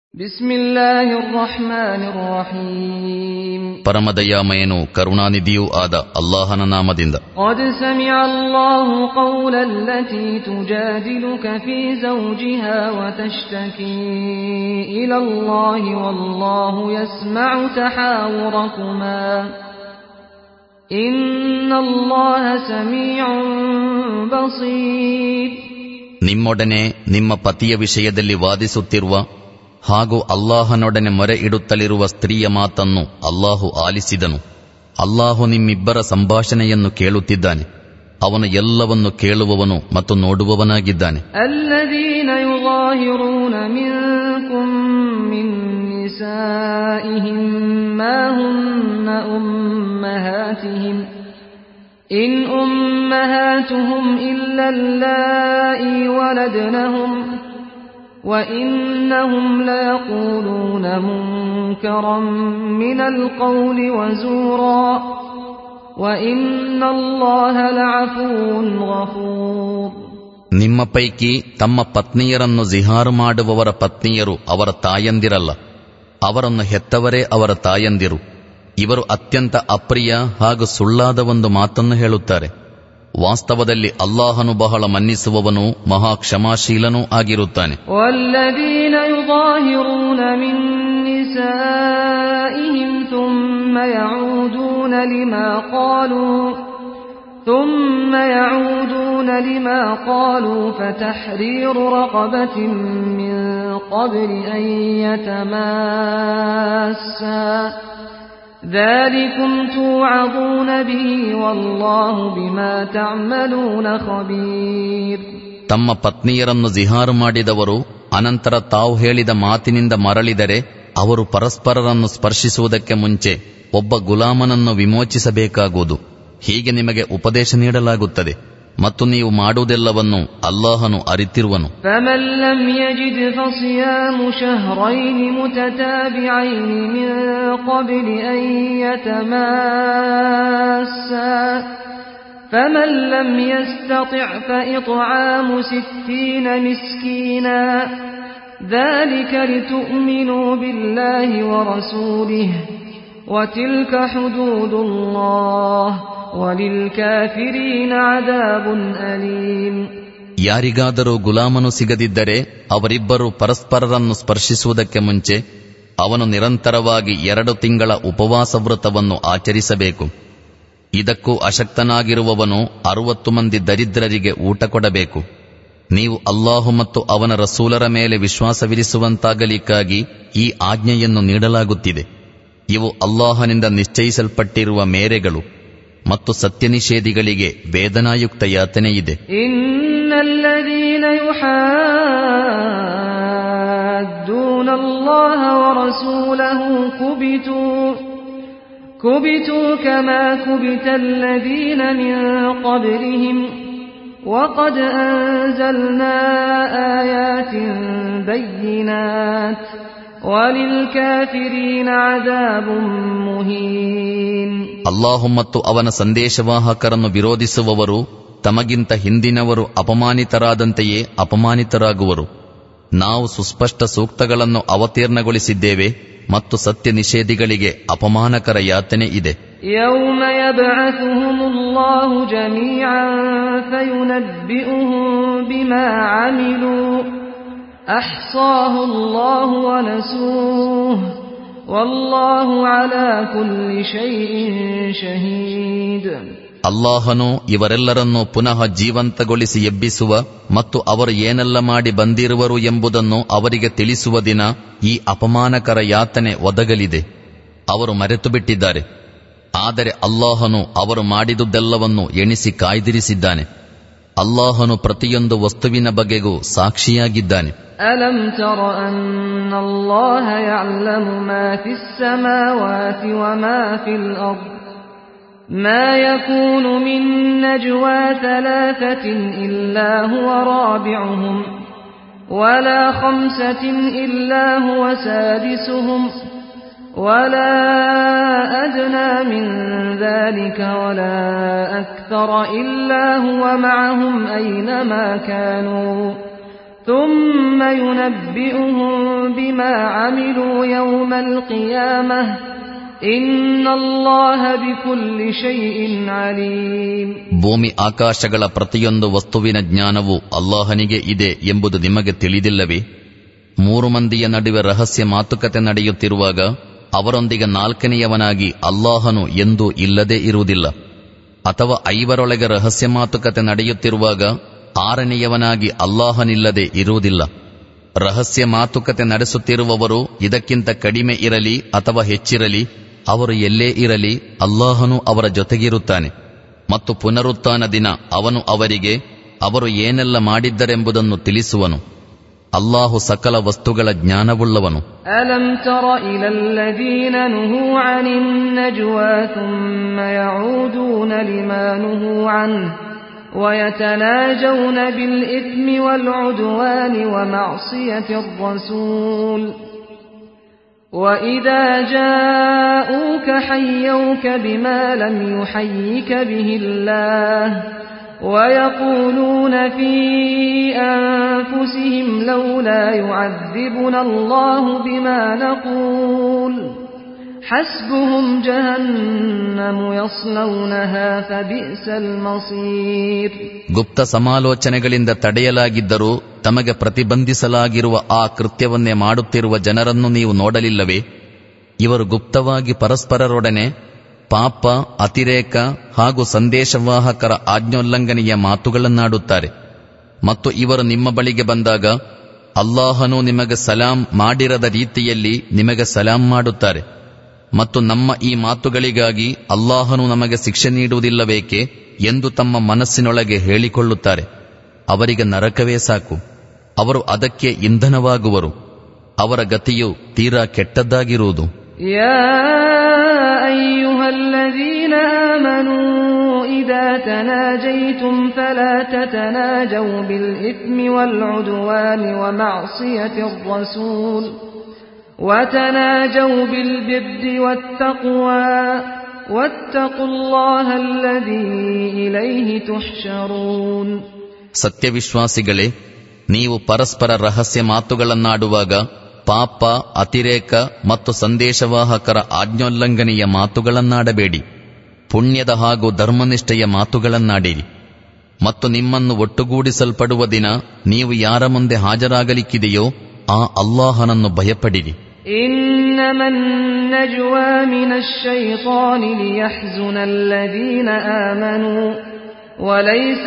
بسم الله الرحمن الرحيم ಪರಮದಯಾಮಯನು ಕರುಣಾನಿಧಿಯೂ ಆದ ಅಲ್ಲಾಹನ ನಾಮದಿಂದ قد سمع الله قول التي تجادلك في زوجها وتشتكي إلى الله والله يسمع تحاوركما إن الله سميع بصير ನಿಮ್ಮೊಡನೆ ನಿಮ್ಮ ಪತಿಯ ವಿಷಯದಲ್ಲಿ ವಾದಿಸುತ್ತಿರುವ ಹಾಗೂ ಅಲ್ಲಾಹನೊಡನೆ ಮೊರೆ ಇಡುತ್ತಲಿರುವ ಸ್ತ್ರೀಯ ಮಾತನ್ನು ಅಲ್ಲಾಹು ಆಲಿಸಿದನು ಅಲ್ಲಾಹು ನಿಮ್ಮಿಬ್ಬರ ಸಂಭಾಷಣೆಯನ್ನು ಕೇಳುತ್ತಿದ್ದಾನೆ ಅವನು ಎಲ್ಲವನ್ನು ಕೇಳುವವನು ಮತ್ತು ನೋಡುವವನಾಗಿದ್ದಾನೆ الذين يظاهرون منكم من نسائهم ما هن أمهاتهم إن أمهاتهم إلا اللائي ولدنهم وإنهم ليقولون منكرا من القول وزورا وإن الله لعفو غفور ನಿಮ್ಮ ಪೈಕಿ ತಮ್ಮ ಪತ್ನಿಯರನ್ನು ಜಿಹಾರು ಮಾಡುವವರ ಪತ್ನಿಯರು ಅವರ ತಾಯಂದಿರಲ್ಲ ಅವರನ್ನು ಹೆತ್ತವರೇ ಅವರ ತಾಯಂದಿರು ಇವರು ಅತ್ಯಂತ ಅಪ್ರಿಯ ಹಾಗೂ ಸುಳ್ಳಾದ ಒಂದು ಮಾತನ್ನು ಹೇಳುತ್ತಾರೆ ವಾಸ್ತವದಲ್ಲಿ ಅಲ್ಲಾಹನು ಬಹಳ ಮನ್ನಿಸುವವನು ಮಹಾ ಕ್ಷಮಾಶೀಲನೂ ಆಗಿರುತ್ತಾನೆ والذين يظاهرون من نسائهم ثم يعودون لما قالوا ثم يعودون لما قالوا فتحرير رقبة من قبل أن يتماسا ذلكم توعظون به والله بما تعملون خبير ತಮ್ಮ ಪತ್ನಿಯರನ್ನು ಜಿಹಾರು ಮಾಡಿದವರು ಅನಂತರ ತಾವು ಹೇಳಿದ ಮಾತಿನಿಂದ ಮರಳಿದರೆ ಅವರು ಪರಸ್ಪರರನ್ನು ಸ್ಪರ್ಶಿಸುವುದಕ್ಕೆ ಮುಂಚೆ ಒಬ್ಬ ಗುಲಾಮನನ್ನು ವಿಮೋಚಿಸಬೇಕಾಗುವುದು ಹೀಗೆ ನಿಮಗೆ ಉಪದೇಶ ನೀಡಲಾಗುತ್ತದೆ ಮತ್ತು ನೀವು ಮಾಡುವುದೆಲ್ಲವನ್ನು ಅಲ್ಲಾಹನು ಅರಿತಿರುವನು فمن لم يجد فصيام شهرين متتابعين من قبل أن يتماسا فمن لم يستطع فإطعام ستين مسكينا ذلك لتؤمنوا بالله ورسوله وتلك حدود الله وللكافرين عذاب أليم ಯಾರಿಗಾದರೂ ಗುಲಾಮನು ಸಿಗದಿದ್ದರೆ ಅವರಿಬ್ಬರು ಪರಸ್ಪರರನ್ನು ಸ್ಪರ್ಶಿಸುವುದಕ್ಕೆ ಮುಂಚೆ ಅವನು ನಿರಂತರವಾಗಿ ಎರಡು ತಿಂಗಳ ಉಪವಾಸ ವ್ರತವನ್ನು ಆಚರಿಸಬೇಕು ಇದಕ್ಕೂ ಅಶಕ್ತನಾಗಿರುವವನು ಅರುವತ್ತು ಮಂದಿ ದರಿದ್ರರಿಗೆ ಊಟ ಕೊಡಬೇಕು ನೀವು ಅಲ್ಲಾಹು ಮತ್ತು ಅವನ ರಸೂಲರ ಮೇಲೆ ವಿಶ್ವಾಸವಿರಿಸುವಂತಾಗಲಿಕ್ಕಾಗಿ ಈ ಆಜ್ಞೆಯನ್ನು ನೀಡಲಾಗುತ್ತಿದೆ ಇವು ಅಲ್ಲಾಹನಿಂದ ನಿಶ್ಚಯಿಸಲ್ಪಟ್ಟಿರುವ ಮೇರೆಗಳು ಮತ್ತು ಸತ್ಯನಿಷೇಧಿಗಳಿಗೆ ವೇದನಾಯುಕ್ತ ಯಾತನೆಯಿದೆ إن الذين يحادون الله ورسوله كبتوا كبتوا كما كبت الذين من قبلهم وقد أنزلنا آيات بينات وللكافرين عذاب مهين ಅಲ್ಲಾಹು ಮತ್ತು ಅವನ ಸಂದೇಶವಾಹಕರನ್ನು ವಿರೋಧಿಸುವವರು ತಮಗಿಂತ ಹಿಂದಿನವರು ಅಪಮಾನಿತರಾದಂತೆಯೇ ಅಪಮಾನಿತರಾಗುವರು ನಾವು ಸುಸ್ಪಷ್ಟ ಸೂಕ್ತಗಳನ್ನು ಅವತೀರ್ಣಗೊಳಿಸಿದ್ದೇವೆ ಮತ್ತು ಸತ್ಯ ನಿಷೇಧಿಗಳಿಗೆ ಅಪಮಾನಕರ ಯಾತನೆ ಇದೆ يوم يبعثهم الله جميعا فينبئهم بما عملوا احصاه الله ونسوه والله على كل شيء شهيد ಅಲ್ಲಾಹನು ಇವರೆಲ್ಲರನ್ನೂ ಪುನಃ ಜೀವಂತಗೊಳಿಸಿ ಎಬ್ಬಿಸುವ ಮತ್ತು ಅವರು ಏನೆಲ್ಲ ಮಾಡಿ ಬಂದಿರುವರು ಎಂಬುದನ್ನು ಅವರಿಗೆ ತಿಳಿಸುವ ದಿನ ಈ ಅಪಮಾನಕರ ಯಾತನೆ ಒದಗಲಿದೆ ಅವರು ಮರೆತು ಬಿಟ್ಟಿದ್ದಾರೆ ಆದರೆ ಅಲ್ಲಾಹನು ಅವರು ಮಾಡಿದುದೆಲ್ಲವನ್ನು ಎಣಿಸಿ ಕಾಯ್ದಿರಿಸಿದ್ದಾನೆ ಅಲ್ಲಾಹನು ಪ್ರತಿಯೊಂದು ವಸ್ತುವಿನ ಬಗೆಗೂ ಸಾಕ್ಷಿಯಾಗಿದ್ದಾನೆ ألم تر أن الله يعلم ما في السماوات وما في الأرض ما يكون من نجوى ثلاثة إلا هو رابعهم ولا خمسة إلا هو سادسهم ولا أدنى من ذلك ولا أكثر إلا هو معهم أينما كانوا ثم ينبئهم بما عملوا يوم القيامة إن الله بكل شيء عليم ಭೂಮಿ ಆಕಾಶಗಳ ಪ್ರತಿಯೊಂದು ವಸ್ತುವಿನ ಜ್ಞಾನವು ಅಲ್ಲಾಹನಿಗೆ ಇದೆ ಎಂಬುದು ನಿಮಗೆ ತಿಳಿದಿಲ್ಲವೇ ಮೂರು ಮಂದಿಯ ನಡುವೆ ರಹಸ್ಯ ಮಾತುಕತೆ ನಡೆಯುತ್ತಿರುವಾಗ ಅವರೊಂದಿಗೆ ನಾಲ್ಕನೆಯವನಾಗಿ ಅಲ್ಲಾಹನು ಎಂದೂ ಇಲ್ಲದೇ ಇರುವುದಿಲ್ಲ ಅಥವಾ ಐವರೊಳಗೆ ರಹಸ್ಯ ಮಾತುಕತೆ ನಡೆಯುತ್ತಿರುವಾಗ ಆರನೆಯವನಾಗಿ ಅಲ್ಲಾಹನಿಲ್ಲದೆ ಇರುವುದಿಲ್ಲ ರಹಸ್ಯ ಮಾತುಕತೆ ನಡೆಸುತ್ತಿರುವವರು ಇದಕ್ಕಿಂತ ಕಡಿಮೆ ಇರಲಿ ಅಥವಾ ಹೆಚ್ಚಿರಲಿ ಅವರು ಎಲ್ಲೇ ಇರಲಿ ಅಲ್ಲಾಹನು ಅವರ ಜೊತೆಗಿರುತ್ತಾನೆ ಮತ್ತು ಪುನರುತ್ಥಾನ ದಿನ ಅವನು ಅವರಿಗೆ ಅವರು ಏನೆಲ್ಲ ಮಾಡಿದ್ದರೆಂಬುದನ್ನು ತಿಳಿಸುವನು ಅಲ್ಲಾಹು ಸಕಲ ವಸ್ತುಗಳ ಜ್ಞಾನವುಳ್ಳವನು ألم تر إلى الذين نهوا عن النجوى ثم يعودون لما نهوا عنه ويتناجون بالإثم والعدوان ومعصية الرسول وإذا جاءوك حيوك بما لم يحيك به الله ويقولون في أنفسهم لولا يعذبنا الله بما نقول حسبهم جهنم يصلونها فبئس المصير ಗುಪ್ತ ಸಮಾಲೋಚನೆಗಳಿಂದ ತಡೆಯಲಾಗಿದ್ದರೂ ತಮಗೆ ಪ್ರತಿಬಂಧಿಸಲಾಗಿರುವ ಆ ಕೃತ್ಯವನ್ನೇ ಮಾಡುತ್ತಿರುವ ಜನರನ್ನು ನೀವು ನೋಡಲಿಲ್ಲವೇ ಇವರು ಗುಪ್ತವಾಗಿ ಪರಸ್ಪರರೊಡನೆ ಪಾಪ ಅತಿರೇಕ ಹಾಗೂ ಸಂದೇಶವಾಹಕರ ಆಜ್ಞೋಲ್ಲಂಘನೆಯ ಮಾತುಗಳನ್ನಾಡುತ್ತಾರೆ ಮತ್ತು ಇವರು ನಿಮ್ಮ ಬಳಿಗೆ ಬಂದಾಗ ಅಲ್ಲಾಹನು ನಿಮಗೆ ಸಲಾಂ ಮಾಡಿರದ ರೀತಿಯಲ್ಲಿ ನಿಮಗೆ ಸಲಾಂ ಮಾಡುತ್ತಾರೆ ಮತ್ತು ನಮ್ಮ ಈ ಮಾತುಗಳಿಗಾಗಿ ಅಲ್ಲಾಹನು ನಮಗೆ ಶಿಕ್ಷೆ ನೀಡುವುದಿಲ್ಲಬೇಕೆ ಎಂದು ತಮ್ಮ ಮನಸ್ಸಿನೊಳಗೆ ಹೇಳಿಕೊಳ್ಳುತ್ತಾರೆ ಅವರಿಗೆ ನರಕವೇ ಸಾಕು ಅವರು ಅದಕ್ಕೆ ಇಂಧನವಾಗುವರು ಅವರ ಗತಿಯು ತೀರಾ ಕೆಟ್ಟದ್ದಾಗಿರುವುದು يا أيها الذين آمنوا إذا تناجيتم فلا تتناجوا بالإثم والعدوان ومعصية الرسول وتناجوا بالبر والتقوى واتقوا الله الذي إليه تحشرون ಸತ್ಯವಿಶ್ವಾಸಿಗಳೇ ನೀವು ಪರಸ್ಪರ ರಹಸ್ಯ ಮಾತುಗಳನ್ನಾಡುವಾಗ ಪಾಪ ಅತಿರೇಕ ಮತ್ತು ಸಂದೇಶವಾಹಕರ ಆಜ್ಞೋಲ್ಲಂಘನೆಯ ಮಾತುಗಳನ್ನಾಡಬೇಡಿ ಪುಣ್ಯದ ಹಾಗೂ ಧರ್ಮನಿಷ್ಠೆಯ ಮಾತುಗಳನ್ನಾಡಿರಿ ಮತ್ತು ನಿಮ್ಮನ್ನು ಒಟ್ಟುಗೂಡಿಸಲ್ಪಡುವ ದಿನ ನೀವು ಯಾರ ಮುಂದೆ ಹಾಜರಾಗಲಿಕ್ಕಿದೆಯೋ ಆ ಅಲ್ಲಾಹನನ್ನು ಭಯಪಡಿರಿ إنما النجوى من الشيطان ليحزن الذين آمنوا وليس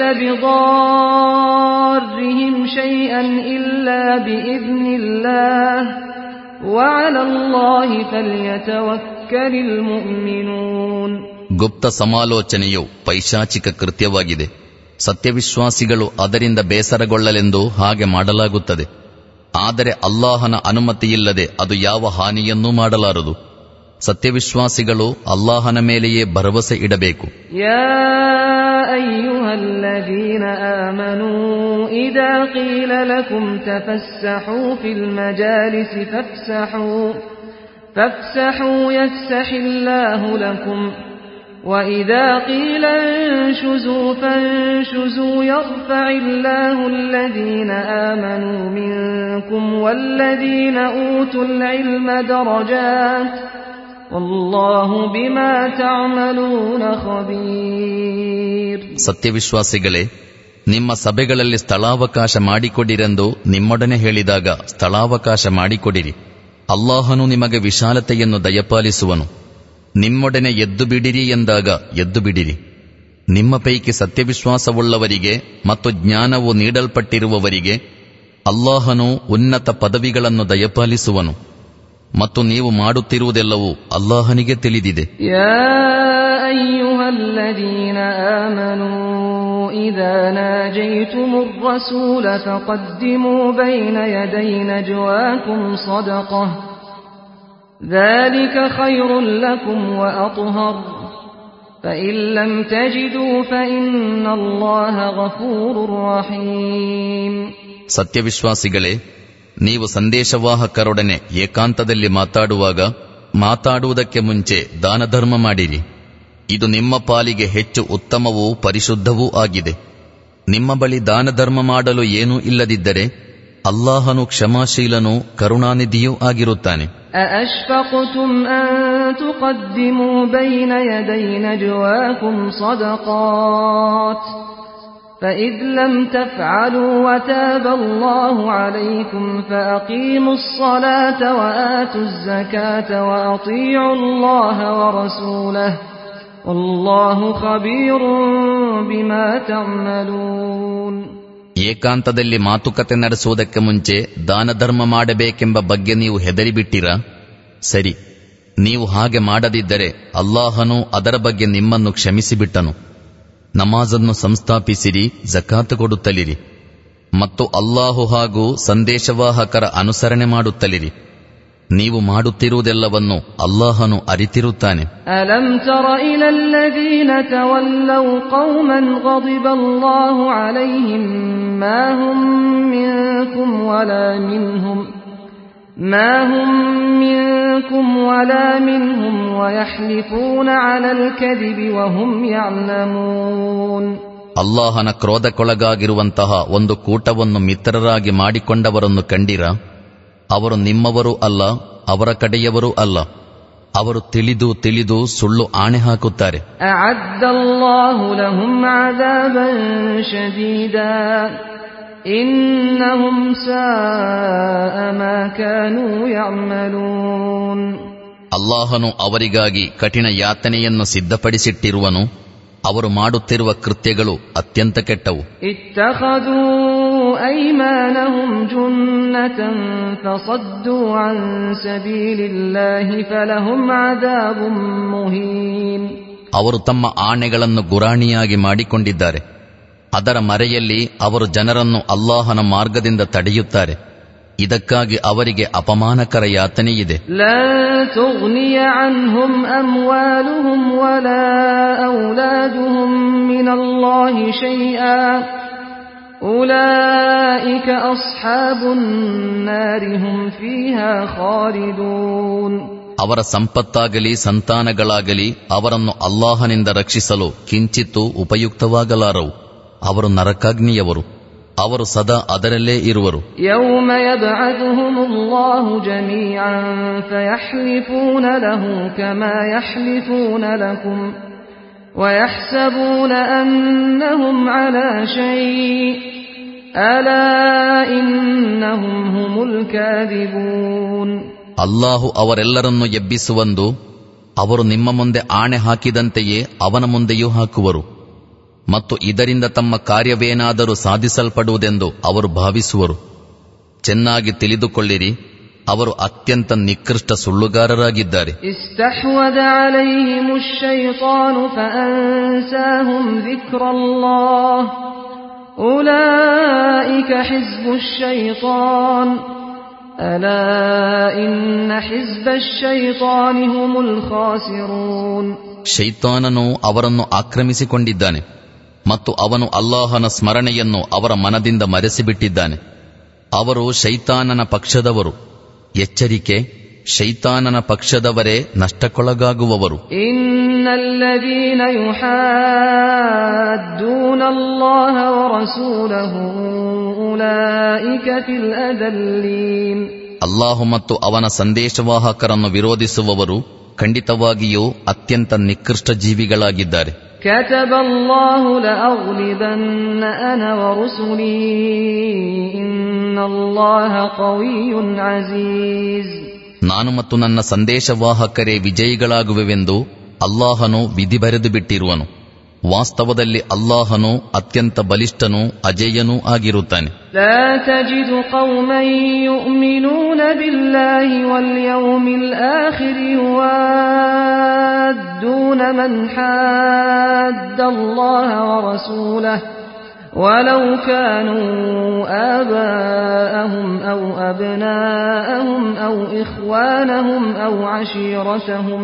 بضارهم شيئا إلا بإذن الله وعلى الله فليتوكل المؤمنون ಗುಪ್ತ ಸಮಾಲೋಚನೆಯು ಪೈಶಾಚಿಕ ಕೃತ್ಯವಾಗಿದೆ ಸತ್ಯವಿಶ್ವಾಸಿಗಳು ಅದರಿಂದ ಬೇಸರಗೊಳ್ಳಲೆಂದು ಹಾಗೆ ಮಾಡಲಾಗುತ್ತದೆ ಆದರೆ ಅಲ್ಲಾಹನ ಅನುಮತಿಯಿಲ್ಲದೆ ಅದು ಯಾವ ಹಾನಿಯನ್ನೂ ಮಾಡಲಾರದು ಸತ್ಯವಿಶ್ವಾಸಿಗಳು ಅಲ್ಲಾಹನ ಮೇಲೆಯೇ ಭರವಸೆ ಇಡಬೇಕು يا أيها الذين آمنوا إذا قيل لكم تفسحوا في المجالس فافسحوا فافسحوا يفسح الله لكم وإذا قيل انشزوا فانشزوا يرفع الله الذين آمنوا منكم والذين أوتوا العلم درجات والله بما تعملون خبير ಸತ್ಯವಿಶ್ವಾಸಿಗಳೇ ನಿಮ್ಮ ಸಭೆಗಳಲ್ಲಿ ಸ್ಥಳಾವಕಾಶ ಮಾಡಿಕೊಡಿರೆಂದು ನಿಮ್ಮೊಡನೆ ಹೇಳಿದಾಗ ಸ್ಥಳಾವಕಾಶ ಮಾಡಿಕೊಡಿರಿ ಅಲ್ಲಾಹನು ನಿಮಗೆ ವಿಶಾಲತೆಯನ್ನು ದಯಪಾಲಿಸುವನು ನಿಮ್ಮೊಡನೆ ಎದ್ದು ಬಿಡಿರಿ ಎಂದಾಗ ಎದ್ದು ಬಿಡಿರಿ ನಿಮ್ಮ ಪೈಕಿ ಸತ್ಯವಿಶ್ವಾಸವುಳ್ಳವರಿಗೆ ಮತ್ತು ಜ್ಞಾನವು ನೀಡಲ್ಪಟ್ಟಿರುವವರಿಗೆ ಅಲ್ಲಾಹನು ಉನ್ನತ ಪದವಿಗಳನ್ನು ದಯಪಾಲಿಸುವನು ಮತ್ತು ನೀವು ಮಾಡುತ್ತಿರುವುದೆಲ್ಲವೂ ಅಲ್ಲಾಹನಿಗೆ ತಿಳಿದಿದೆ يا أيها الذين آمنوا إذا ناجيتم الرسول فقدموا بين يدي نجواكم صدقة ذلك خير لكم وأطهر فإن لم تجدوا فإن الله غفور رحيم ಸತ್ಯವಿಶ್ವಾಸಿಗಳೇ ನೀವು ಸಂದೇಶವಾಹಕರೊಡನೆ ಏಕಾಂತದಲ್ಲಿ ಮಾತಾಡುವಾಗ ಮಾತಾಡುವುದಕ್ಕೆ ಮುಂಚೆ ದಾನಧರ್ಮ ಮಾಡಿರಿ ಇದು ನಿಮ್ಮ ಪಾಲಿಗೆ ಹೆಚ್ಚು ಉತ್ತಮವೂ ಪರಿಶುದ್ಧವೂ ಆಗಿದೆ ನಿಮ್ಮ ಬಳಿ ದಾನಧರ್ಮ ಮಾಡಲು ಏನೂ ಇಲ್ಲದಿದ್ದರೆ ಅಲ್ಲಾಹನು ಕ್ಷಮಾಶೀಲನೂ ಕರುಣಾನಿಧಿಯೂ ಆಗಿರುತ್ತಾನೆ أأشفقتم أن تقدموا بين يدي نجواكم صدقات فإذ لم تفعلوا وتاب الله عليكم فأقيموا الصلاة وآتوا الزكاة وأطيعوا الله ورسوله والله خبير بما تعملون ಏಕಾಂತದಲ್ಲಿ ಮಾತುಕತೆ ನಡೆಸುವುದಕ್ಕೆ ಮುಂಚೆ ದಾನ ಧರ್ಮ ಮಾಡಬೇಕೆಂಬ ಬಗ್ಗೆ ನೀವು ಹೆದರಿಬಿಟ್ಟಿರಾ ಸರಿ ನೀವು ಹಾಗೆ ಮಾಡದಿದ್ದರೆ ಅಲ್ಲಾಹನು ಅದರ ಬಗ್ಗೆ ನಿಮ್ಮನ್ನು ಕ್ಷಮಿಸಿಬಿಟ್ಟನು ನಮಾಜನ್ನು ಸಂಸ್ಥಾಪಿಸಿರಿ ಜಕಾತು ಕೊಡುತ್ತಲಿರಿ ಮತ್ತು ಅಲ್ಲಾಹು ಹಾಗೂ ಸಂದೇಶವಾಹಕರ ಅನುಸರಣೆ ಮಾಡುತ್ತಲಿರಿ ನೀವು ಮಾಡುತ್ತಿರುವುದೆಲ್ಲವನ್ನು ಅಲ್ಲಾಹನು ಅರಿತಿರುತ್ತಾನೆ ألم تر إلى الذين تولوا قوما غضب الله عليهم ما هم منكم ولا منهم ما هم منكم ولا منهم ويحلفون على الكذب وهم يعلمون ಅಲ್ಲಾಹನ ಕ್ರೋಧಕ್ಕೊಳಗಾಗಿರುವಂತಹ ಒಂದು ಕೂಟವನ್ನು ಮಿತ್ರರಾಗಿ ಮಾಡಿಕೊಂಡವರನ್ನು ಕಂಡಿರ ಅವರು ನಿಮ್ಮವರೂ ಅಲ್ಲ ಅವರ ಕಡೆಯವರೂ ಅಲ್ಲ ಅವರು ತಿಳಿದು ತಿಳಿದು ಸುಳ್ಳು ಆಣೆ ಹಾಕುತ್ತಾರೆ أعد الله لهم عذابا شديدا إنهم ساء ما كانوا يعملون ಅಲ್ಲಾಹನು ಅವರಿಗಾಗಿ ಕಠಿಣ ಯಾತನೆಯನ್ನು ಸಿದ್ಧಪಡಿಸಿಟ್ಟಿರುವನು ಅವರು ಮಾಡುತ್ತಿರುವ ಕೃತ್ಯಗಳು ಅತ್ಯಂತ ಕೆಟ್ಟವು اتخذوا أيمانهم جنة فصدوا عن سبيل الله فلهم عذاب مهين ಅವರು ತಮ್ಮ ಆಣೆಗಳನ್ನು ಗುರಾಣಿಯಾಗಿ ಮಾಡಿಕೊಂಡಿದ್ದಾರೆ ಅದರ ಮರೆಯಲ್ಲಿ ಅವರು ಜನರನ್ನು ಅಲ್ಲಾಹನ ಮಾರ್ಗದಿಂದ ತಡೆಯುತ್ತಾರೆ ಇದಕ್ಕಾಗಿ ಅವರಿಗೆ ಅಪಮಾನಕರ ಯಾತನೆಯಿದೆ لن تغني عنهم أموالهم ولا أولادهم من الله شيئا أولئك أصحاب النار هم فيها خالدون ಅವರ ಸಂಪತ್ತಾಗಲಿ ಸಂತಾನಗಳಾಗಲಿ ಅವರನ್ನು ಅಲ್ಲಾಹನಿಂದ ರಕ್ಷಿಸಲು ಕಿಂಚಿತ್ತೂ ಉಪಯುಕ್ತವಾಗಲಾರವು ಅವರು ನರಕಾಗ್ನಿಯವರು ಅವರು ಸದಾ ಅದರಲ್ಲೇ ಇರುವರು يوم يبعثهم الله جميعا فيحلفون له كما يحلفون لكم ويحسبون أنهم على شيء ألا إنهم هم الكاذبون ಅಲ್ಲಾಹು ಅವರೆಲ್ಲರನ್ನು ಎಬ್ಬಿಸುವಂದು ಅವರು ನಿಮ್ಮ ಮುಂದೆ ಆಣೆ ಹಾಕಿದಂತೆಯೇ ಅವನ ಮುಂದೆಯೂ ಹಾಕುವರು ಮತ್ತು ಇದರಿಂದ ತಮ್ಮ ಕಾರ್ಯವೇನಾದರೂ ಸಾಧಿಸಲ್ಪಡುವುದೆಂದು ಅವರು ಭಾವಿಸುವರು ಚೆನ್ನಾಗಿ ತಿಳಿದುಕೊಳ್ಳಿರಿ ಅವರು ಅತ್ಯಂತ ನಿಕೃಷ್ಟ ಸುಳ್ಳುಗಾರರಾಗಿದ್ದಾರೆ استحوذ عليهم الشيطان فأنساهم ذكر الله أولئك حزب الشيطان ألا إن حزب الشيطان هم الخاسرون ಶೈತಾನನು ಅವರನ್ನು ಆಕ್ರಮಿಸಿಕೊಂಡಿದ್ದಾನೆ ಮತ್ತು ಅವನು ಅಲ್ಲಾಹನ ಸ್ಮರಣೆಯನ್ನು ಅವರ ಮನದಿಂದ ಮರೆಸಿಬಿಟ್ಟಿದ್ದಾನೆ ಅವರು ಶೈತಾನನ ಪಕ್ಷದವರು ಎಚ್ಚರಿಕೆ ಶೈತಾನನ ಪಕ್ಷದವರೇ ನಷ್ಟಕ್ಕೊಳಗಾಗುವವರು إن الذين يحادون الله ورسوله أولئك في الأذلين ಅಲ್ಲಾಹು ಮತ್ತು ಅವನ ಸಂದೇಶವಾಹಕರನ್ನು ವಿರೋಧಿಸುವವರು ಖಂಡಿತವಾಗಿಯೂ ಅತ್ಯಂತ ನಿಕೃಷ್ಟ ಜೀವಿಗಳಾಗಿದ್ದಾರೆ كتب الله لأغلبن أنا ورسلي إن الله قوي عزيز ನಾನು ಮತ್ತು ನನ್ನ ಸಂದೇಶವಾಹಕರೇ ವಿಜಯಿಗಳಾಗುವೆವೆಂದು ಅಲ್ಲಾಹನು ವಿಧಿ ಬರೆದು ಬಿಟ್ಟಿರುವನು ವಾಸ್ತವದಲ್ಲಿ ಅಲ್ಲಾಹನು ಅತ್ಯಂತ ಬಲಿಷ್ಠನೂ ಅಜೇಯನೂ ಆಗಿರುತ್ತಾನೆ لا تجد قوما يؤمنون بالله واليوم الآخر يوادون من حاد الله ورسوله ولو كانوا آباءهم أو أبناءهم أو إخوانهم أو عشيرتهم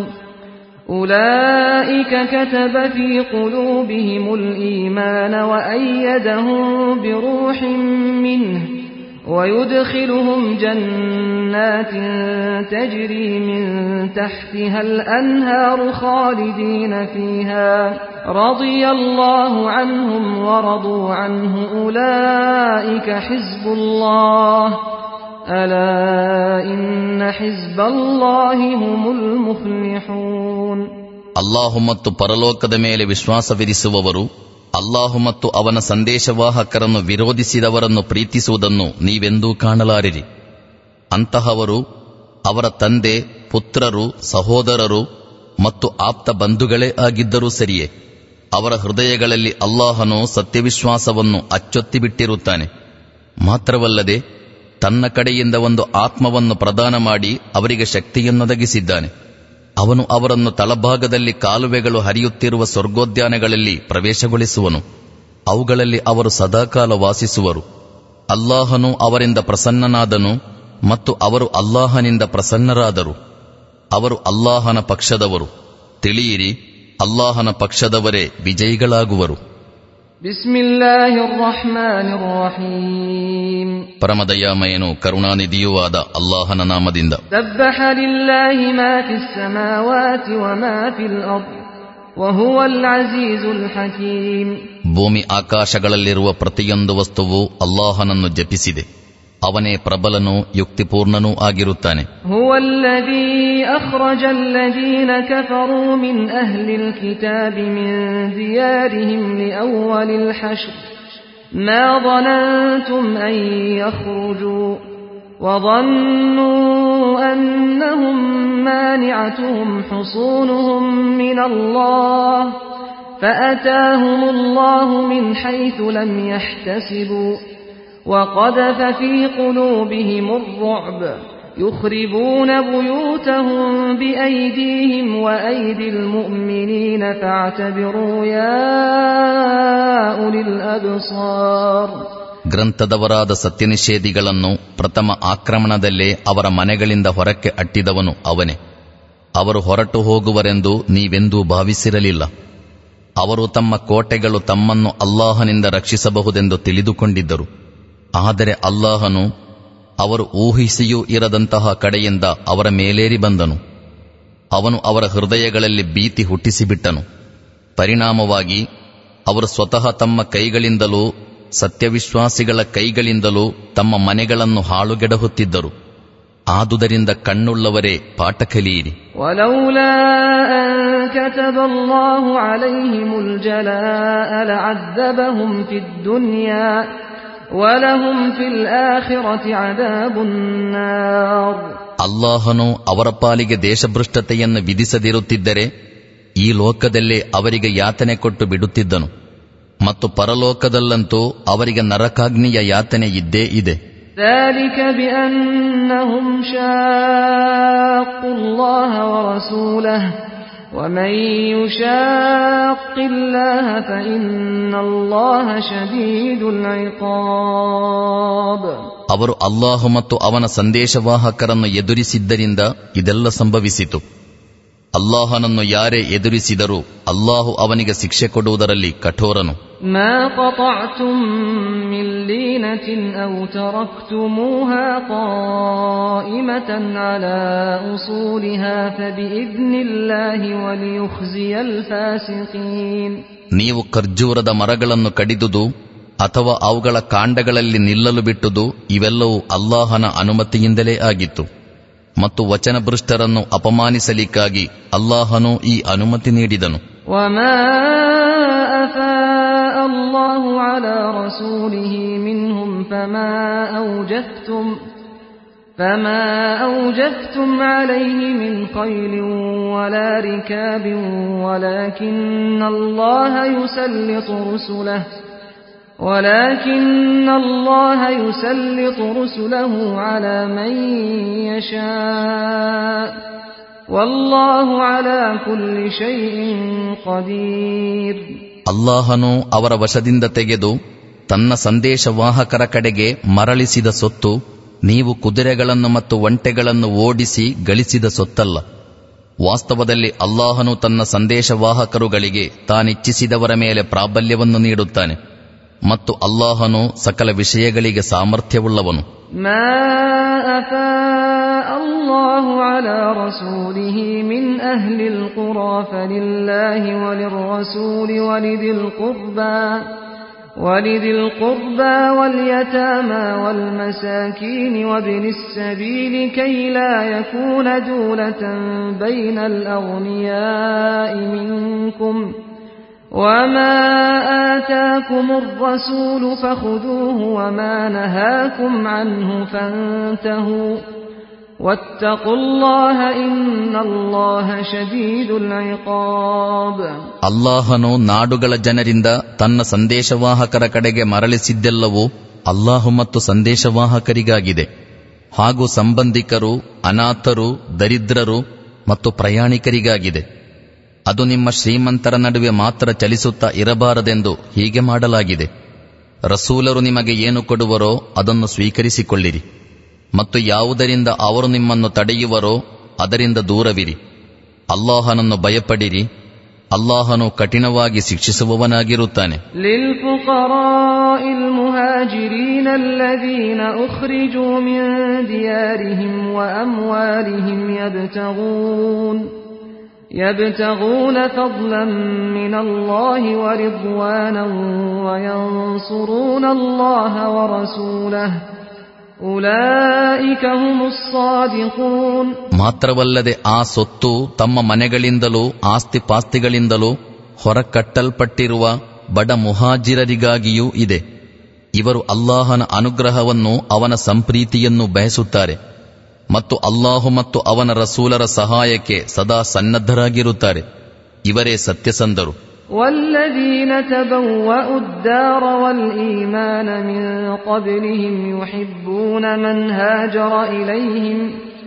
أولئك كتب في قلوبهم الإيمان وأيدهم بروح منه ويدخلهم جنات تجري من تحتها الأنهار خالدين فيها رضي الله عنهم ورضوا عنه أولئك حزب الله ألا إن حزب الله هم المفلحون ಅಲ್ಲಾಹು ಮತ್ತು ಪರಲೋಕದ ಮೇಲೆ ವಿಶ್ವಾಸವಿರಿಸುವವರು ಅಲ್ಲಾಹು ಮತ್ತು ಅವನ ಸಂದೇಶವಾಹಕರನ್ನು ವಿರೋಧಿಸಿದವರನ್ನು ಪ್ರೀತಿಸುವುದನ್ನು ನೀವೆಂದೂ ಕಾಣಲಾರಿರಿ ಅಂತಹವರು ಅವರ ತಂದೆ ಪುತ್ರರು ಸಹೋದರರು ಮತ್ತು ಆಪ್ತ ಬಂಧುಗಳೇ ಆಗಿದ್ದರೂ ಸರಿಯೇ ಅವರ ಹೃದಯಗಳಲ್ಲಿ ಅಲ್ಲಾಹನು ಸತ್ಯವಿಶ್ವಾಸವನ್ನು ಅಚ್ಚೊತ್ತಿಬಿಟ್ಟಿರುತ್ತಾನೆ ಮಾತ್ರವಲ್ಲದೆ ತನ್ನ ಕಡೆಯಿಂದ ಒಂದು ಆತ್ಮವನ್ನು ಪ್ರದಾನ ಮಾಡಿ ಅವರಿಗೆ ಶಕ್ತಿಯನ್ನೊದಗಿಸಿದ್ದಾನೆ ಅವನು ಅವರನ್ನು ತಳಭಾಗದಲ್ಲಿ ಕಾಲುವೆಗಳು ಹರಿಯುತ್ತಿರುವ ಸ್ವರ್ಗೋದ್ಯಾನಗಳಲ್ಲಿ ಪ್ರವೇಶಗೊಳಿಸುವನು ಅವುಗಳಲ್ಲಿ ಅವರು ಸದಾಕಾಲ ವಾಸಿಸುವರು ಅಲ್ಲಾಹನು ಅವರಿಂದ ಪ್ರಸನ್ನನಾದನು ಮತ್ತು ಅವರು ಅಲ್ಲಾಹನಿಂದ ಪ್ರಸನ್ನರಾದರು ಅವರು ಅಲ್ಲಾಹನ ಪಕ್ಷದವರು ತಿಳಿಯಿರಿ ಅಲ್ಲಾಹನ ಪಕ್ಷದವರೇ ವಿಜಯಿಗಳಾಗುವರು بسم الله الرحمن الرحيم ಪರಮದಯಾಮಯನು ಕರುಣಾನಿಧಿಯೂ ಆದ ಅಲ್ಲಾಹನ ನಾಮದಿಂದ سبح لله ما في السماوات وما في الأرض وهو العزيز الحكيم ಭೂಮಿ ಆಕಾಶಗಳಲ್ಲಿರುವ ಪ್ರತಿಯೊಂದು ವಸ್ತುವು ಅಲ್ಲಾಹನನ್ನು ಜಪಿಸಿದೆ ಅವನೇ ಪ್ರಬಲನೂ ಯುಕ್ತಿಪೂರ್ಣನೂ ಆಗಿರುತ್ತಾನೆ هو الذي أخرج الذين كفروا من أهل الكتاب من ديارهم لأول الحشر ما ظننتم أن يخرجوا وظنوا أنهم مانعتهم حصونهم من الله فأتاهم الله من حيث لم يحتسبوا وقذف في قلوبهم الرعب يخربون بيوتهم بأيديهم وأيدي المؤمنين فاعتبروا يا أولي الأبصار ಗ್ರಂಥದವರಾದ ಸತ್ಯನಿಷೇಧಿಗಳನ್ನು ಪ್ರಥಮ ಆಕ್ರಮಣದಲ್ಲೇ ಅವರ ಮನೆಗಳಿಂದ ಹೊರಕ್ಕೆ ಅಟ್ಟಿದವನು ಅವನೇ ಅವರು ಹೊರಟು ಹೋಗುವರೆಂದು ನೀವೆಂದೂ ಭಾವಿಸಿರಲಿಲ್ಲ ಅವರು ತಮ್ಮ ಕೋಟೆಗಳು ತಮ್ಮನ್ನು ಅಲ್ಲಾಹನಿಂದ ರಕ್ಷಿಸಬಹುದೆಂದು ತಿಳಿದುಕೊಂಡಿದ್ದರು ಆದರೆ ಅಲ್ಲಾಹನು ಅವರು ಊಹಿಸಿಯೂ ಇರದಂತಹ ಕಡೆಯಿಂದ ಅವರ ಮೇಲೇರಿ ಬಂದನು ಅವನು ಅವರ ಹೃದಯಗಳಲ್ಲಿ ಭೀತಿ ಹುಟ್ಟಿಸಿಬಿಟ್ಟನು ಪರಿಣಾಮವಾಗಿ ಅವರು ಸ್ವತಃ ತಮ್ಮ ಕೈಗಳಿಂದಲೂ ಸತ್ಯವಿಶ್ವಾಸಿಗಳ ಕೈಗಳಿಂದಲೂ ತಮ್ಮ ಮನೆಗಳನ್ನು ಹಾಳುಗೆಡಹುತ್ತಿದ್ದರು ಆದುದರಿಂದ ಕಣ್ಣುಳ್ಳವರೇ ಪಾಠ ಕಲಿಯಿರಿ ولولا أن كتب الله عليهم الجلاء لعذبهم في الدنيا ولهم في الآخرة عذاب النار ಅಲ್ಲಾಹನು ಅವರ ಪಾಲಿಗೆ ದೇಶಭ್ರಷ್ಟತೆಯನ್ನು ವಿಧಿಸದಿರುತ್ತಿದ್ದರೆ ಈ ಲೋಕದಲ್ಲೇ ಅವರಿಗೆ ಯಾತನೆ ಕೊಟ್ಟು ಬಿಡುತ್ತಿದ್ದನು ಮತ್ತು ಪರಲೋಕದಲ್ಲಂತೂ ಅವರಿಗೆ ನರಕಾಗ್ನಿಯ ಯಾತನೆ ಇದ್ದೇ ಇದೆ ذلك بأنهم شاقوا الله ورسوله ومن يشاق الله فإن الله شديد العقاب ಅವರು ಅಲ್ಲಾಹು ಮತ್ತು ಅವನ ಸಂದೇಶವಾಹಕರನ್ನು ಎದುರಿಸಿದ್ದರಿಂದ ಇದೆಲ್ಲ ಸಂಭವಿಸಿತು ಅಲ್ಲಾಹನನ್ನು ಯಾರೇ ಎದುರಿಸಿದರೂ ಅಲ್ಲಾಹು ಅವನಿಗೆ ಶಿಕ್ಷೆ ಕೊಡುವುದರಲ್ಲಿ ಕಠೋರನು ما قطعتم من لينة أو تركتموها قائمة على أصولها فبإذن الله وليخزي الفاسقين ನೀವು ಖರ್ಜೂರದ ಮರಗಳನ್ನು ಕಡಿದುದು ಅಥವಾ ಅವುಗಳ ಕಾಂಡಗಳಲ್ಲಿ ನಿಲ್ಲಲು ಬಿಟ್ಟುದು ಇವೆಲ್ಲವೂ ಅಲ್ಲಾಹನ ಅನುಮತಿಯಿಂದಲೇ ಆಗಿತ್ತು ಮತ್ತು ವಚನಭೃಷ್ಟರನ್ನು ಅಪಮಾನಿಸಲಿಕ್ಕಾಗಿ ಅಲ್ಲಾಹನು ಈ ಅನುಮತಿ ನೀಡಿದನು وما أفاء الله على رسوله منهم فما أوجفتم فما أوجفتم عليه من خيل ولا ركاب ولكن الله يسلط رسله ولكن الله يسلط رسله على من يشاء والله على كل شيء قدير ಅಲ್ಲಾಹನು ಅವರ ವಶದಿಂದ ತೆಗೆದು ತನ್ನ ಸಂದೇಶವಾಹಕರ ಕಡೆಗೆ ಮರಳಿಸಿದ ಸೊತ್ತು ನೀವು ಕುದುರೆಗಳನ್ನು ಮತ್ತು ಒಂಟೆಗಳನ್ನು ಓಡಿಸಿ ಗಳಿಸಿದ ಸೊತ್ತಲ್ಲ ವಾಸ್ತವದಲ್ಲಿ ಅಲ್ಲಾಹನು ತನ್ನ ಸಂದೇಶವಾಹಕರುಗಳಿಗೆ ತಾನಿಚ್ಛಿಸಿದವರ ಮೇಲೆ ಪ್ರಾಬಲ್ಯವನ್ನು ನೀಡುತ್ತಾನೆ ಮತ್ತು ಅಲ್ಲಾಹನು ಸಕಲ ವಿಷಯಗಳಿಗೆ ಸಾಮರ್ಥ್ಯವುಳ್ಳವನು ما أفاء الله على رسوله من أهل القرى فلله وللرسول ولذي القربى ولذي القربى واليتامى والمساكين وابن السبيل كي لا يكون دولة بين الأغنياء منكم وما آتاكم الرسول فخذوه وما نهاكم عنه فانتهوا واتقوا الله إن الله شديد العقاب ಅಲ್ಲಾಹನು ನಾಡುಗಳ ಜನರಿಂದ ತನ್ನ ಸಂದೇಶವಾಹಕರ ಕಡೆಗೆ ಮರಳಿಸಿದ್ದೆಲ್ಲವೂ ಅಲ್ಲಾಹು ಮತ್ತು ಸಂದೇಶವಾಹಕರಿಗಾಗಿದೆ ಹಾಗೂ ಸಂಬಂಧಿಕರು ಅನಾಥರು ದರಿದ್ರರು ಮತ್ತು ಪ್ರಯಾಣಿಕರಿಗಾಗಿದೆ ಅದು ನಿಮ್ಮ ಶ್ರೀಮಂತರ ನಡುವೆ ಮಾತ್ರ ಚಲಿಸುತ್ತಾ ಇರಬಾರದೆಂದು ಹೀಗೆ ಮಾಡಲಾಗಿದೆ ರಸೂಲರು ನಿಮಗೆ ಏನು ಕೊಡುವರೋ ಅದನ್ನು ಸ್ವೀಕರಿಸಿಕೊಳ್ಳಿರಿ ಮತ್ತು ಯಾವುದರಿಂದ ಅವರು ನಿಮ್ಮನ್ನು ತಡೆಯುವರೋ ಅದರಿಂದ ದೂರವಿರಿ ಅಲ್ಲಾಹನನ್ನು ಭಯಪಡಿರಿ ಅಲ್ಲಾಹನು ಕಠಿಣವಾಗಿ ಶಿಕ್ಷಿಸುವವನಾಗಿರುತ್ತಾನೆ للفقراء المهاجرين الذين أخرجوا من ديارهم وأموالهم يبتغون يبتغون فضلا من الله ورضوانا وينصرون الله ورسوله أولئك هم الصادقون ಮಾತ್ರವಲ್ಲದೆ ಆ ಸೊತ್ತು ತಮ್ಮ ಮನೆಗಳಿಂದಲೂ ಆಸ್ತಿಪಾಸ್ತಿಗಳಿಂದಲೂ ಹೊರಕಟ್ಟಲ್ಪಟ್ಟಿರುವ ಬಡ ಮುಹಾಜಿರರಿಗಾಗಿಯೂ ಇದೆ ಇವರು ಅಲ್ಲಾಹನ ಅನುಗ್ರಹವನ್ನು ಅವನ ಸಂಪ್ರೀತಿಯನ್ನು ಬಯಸುತ್ತಾರೆ ಮತ್ತು ಅಲ್ಲಾಹು ಮತ್ತು ಅವನ ರಸೂಲರ ಸಹಾಯಕ್ಕೆ ಸದಾ ಸನ್ನದ್ಧರಾಗಿರುತ್ತಾರೆ ಇವರೇ ಸತ್ಯಸಂಧರು والذين تبوأوا الدار والإيمان من قبلهم يحبون من هاجر إليهم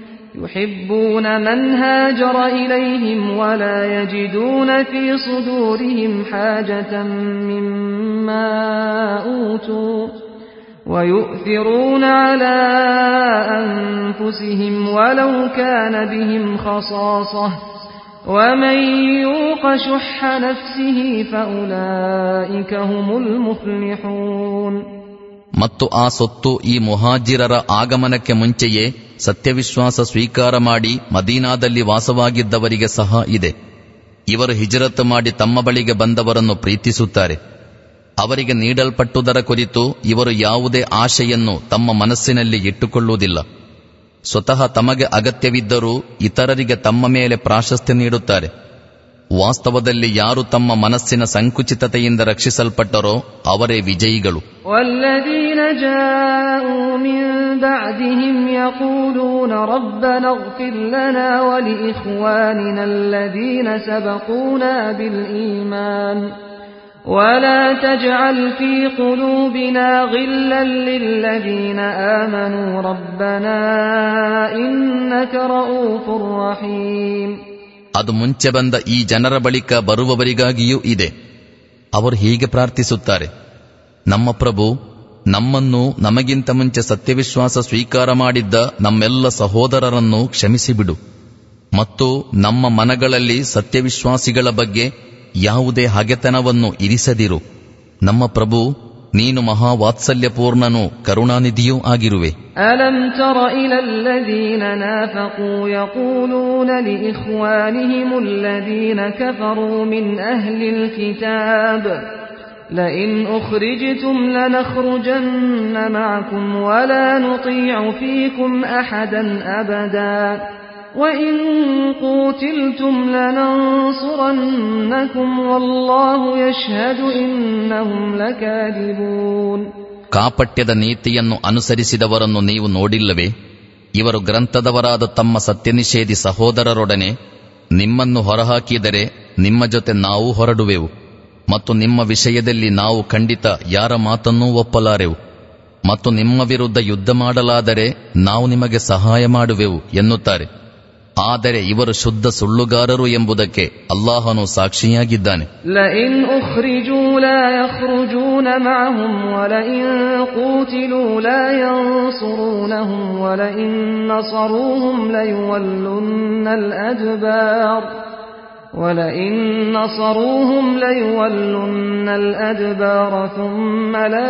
يحبون من هاجر إليهم ولا يجدون في صدورهم حاجة مما أوتوا ويؤثرون على أنفسهم ولو كان بهم خصاصة ومن يوق شح نفسه فأولئك هم المفلحون ಮತ್ತು ಆ ಸೊತ್ತು ಈ ಮುಹಾಜಿರರ ಆಗಮನಕ್ಕೆ ಮುಂಚೆಯೇ ಸತ್ಯವಿಶ್ವಾಸ ಸ್ವೀಕಾರ ಮಾಡಿ ಮದೀನಾದಲ್ಲಿ ವಾಸವಾಗಿದ್ದವರಿಗೆ ಸಹ ಇದೆ ಇವರು ಹಿಜರತ್ ಮಾಡಿ ತಮ್ಮ ಬಳಿಗೆ ಬಂದವರನ್ನು ಪ್ರೀತಿಸುತ್ತಾರೆ ಅವರಿಗೆ ನೀಡಲ್ಪಟ್ಟುದರ ಕುರಿತು ಇವರು ಯಾವುದೇ ಆಶೆಯನ್ನು ತಮ್ಮ ಮನಸ್ಸಿನಲ್ಲಿ ಇಟ್ಟುಕೊಳ್ಳುವುದಿಲ್ಲ ಸ್ವತಃ ತಮಗೆ ಅಗತ್ಯವಿದ್ದರೂ ಇತರರಿಗೆ ತಮ್ಮ ಮೇಲೆ ಪ್ರಾಶಸ್ತ್ಯ ನೀಡುತ್ತಾರೆ ವಾಸ್ತವದಲ್ಲಿ ಯಾರು ತಮ್ಮ ಮನಸ್ಸಿನ ಸಂಕುಚಿತತೆಯಿಂದ ರಕ್ಷಿಸಲ್ಪಟ್ಟರೋ ಅವರೇ ವಿಜಯಿಗಳು والذين جاءوا من بعدهم يقولون ربنا اغفر لنا ولإخواننا الذين سبقونا بالإيمان ولا تجعل في قلوبنا غلا للذين آمنوا ربنا إنك رؤوف رحيم ಅದು ಮುಂಚೆ ಬಂದ ಈ ಜನರ ಬಳಿಕ ಬರುವವರಿಗಾಗಿಯೂ ಇದೆ ಅವರು ಹೀಗೆ ಪ್ರಾರ್ಥಿಸುತ್ತಾರೆ ನಮ್ಮ ಪ್ರಭು ನಮ್ಮನ್ನು ನಮಗಿಂತ ಮುಂಚೆ ಸತ್ಯವಿಶ್ವಾಸ ಸ್ವೀಕಾರ ಮಾಡಿದ್ದ ನಮ್ಮೆಲ್ಲ ಸಹೋದರರನ್ನು ಕ್ಷಮಿಸಿಬಿಡು ಮತ್ತು ನಮ್ಮ ಮನಗಳಲ್ಲಿ ಸತ್ಯವಿಶ್ವಾಸಿಗಳ ಬಗ್ಗೆ ಯಾವುದೇ ಹಗೆತನವನ್ನು ಇರಿಸದಿರು ನಮ್ಮ ಪ್ರಭು ನೀನು ಮಹಾವಾತ್ಸಲ್ಯಪೂರ್ಣನೂ ಕರುಣಾನಿಧಿಯೂ ಆಗಿರುವೆ ألم تر إلى الذين نافقوا يقولون لإخوانهم الذين كفروا من أهل الكتاب لئن أخرجتم لنخرجن معكم ولا نطيع فيكم أحدا أبدا وإن قوتلتم لننصرنكم والله يشهد إنهم لكاذبون ಕಾಪಟ್ಯದ ನೀತಿಯನ್ನು ಅನುಸರಿಸಿದವರನ್ನು ನೀವು ನೋಡಿಲ್ಲವೇ ಇವರು ಗ್ರಂಥದವರಾದ ತಮ್ಮ ಸತ್ಯನಿಷೇಧಿ ಸಹೋದರರೊಡನೆ ನಿಮ್ಮನ್ನು ಹೊರಹಾಕಿದರೆ ನಿಮ್ಮ ಜೊತೆ ನಾವು ಹೊರಡುವೆವು ಮತ್ತು ನಿಮ್ಮ ವಿಷಯದಲ್ಲಿ ನಾವು ಖಂಡಿತ ಯಾರ ಮಾತನ್ನೂ ಒಪ್ಪಲಾರೆವು ಮತ್ತು ನಿಮ್ಮ ವಿರುದ್ಧ ಯುದ್ಧ ಮಾಡಲಾದರೆ ನಾವು ನಿಮಗೆ ಸಹಾಯ ಮಾಡುವೆವು ಎನ್ನುತ್ತಾರೆ ಆದರೆ ಇವರು ಶುದ್ಧ ಸುಳ್ಳುಗಾರರು ಎಂಬುದಕ್ಕೆ ಅಲ್ಲಾಹನು ಸಾಕ್ಷಿಯಾಗಿದ್ದಾನೆ لئن أخرجوا لا يخرجون معهم ولئن قوتلوا لا ينصرونهم ولئن نصروهم ليولن الأدبار ولئن نصروهم ليولن الأدبار ثم لا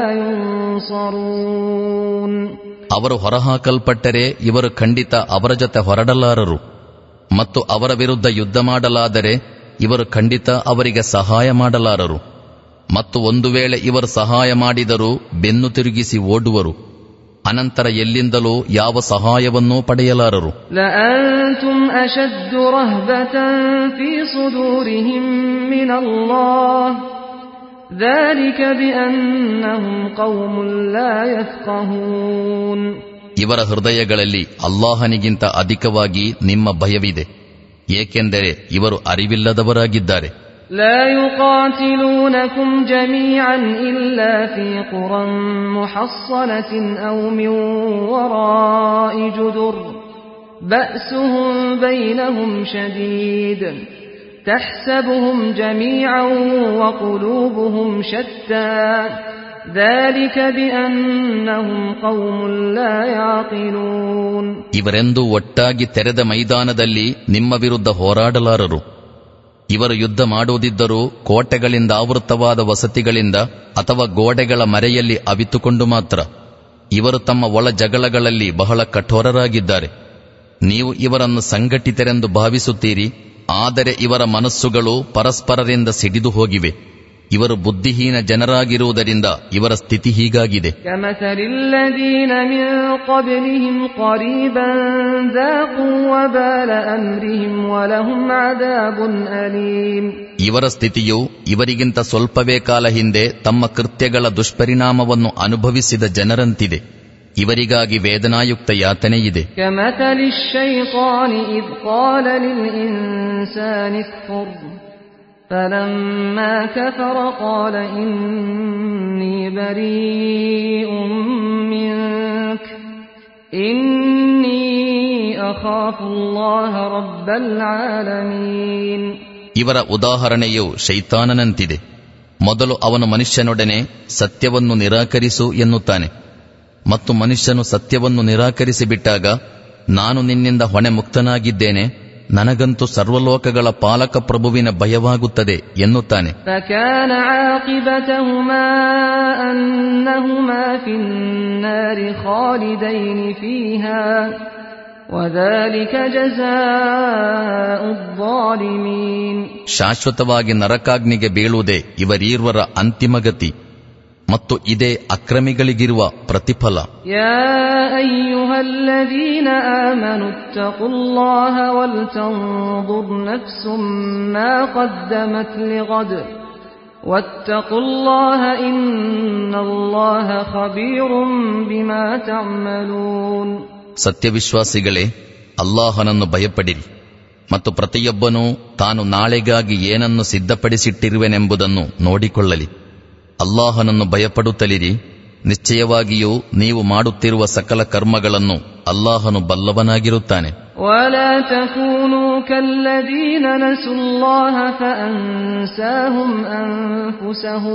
ينصرون ಅವರು ಹೊರಹಾಕಲ್ಪಟ್ಟರೆ ಇವರು ಖಂಡಿತ ಅವರ ಜೊತೆ ಹೊರಡಲಾರರು ಮತ್ತು ಅವರ ವಿರುದ್ಧ ಯುದ್ಧ ಮಾಡಲಾದರೆ ಇವರು ಖಂಡಿತ ಅವರಿಗೆ ಸಹಾಯ ಮಾಡಲಾರರು ಮತ್ತು ಒಂದು ವೇಳೆ ಇವರು ಸಹಾಯ ಮಾಡಿದರೂ ಬೆನ್ನು ತಿರುಗಿಸಿ ಓಡುವರು ಅನಂತರ ಎಲ್ಲಿಂದಲೂ ಯಾವ ಸಹಾಯವನ್ನೂ ಪಡೆಯಲಾರರು لأنتم أشد رهبة في صدورهم من الله ذلك بأنهم قوم لا يفقهون ಇವರ ಹೃದಯಗಳಲ್ಲಿ ಅಲ್ಲಾಹನಿಗಿಂತ ಅಧಿಕವಾಗಿ ನಿಮ್ಮ ಭಯವಿದೆ ಏಕೆಂದರೆ ಇವರು ಅರಿವಿಲ್ಲದವರಾಗಿದ್ದಾರೆ لا يقاتلونكم جميعا إلا في قرى محصنة أو من وراء جدر بأسهم بينهم شديد تحسبهم جميعا وقلوبهم شتى ذلك بأنهم قوم لا يعقلون ಇವರೆಂದೂ ಒಟ್ಟಾಗಿ ತೆರೆದ ಮೈದಾನದಲ್ಲಿ ನಿಮ್ಮ ವಿರುದ್ಧ ಹೋರಾಡಲಾರರು ಇವರು ಯುದ್ಧ ಮಾಡುವುದಿದ್ದರೂ ಕೋಟೆಗಳಿಂದ ಆವೃತವಾದ ವಸತಿಗಳಿಂದ ಅಥವಾ ಗೋಡೆಗಳ ಮರೆಯಲ್ಲಿ ಅವಿತುಕೊಂಡು ಮಾತ್ರ ಇವರು ತಮ್ಮ ಒಳ ಜಗಳಗಳಲ್ಲಿ ಬಹಳ ಕಠೋರರಾಗಿದ್ದಾರೆ ನೀವು ಇವರನ್ನು ಸಂಘಟಿತರೆಂದು ಭಾವಿಸುತ್ತೀರಿ ಆದರೆ ಇವರ ಮನಸ್ಸುಗಳು ಪರಸ್ಪರರಿಂದ ಸಿಡಿದು ಹೋಗಿವೆ ಇವರು ಬುದ್ಧಿಹೀನ ಜನರಾಗಿರುವುದರಿಂದ ಇವರ ಸ್ಥಿತಿ ಹೀಗಾಗಿದೆ كمثل الذين من قبلهم قريبا ذاقوا وبال أمرهم ولهم عذاب أليم ಇವರ ಸ್ಥಿತಿಯು ಇವರಿಗಿಂತ ಸ್ವಲ್ಪವೇ ಕಾಲ ಹಿಂದೆ ತಮ್ಮ ಕೃತ್ಯಗಳ ದುಷ್ಪರಿಣಾಮವನ್ನು ಅನುಭವಿಸಿದ ಜನರಂತಿದೆ ಇವರಿಗಾಗಿ ವೇದನಾಯುಕ್ತ ಯಾತನೆಯಿದೆ كمثل الشيطان إذ قال للإنسان اكفر فلما كفر قال إني بريء منك إني أخاف الله رب العالمين ಇವರ ಉದಾಹರಣೆಯು ಶೈತಾನನಂತಿದೆ ಮೊದಲು ಅವನು ಮನುಷ್ಯನೊಡನೆ ಸತ್ಯವನ್ನು ನಿರಾಕರಿಸು ಎನ್ನುತ್ತಾನೆ ಮತ್ತು ಮನುಷ್ಯನು ಸತ್ಯವನ್ನು ನಿರಾಕರಿಸಿ ಬಿಟ್ಟಾಗ ನಾನು ನಿನ್ನಿಂದ ಹೊಣೆ ಮುಕ್ತನಾಗಿದ್ದೇನೆ ನನಗಂತೂ ಸರ್ವಲೋಕಗಳ ಪಾಲಕ ಪ್ರಭುವಿನ ಭಯವಾಗುತ್ತದೆ ಎನ್ನುತ್ತಾನೆ فكان عاقبتهما أنهما في النار خالدين فيها وذلك جزاء الظالمين ಶಾಶ್ವತವಾಗಿ ನರಕಾಗ್ನಿಗೆ ಬೀಳುವುದೇ ಇವರೀರ್ವರ ಅಂತಿಮಗತಿ ಮತ್ತು ಇದೇ ಅಕ್ರಮಿಗಳಿಗಿರುವ ಪ್ರತಿಫಲ يا أيها الذين آمنوا اتقوا الله ولتنظر نفس ما قدمت لغد واتقوا الله إن الله خبير بما تعملون ಸತ್ಯವಿಶ್ವಾಸಿಗಳೇ ಅಲ್ಲಾಹನನ್ನು ಭಯಪಡಿರಿ ಮತ್ತು ಪ್ರತಿಯೊಬ್ಬನೂ ತಾನು ನಾಳೆಗಾಗಿ ಏನನ್ನು ಸಿದ್ಧಪಡಿಸಿಟ್ಟಿರುವೆನೆಂಬುದನ್ನು ನೋಡಿಕೊಳ್ಳಲಿ ಅಲ್ಲಾಹನನ್ನು ಭಯಪಡುತ್ತಲಿರಿ ನಿಶ್ಚಯವಾಗಿಯೂ ನೀವು ಮಾಡುತ್ತಿರುವ ಸಕಲ ಕರ್ಮಗಳನ್ನು ಅಲ್ಲಾಹನು ಬಲ್ಲವನಾಗಿರುತ್ತಾನೆ ولا تكونوا كالذين نسوا الله فأنساهم أنفسهم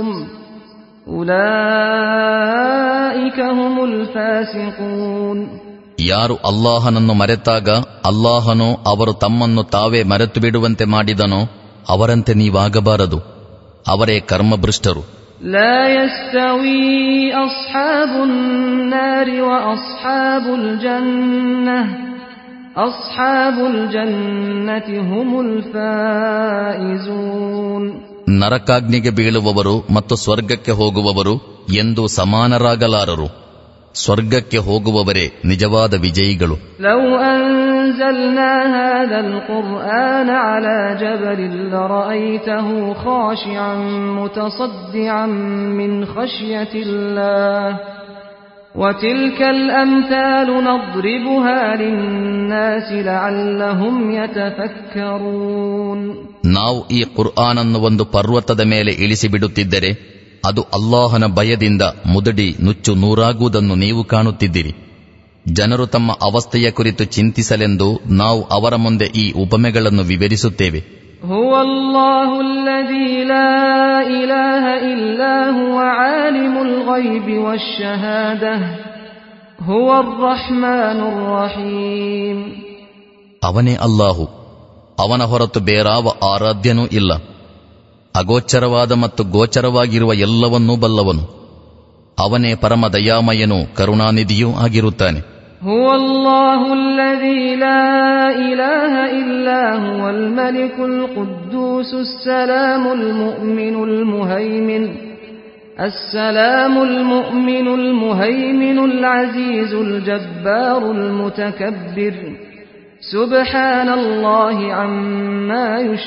أولئك هم الفاسقون ಯಾರು ಅಲ್ಲಾಹನನ್ನು ಮರೆತಾಗ ಅಲ್ಲಾಹನು ಅವರು ತಮ್ಮನ್ನು ತಾವೇ ಮರೆತು ಬಿಡುವಂತೆ ಮಾಡಿದನೋ ಅವರಂತೆ ನೀವಾಗಬಾರದು ಅವರೇ ಕರ್ಮಭೃಷ್ಟರು لا يستوي أصحاب النار وأصحاب الجنة أصحاب الجنة هم الفائزون ನರಕಾಗ್ನಿಗೆ ಬೀಳುವವರು ಮತ್ತು ಸ್ವರ್ಗಕ್ಕೆ ಹೋಗುವವರು ಎಂದು ಸಮಾನರಾಗಲಾರರು ಸ್ವರ್ಗಕ್ಕೆ ಹೋಗುವವರೇ ನಿಜವಾದ ವಿಜಯಿಗಳು لو أنزلنا هذا القرآن على جبل لرأيته خاشعا متصدعا من خشية الله وتلك الأمثال نضربها للناس لعلهم يتفكرون ನಾವು ಈ ಕುರ್ಆನನ್ನು ಒಂದು ಪರ್ವತದ ಮೇಲೆ ಇಳಿಸಿಬಿಡುತ್ತಿದ್ದರೆ ಅದು ಅಲ್ಲಾಹನ ಭಯದಿಂದ ಮುದಡಿ ನುಚ್ಚು ನೂರಾಗುವುದನ್ನು ನೀವು ಕಾಣುತ್ತಿದ್ದಿರಿ ಜನರು ತಮ್ಮ ಅವಸ್ಥೆಯ ಕುರಿತು ಚಿಂತಿಸಲೆಂದು ನಾವು ಅವರ ಮುಂದೆ ಈ ಉಪಮೆಗಳನ್ನು ವಿವರಿಸುತ್ತೇವೆ هو الله الذي لا إله إلا هو عالم الغيب والشهادة هو الرحمن الرحيم ಅವನೇ ಅಲ್ಲಾಹು ಅವನ ಹೊರತು ಬೇರಾವ ಆರಾಧ್ಯನೂ ಇಲ್ಲ ಅಗೋಚರವಾದ ಮತ್ತು ಗೋಚರವಾಗಿರುವ ಎಲ್ಲವನ್ನೂ ಬಲ್ಲವನು ಅವನೇ ಪರಮ ದಯಾಮಯನೂ ಕರುಣಾನಿಧಿಯೂ ಆಗಿರುತ್ತಾನೆ هو الله الذي لا إله إلا هو الملك القدوس السلام المؤمن المهيمن السلام المؤمن المهيمن العزيز الجبار المتكبر سبحان الله عما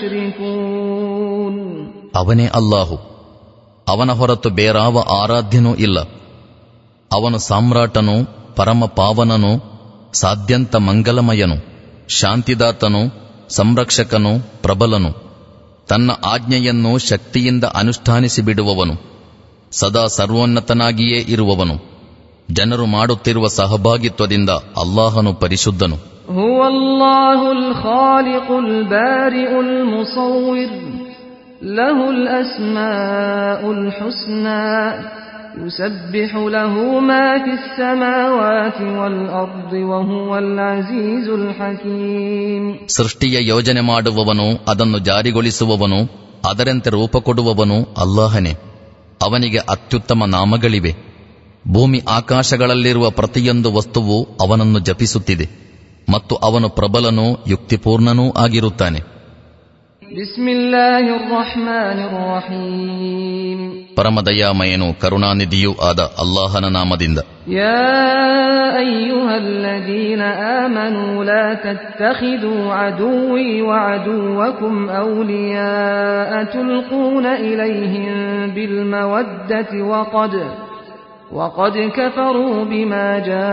يشركون ಅವನೇ ಅಲ್ಲಾಹು ಅವನ ಹೊರತು ಬೇರಾವ ಆರಾಧ್ಯನೂ ಇಲ್ಲ ಅವನು ಸಾಮ್ರಾಟನು ಪರಮ ಪಾವನನು ಸಾಧ್ಯಂತ ಮಂಗಲಮಯನು ಶಾಂತಿದಾತನು ಸಂರಕ್ಷಕನು ಪ್ರಬಲನು ತನ್ನ ಆಜ್ಞೆಯನ್ನು ಶಕ್ತಿಯಿಂದ ಅನುಷ್ಠಾನಿಸಿ ಬಿಡುವವನು ಸದಾ ಸರ್ವೋನ್ನತನಾಗಿಯೇ ಇರುವವನು ಜನರು ಮಾಡುತ್ತಿರುವ ಸಹಭಾಗಿತ್ವದಿಂದ ಅಲ್ಲಾಹನು ಪರಿಶುದ್ಧನು هو الله الخالق البارئ المصور له الأسماء الحسنى يسبح له ما في السماوات والأرض وهو العزيز الحكيم ಸೃಷ್ಟಿಯ ಯೋಜನೆ ಮಾಡುವವನು ಅದನ್ನು ಜಾರಿಗೊಳಿಸುವವನು ಅದರಂತೆ ರೂಪ ಕೊಡುವವನು ಅಲ್ಲಾಹನೇ ಅವನಿಗೆ ಅತ್ಯುತ್ತಮ ನಾಮಗಳಿವೆ ಭೂಮಿ ಆಕಾಶಗಳಲ್ಲಿರುವ ಪ್ರತಿಯೊಂದು ವಸ್ತುವು ಅವನನ್ನು ಜಪಿಸುತ್ತಿದೆ ಮತ್ತು ಅವನು ಪ್ರಬಲನೂ ಯುಕ್ತಿಪೂರ್ಣನೂ ಆಗಿರುತ್ತಾನೆ بسم الله الرحمن الرحيم ಪರಮದಯಾಮಯನು ಕರುಣಾನಿಧಿಯೂ ಆದ ಅಲ್ಲಾಹನ ನಾಮದಿಂದ يا أيها الذين آمنوا لا تتخذوا عدوي وعدوكم أولياء تلقون إليهم بالمودة وقد وقد كفروا بما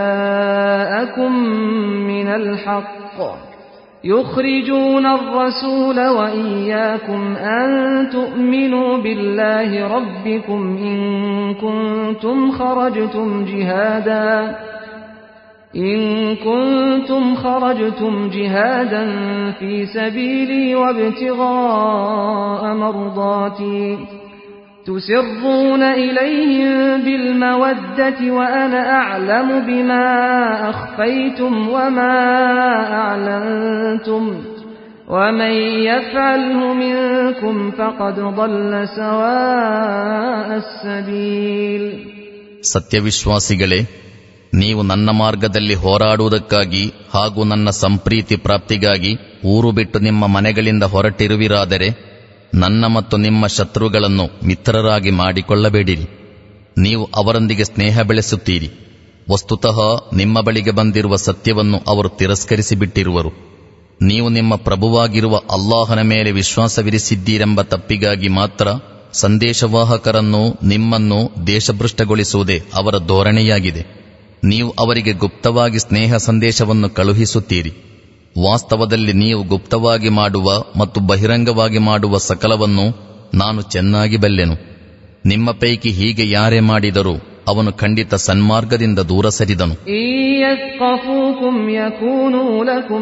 جاءكم من الحق يخرجون الرسول وإياكم أن تؤمنوا بالله ربكم إن كنتم خرجتم جهادا إن كنتم خرجتم جهادا في سبيلي وابتغاء مرضاتي تسرون إليهم بالمودة وأنا أعلم بما أخفيتم وما أعلنتم ومن يفعله منكم فقد ضل سواء السبيل ಸತ್ಯವಿಶ್ವಾಸಿಗಳೇ ನೀವು ನನ್ನ ಮಾರ್ಗದಲ್ಲಿ ಹೋರಾಡುವುದಕ್ಕಾಗಿ ಹಾಗೂ ನನ್ನ ಸಂಪ್ರೀತಿ ಪ್ರಾಪ್ತಿಗಾಗಿ ಊರು ಬಿಟ್ಟು ನಿಮ್ಮ ಮನೆಗಳಿಂದ ಹೊರಟಿರುವಿರಾದರೆ ನನ್ನ ಮತ್ತು ನಿಮ್ಮ ಶತ್ರುಗಳನ್ನು ಮಿತ್ರರಾಗಿ ಮಾಡಿಕೊಳ್ಳಬೇಡಿರಿ ನೀವು ಅವರೊಂದಿಗೆ ಸ್ನೇಹ ಬೆಳೆಸುತ್ತೀರಿ ವಸ್ತುತಃ ನಿಮ್ಮ ಬಳಿಗೆ ಬಂದಿರುವ ಸತ್ಯವನ್ನು ಅವರು ತಿರಸ್ಕರಿಸಿ ಬಿಟ್ಟಿರುವರು ನೀವು ನಿಮ್ಮ ಪ್ರಭುವಾಗಿರುವ ಅಲ್ಲಾಹನ ಮೇಲೆ ವಿಶ್ವಾಸವಿರಿಸಿದ್ದೀರೆಂಬ ತಪ್ಪಿಗಾಗಿ ಮಾತ್ರ ಸಂದೇಶವಾಹಕರನ್ನು ನಿಮ್ಮನ್ನು ದೇಶಭೃಷ್ಟಗೊಳಿಸುವುದೇ ಅವರ ಧೋರಣೆಯಾಗಿದೆ ನೀವು ಅವರಿಗೆ ಗುಪ್ತವಾಗಿ ಸ್ನೇಹ ಸಂದೇಶವನ್ನು ಕಳುಹಿಸುತ್ತೀರಿ ವಾಸ್ತವದಲ್ಲಿ ನೀವು ಗುಪ್ತವಾಗಿ ಮಾಡುವ ಮತ್ತು ಬಹಿರಂಗವಾಗಿ ಮಾಡುವ ಸಕಲವನ್ನು ನಾನು ಚೆನ್ನಾಗಿ ಬಲ್ಲೆನು ನಿಮ್ಮ ಪೈಕಿ ಹೀಗೆ ಯಾರೇ ಮಾಡಿದರೂ ಅವನು ಖಂಡಿತ ಸನ್ಮಾರ್ಗದಿಂದ ದೂರ ಸರಿದನು إن يثقفوكم يكونوا لكم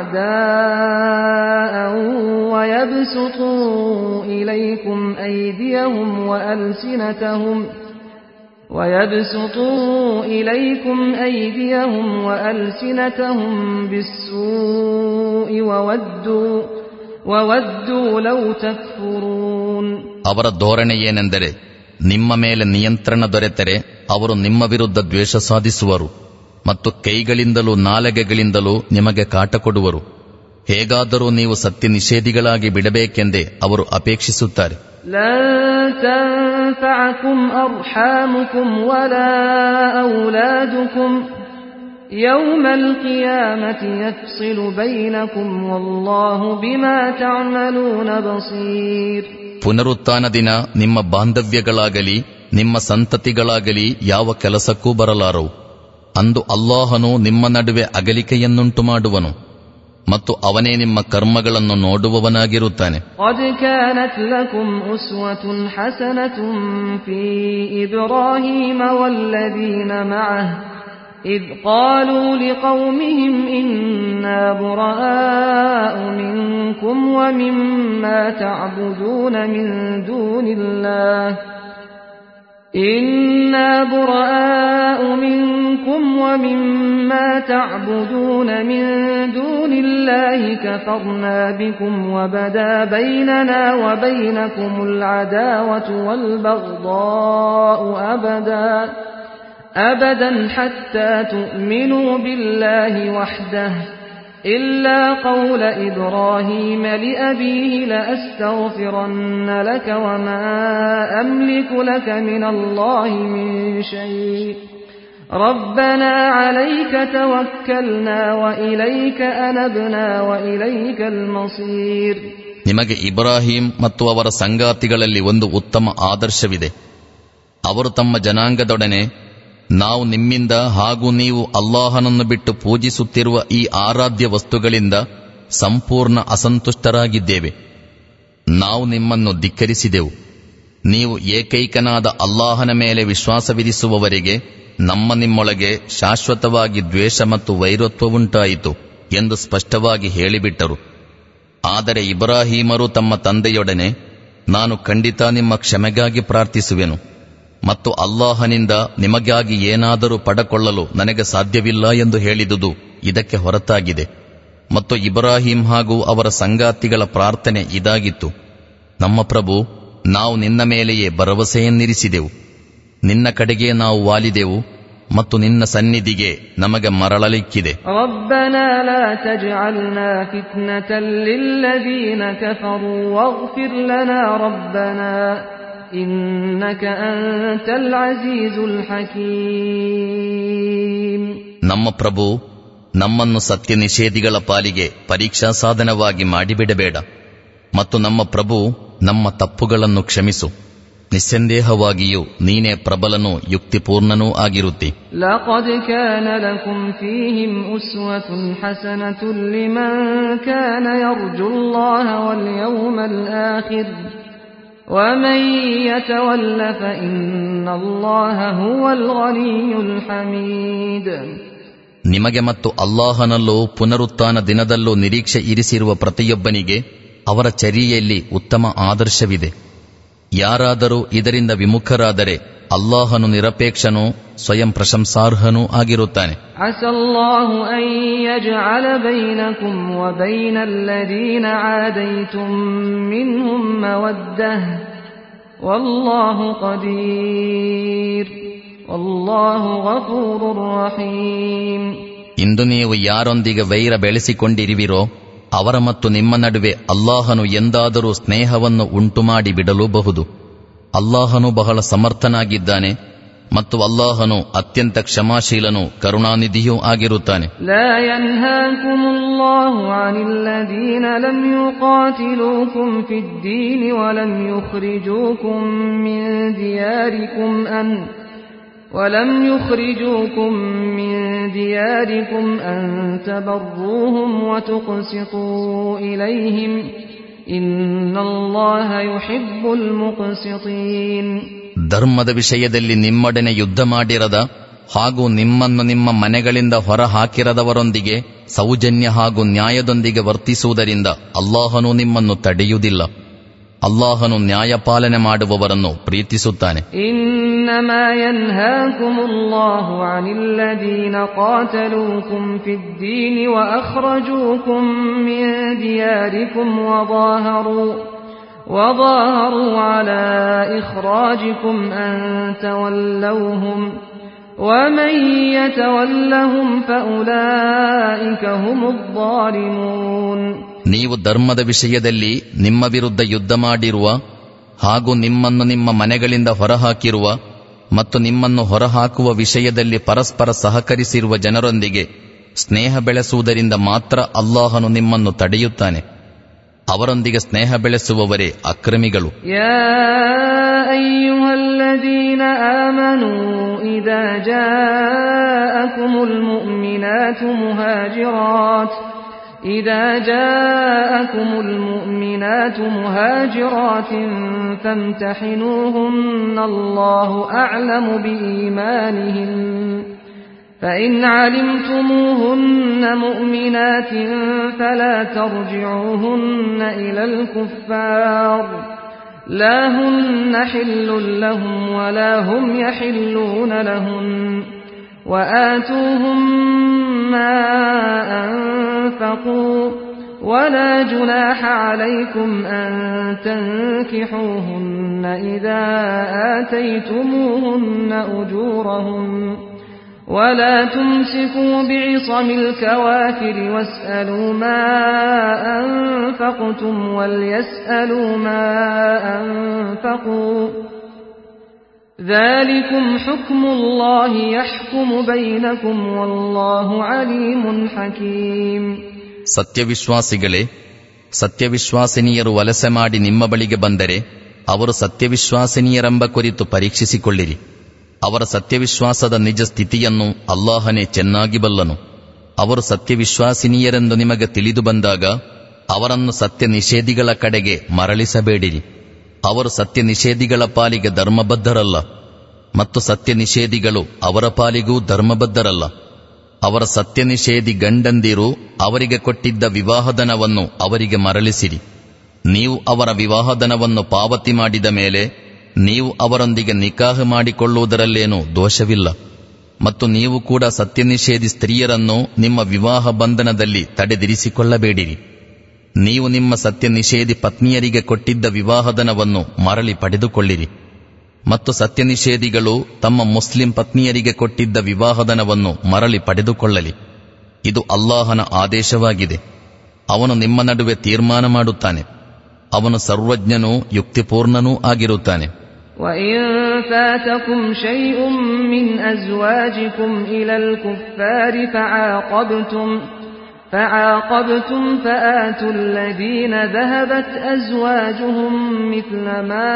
أعداء ويبسطوا إليكم أيديهم وألسنتهم ويبسطوا إليكم أيديهم وألسنتهم بالسوء وودوا وودوا لو تكفرون ಅವರ ಧೋರಣೆ ಏನೆಂದರೆ ನಿಮ್ಮ ಮೇಲೆ ನಿಯಂತ್ರಣ ದೊರೆತರೆ ಅವರು ನಿಮ್ಮ ವಿರುದ್ಧ ದ್ವೇಷ ಸಾಧಿಸುವರು ಮತ್ತು ಕೈಗಳಿಂದಲೂ ನಾಲಗೆಗಳಿಂದಲೂ ನಿಮಗೆ ಕಾಟ ಕೊಡುವರು ಹೇಗಾದರೂ ನೀವು ಸತ್ಯ ನಿಷೇಧಿಗಳಾಗಿ ಬಿಡಬೇಕೆಂದೇ ಅವರು ಅಪೇಕ್ಷಿಸುತ್ತಾರೆ لن تنفعكم أرحامكم ولا أولادكم يوم القيامة يفصل بينكم والله بما تعملون بصير ಪುನರುತ್ಥಾನ ದಿನ ನಿಮ್ಮ ಬಾಂಧವ್ಯಗಳಾಗಲಿ ನಿಮ್ಮ ಸಂತತಿಗಳಾಗಲಿ ಯಾವ ಕೆಲಸಕ್ಕೂ ಬರಲಾರವು ಅಂದು ಅಲ್ಲಾಹನು ನಿಮ್ಮ ನಡುವೆ ಅಗಲಿಕೆಯನ್ನುಂಟು ಮಾಡುವನು ಮತ್ತು ಅವನೇ ನಿಮ್ಮ ಕರ್ಮಗಳನ್ನು ನೋಡುವವನಾಗಿರುತ್ತಾನೆ قد كانت لكم أسوة حسنة في إبراهيم والذين معه إذ قالوا لقومهم إنا براء منكم ومما تعبدون من دون الله إنا براء منكم ومما تعبدون من دون الله كفرنا بكم وبدا بيننا وبينكم العداوة والبغضاء أبدا أبدا حتى تؤمنوا بالله وحده إلا قول إبراهيم لأبيه لأستغفرن لك وما أملك لك من الله من شيء ربنا عليك توكلنا وإليك أنبنا وإليك المصير ನಿಮಗೆ ಇಬ್ರಾಹಿಂ ಮತ್ತು ಅವರ ಸಂಗಾತಿಗಳಲ್ಲಿ ಒಂದು ಉತ್ತಮ ಆದರ್ಶವಿದೆ ಅವರು ತಮ್ಮ ಜನಾಂಗದೊಡನೆ ನಾವು ನಿಮ್ಮಿಂದ ಹಾಗೂ ನೀವು ಅಲ್ಲಾಹನನ್ನು ಬಿಟ್ಟು ಪೂಜಿಸುತ್ತಿರುವ ಈ ಆರಾಧ್ಯ ವಸ್ತುಗಳಿಂದ ಸಂಪೂರ್ಣ ಅಸಂತುಷ್ಟರಾಗಿದ್ದೇವೆ ನಾವು ನಿಮ್ಮನ್ನು ಧಿಕ್ಕರಿಸಿದೆವು ನೀವು ಏಕೈಕನಾದ ಅಲ್ಲಾಹನ ಮೇಲೆ ವಿಶ್ವಾಸವಿರಿಸುವವರೆಗೆ ನಮ್ಮ ನಿಮ್ಮೊಳಗೆ ಶಾಶ್ವತವಾಗಿ ದ್ವೇಷ ಮತ್ತು ವೈರತ್ವವುಂಟಾಯಿತು ಎಂದು ಸ್ಪಷ್ಟವಾಗಿ ಹೇಳಿಬಿಟ್ಟರು ಆದರೆ ಇಬ್ರಾಹೀಮರು ತಮ್ಮ ತಂದೆಯೊಡನೆ ನಾನು ಖಂಡಿತ ನಿಮ್ಮ ಕ್ಷಮೆಗಾಗಿ ಪ್ರಾರ್ಥಿಸುವೆನು ಮತ್ತು ಅಲ್ಲಾಹನಿಂದ ನಿಮಗಾಗಿ ಏನಾದರೂ ಪಡಕೊಳ್ಳಲು ನನಗೆ ಸಾಧ್ಯವಿಲ್ಲ ಎಂದು ಹೇಳಿದುದು ಇದಕ್ಕೆ ಹೊರತಾಗಿದೆ ಮತ್ತು ಇಬ್ರಾಹಿಂ ಹಾಗೂ ಅವರ ಸಂಗಾತಿಗಳ ಪ್ರಾರ್ಥನೆ ಇದಾಗಿತ್ತು ನಮ್ಮ ಪ್ರಭು ನಾವು ನಿನ್ನ ಮೇಲೆಯೇ ಭರವಸೆಯನ್ನಿರಿಸಿದೆವು ನಿನ್ನ ಕಡೆಗೆ ನಾವು ವಾಲಿದೆವು ಮತ್ತು ನಿನ್ನ ಸನ್ನಿಧಿಗೆ ನಮಗೆ ಮರಳಲಿಕ್ಕಿದೆ ربنا لا تجعلنا فتنة للذين كفروا واغفر لنا ربنا إنك أنت العزيز الحكيم ನಮ್ಮ ಪ್ರಭು ನಮ್ಮನ್ನು ಸತ್ಯ ನಿಷೇಧಿಗಳ ಪಾಲಿಗೆ ಪರೀಕ್ಷಾ ಸಾಧನವಾಗಿ ಮಾಡಿಬಿಡಬೇಡ ಮತ್ತು ನಮ್ಮ ಪ್ರಭು ನಮ್ಮ ತಪ್ಪುಗಳನ್ನು ಕ್ಷಮಿಸು ನಿಸ್ಸಂದೇಹವಾಗಿಯೂ ನೀನೇ ಪ್ರಬಲನೂ ಯುಕ್ತಿಪೂರ್ಣನೂ ಆಗಿರುತ್ತಿ لقد كان لكم فيهم أسوة حسنة لمن كان يرجو الله واليوم الآخر ومن يتول فإن الله هو الغني الحميد ನಿಮಗೆ ಮತ್ತು ಅಲ್ಲಾಹನಲ್ಲೂ ಪುನರುತ್ಥಾನ ದಿನದಲ್ಲೂ ನಿರೀಕ್ಷೆ ಇರಿಸಿರುವ ಪ್ರತಿಯೊಬ್ಬನಿಗೆ ಅವರ ಚರ್ಯೆಯಲ್ಲಿ ಉತ್ತಮ ಆದರ್ಶವಿದೆ ಯಾರಾದರೂ ಇದರಿಂದ ವಿಮುಖರಾದರೆ ಅಲ್ಲಾಹನು ನಿರಪೇಕ್ಷನೂ ಸ್ವಯಂ ಪ್ರಶಂಸಾರ್ಹನೂ ಆಗಿರುತ್ತಾನೆ عسى الله أن يجعل بينكم وبين الذين عاديتم منهم مودة والله قدير والله غفور رحيم ಇಂದು ನೀವು ಯಾರೊಂದಿಗೆ ವೈರ ಬೆಳೆಸಿಕೊಂಡಿರುವಿರೋ ಅವರ ಮತ್ತು ನಿಮ್ಮ ನಡುವೆ ಅಲ್ಲಾಹನು ಎಂದಾದರೂ ಸ್ನೇಹವನ್ನು ಉಂಟುಮಾಡಿ ಬಿಡಲೂಬಹುದು ಅಲ್ಲಾಹನು ಬಹಳ ಸಮರ್ಥನಾಗಿದ್ದಾನೆ ಮತ್ತು ಅಲ್ಲಾಹನು ಅತ್ಯಂತ ಕ್ಷಮಾಶೀಲನೂ ಕರುಣಾನಿಧಿಯೂ ಆಗಿರುತ್ತಾನೆ لا ينهاكم الله عن الذين لم يقاتلوكم في الدين ولم يخرجوكم من دياركم أن ولم يخرجوكم من دياركم أن تبروهم وتقسطوا إليهم إن الله يحب المقسطين ಧರ್ಮದ ವಿಷಯದಲ್ಲಿ ನಿಮ್ಮೊಡನೆ ಯುದ್ಧ ಮಾಡಿರದ ಹಾಗೂ ನಿಮ್ಮನ್ನು ನಿಮ್ಮ ಮನೆಗಳಿಂದ ಹೊರ ಹಾಕಿರದವರೊಂದಿಗೆ ಸೌಜನ್ಯ ಹಾಗೂ ನ್ಯಾಯದೊಂದಿಗೆ ವರ್ತಿಸುವುದರಿಂದ ಅಲ್ಲಾಹನು ನಿಮ್ಮನ್ನು ತಡೆಯುವುದಿಲ್ಲ ಅಲ್ಲಾಹನು ನ್ಯಾಯಪಾಲನೆ ಮಾಡುವವರನ್ನು ಪ್ರೀತಿಸುತ್ತಾನೆ إنما ينهاكم الله عن الذين قاتلوكم في الدين وأخرجوكم من دياركم وظاهروا وظاهروا على إخراجكم أن تولوهم ومن يتولهم فأولئك هم الظالمون ನೀವು ಧರ್ಮದ ವಿಷಯದಲ್ಲಿ ನಿಮ್ಮ ವಿರುದ್ಧ ಯುದ್ಧ ಮಾಡಿರುವ ಹಾಗೂ ನಿಮ್ಮನ್ನು ನಿಮ್ಮ ಮನೆಗಳಿಂದ ಹೊರಹಾಕಿರುವ ಮತ್ತು ನಿಮ್ಮನ್ನು ಹೊರಹಾಕುವ ವಿಷಯದಲ್ಲಿ ಪರಸ್ಪರ ಸಹಕರಿಸಿರುವ ಜನರೊಂದಿಗೆ ಸ್ನೇಹ ಬೆಳೆಸುವುದರಿಂದ ಮಾತ್ರ ಅಲ್ಲಾಹನು ನಿಮ್ಮನ್ನು ತಡೆಯುತ್ತಾನೆ ಅವರೊಂದಿಗೆ ಸ್ನೇಹ ಬೆಳೆಸುವವರೇ ಅಕ್ರಮಿಗಳು يا أيها الذين آمنوا إذا جاءكم المؤمنات مهاجرات إذا جاءكم المؤمنات مهاجرات فامتحنوهن الله أعلم بإيمانهن فإن علمتموهن مؤمنات فلا ترجعوهن إلى الكفار لا هن حل لهم ولا هم يحلون لهن وآتوهم ما أنفقوا ولا جناح عليكم أن تنكحوهن إذا آتيتموهن أجورهن ولا تمسكوا بعصم الكوافر واسألوا ما أنفقتم وليسألوا ما أنفقوا ذلكم حكم الله يحكم بينكم والله عليم حكيم ಸತ್ಯವಿಶ್ವಾಸಿಗಳೇ ಸತ್ಯವಿಶ್ವಾಸಿನಿಯರು ವಲಸೆ ಮಾಡಿ ನಿಮ್ಮ ಬಳಿಗೆ ಬಂದರೆ ಅವರು ಸತ್ಯವಿಶ್ವಾಸಿನಿಯರೆಂಬ ಕುರಿತು ಪರೀಕ್ಷಿಸಿಕೊಳ್ಳಿರಿ ಅವರ ಸತ್ಯವಿಶ್ವಾಸದ ನಿಜ ಸ್ಥಿತಿಯನ್ನು ಅಲ್ಲಾಹನೇ ಚೆನ್ನಾಗಿ ಬಲ್ಲನು ಅವರು ಸತ್ಯವಿಶ್ವಾಸಿನಿಯರೆಂದು ನಿಮಗೆ ತಿಳಿದು ಬಂದಾಗ ಅವರನ್ನು ಸತ್ಯ ನಿಷೇಧಿಗಳ ಕಡೆಗೆ ಮರಳಿಸಬೇಡಿರಿ ಅವರು ಸತ್ಯ ನಿಷೇಧಿಗಳ ಪಾಲಿಗೆ ಧರ್ಮಬದ್ಧರಲ್ಲ ಮತ್ತು ಸತ್ಯ ನಿಷೇಧಿಗಳು ಅವರ ಪಾಲಿಗೂ ಧರ್ಮಬದ್ಧರಲ್ಲ ಅವರ ಸತ್ಯ ನಿಷೇಧಿ ಗಂಡಂದಿರು ಅವರಿಗೆ ಕೊಟ್ಟಿದ್ದ ವಿವಾಹಧನವನ್ನು ಅವರಿಗೆ ಮರಳಿಸಿರಿ ನೀವು ಅವರ ವಿವಾಹಧನವನ್ನು ಪಾವತಿ ಮಾಡಿದ ಮೇಲೆ ನೀವು ಅವರೊಂದಿಗೆ ನಿಕಾಹ ಮಾಡಿಕೊಳ್ಳುವುದರಲ್ಲೇನೂ ದೋಷವಿಲ್ಲ ಮತ್ತು ನೀವು ಕೂಡ ಸತ್ಯ ನಿಷೇಧಿ ಸ್ತ್ರೀಯರನ್ನು ನಿಮ್ಮ ವಿವಾಹ ಬಂಧನದಲ್ಲಿ ತಡೆದಿರಿಸಿಕೊಳ್ಳಬೇಡಿರಿ ನೀವು ನಿಮ್ಮ ಸತ್ಯ ನಿಷೇಧಿ ಪತ್ನಿಯರಿಗೆ ಕೊಟ್ಟಿದ್ದ ವಿವಾಹಧನವನ್ನು ಮರಳಿ ಪಡೆದುಕೊಳ್ಳಿರಿ ಮತ್ತು ಸತ್ಯ ನಿಷೇಧಿಗಳು ತಮ್ಮ ಮುಸ್ಲಿಂ ಪತ್ನಿಯರಿಗೆ ಕೊಟ್ಟಿದ್ದ ವಿವಾಹಧನವನ್ನು ಮರಳಿ ಪಡೆದುಕೊಳ್ಳಲಿ ಇದು ಅಲ್ಲಾಹನ ಆದೇಶವಾಗಿದೆ ಅವನು ನಿಮ್ಮ ನಡುವೆ ತೀರ್ಮಾನ ಮಾಡುತ್ತಾನೆ ಅವನು ಸರ್ವಜ್ಞನೂ ಯುಕ್ತಿಪೂರ್ಣನೂ ಆಗಿರುತ್ತಾನೆ وإن فاتكم شيء من أزواجكم إلى الكفار فعاقبتم فعاقبتم فآتوا الذين ذهبت أزواجهم مثل ما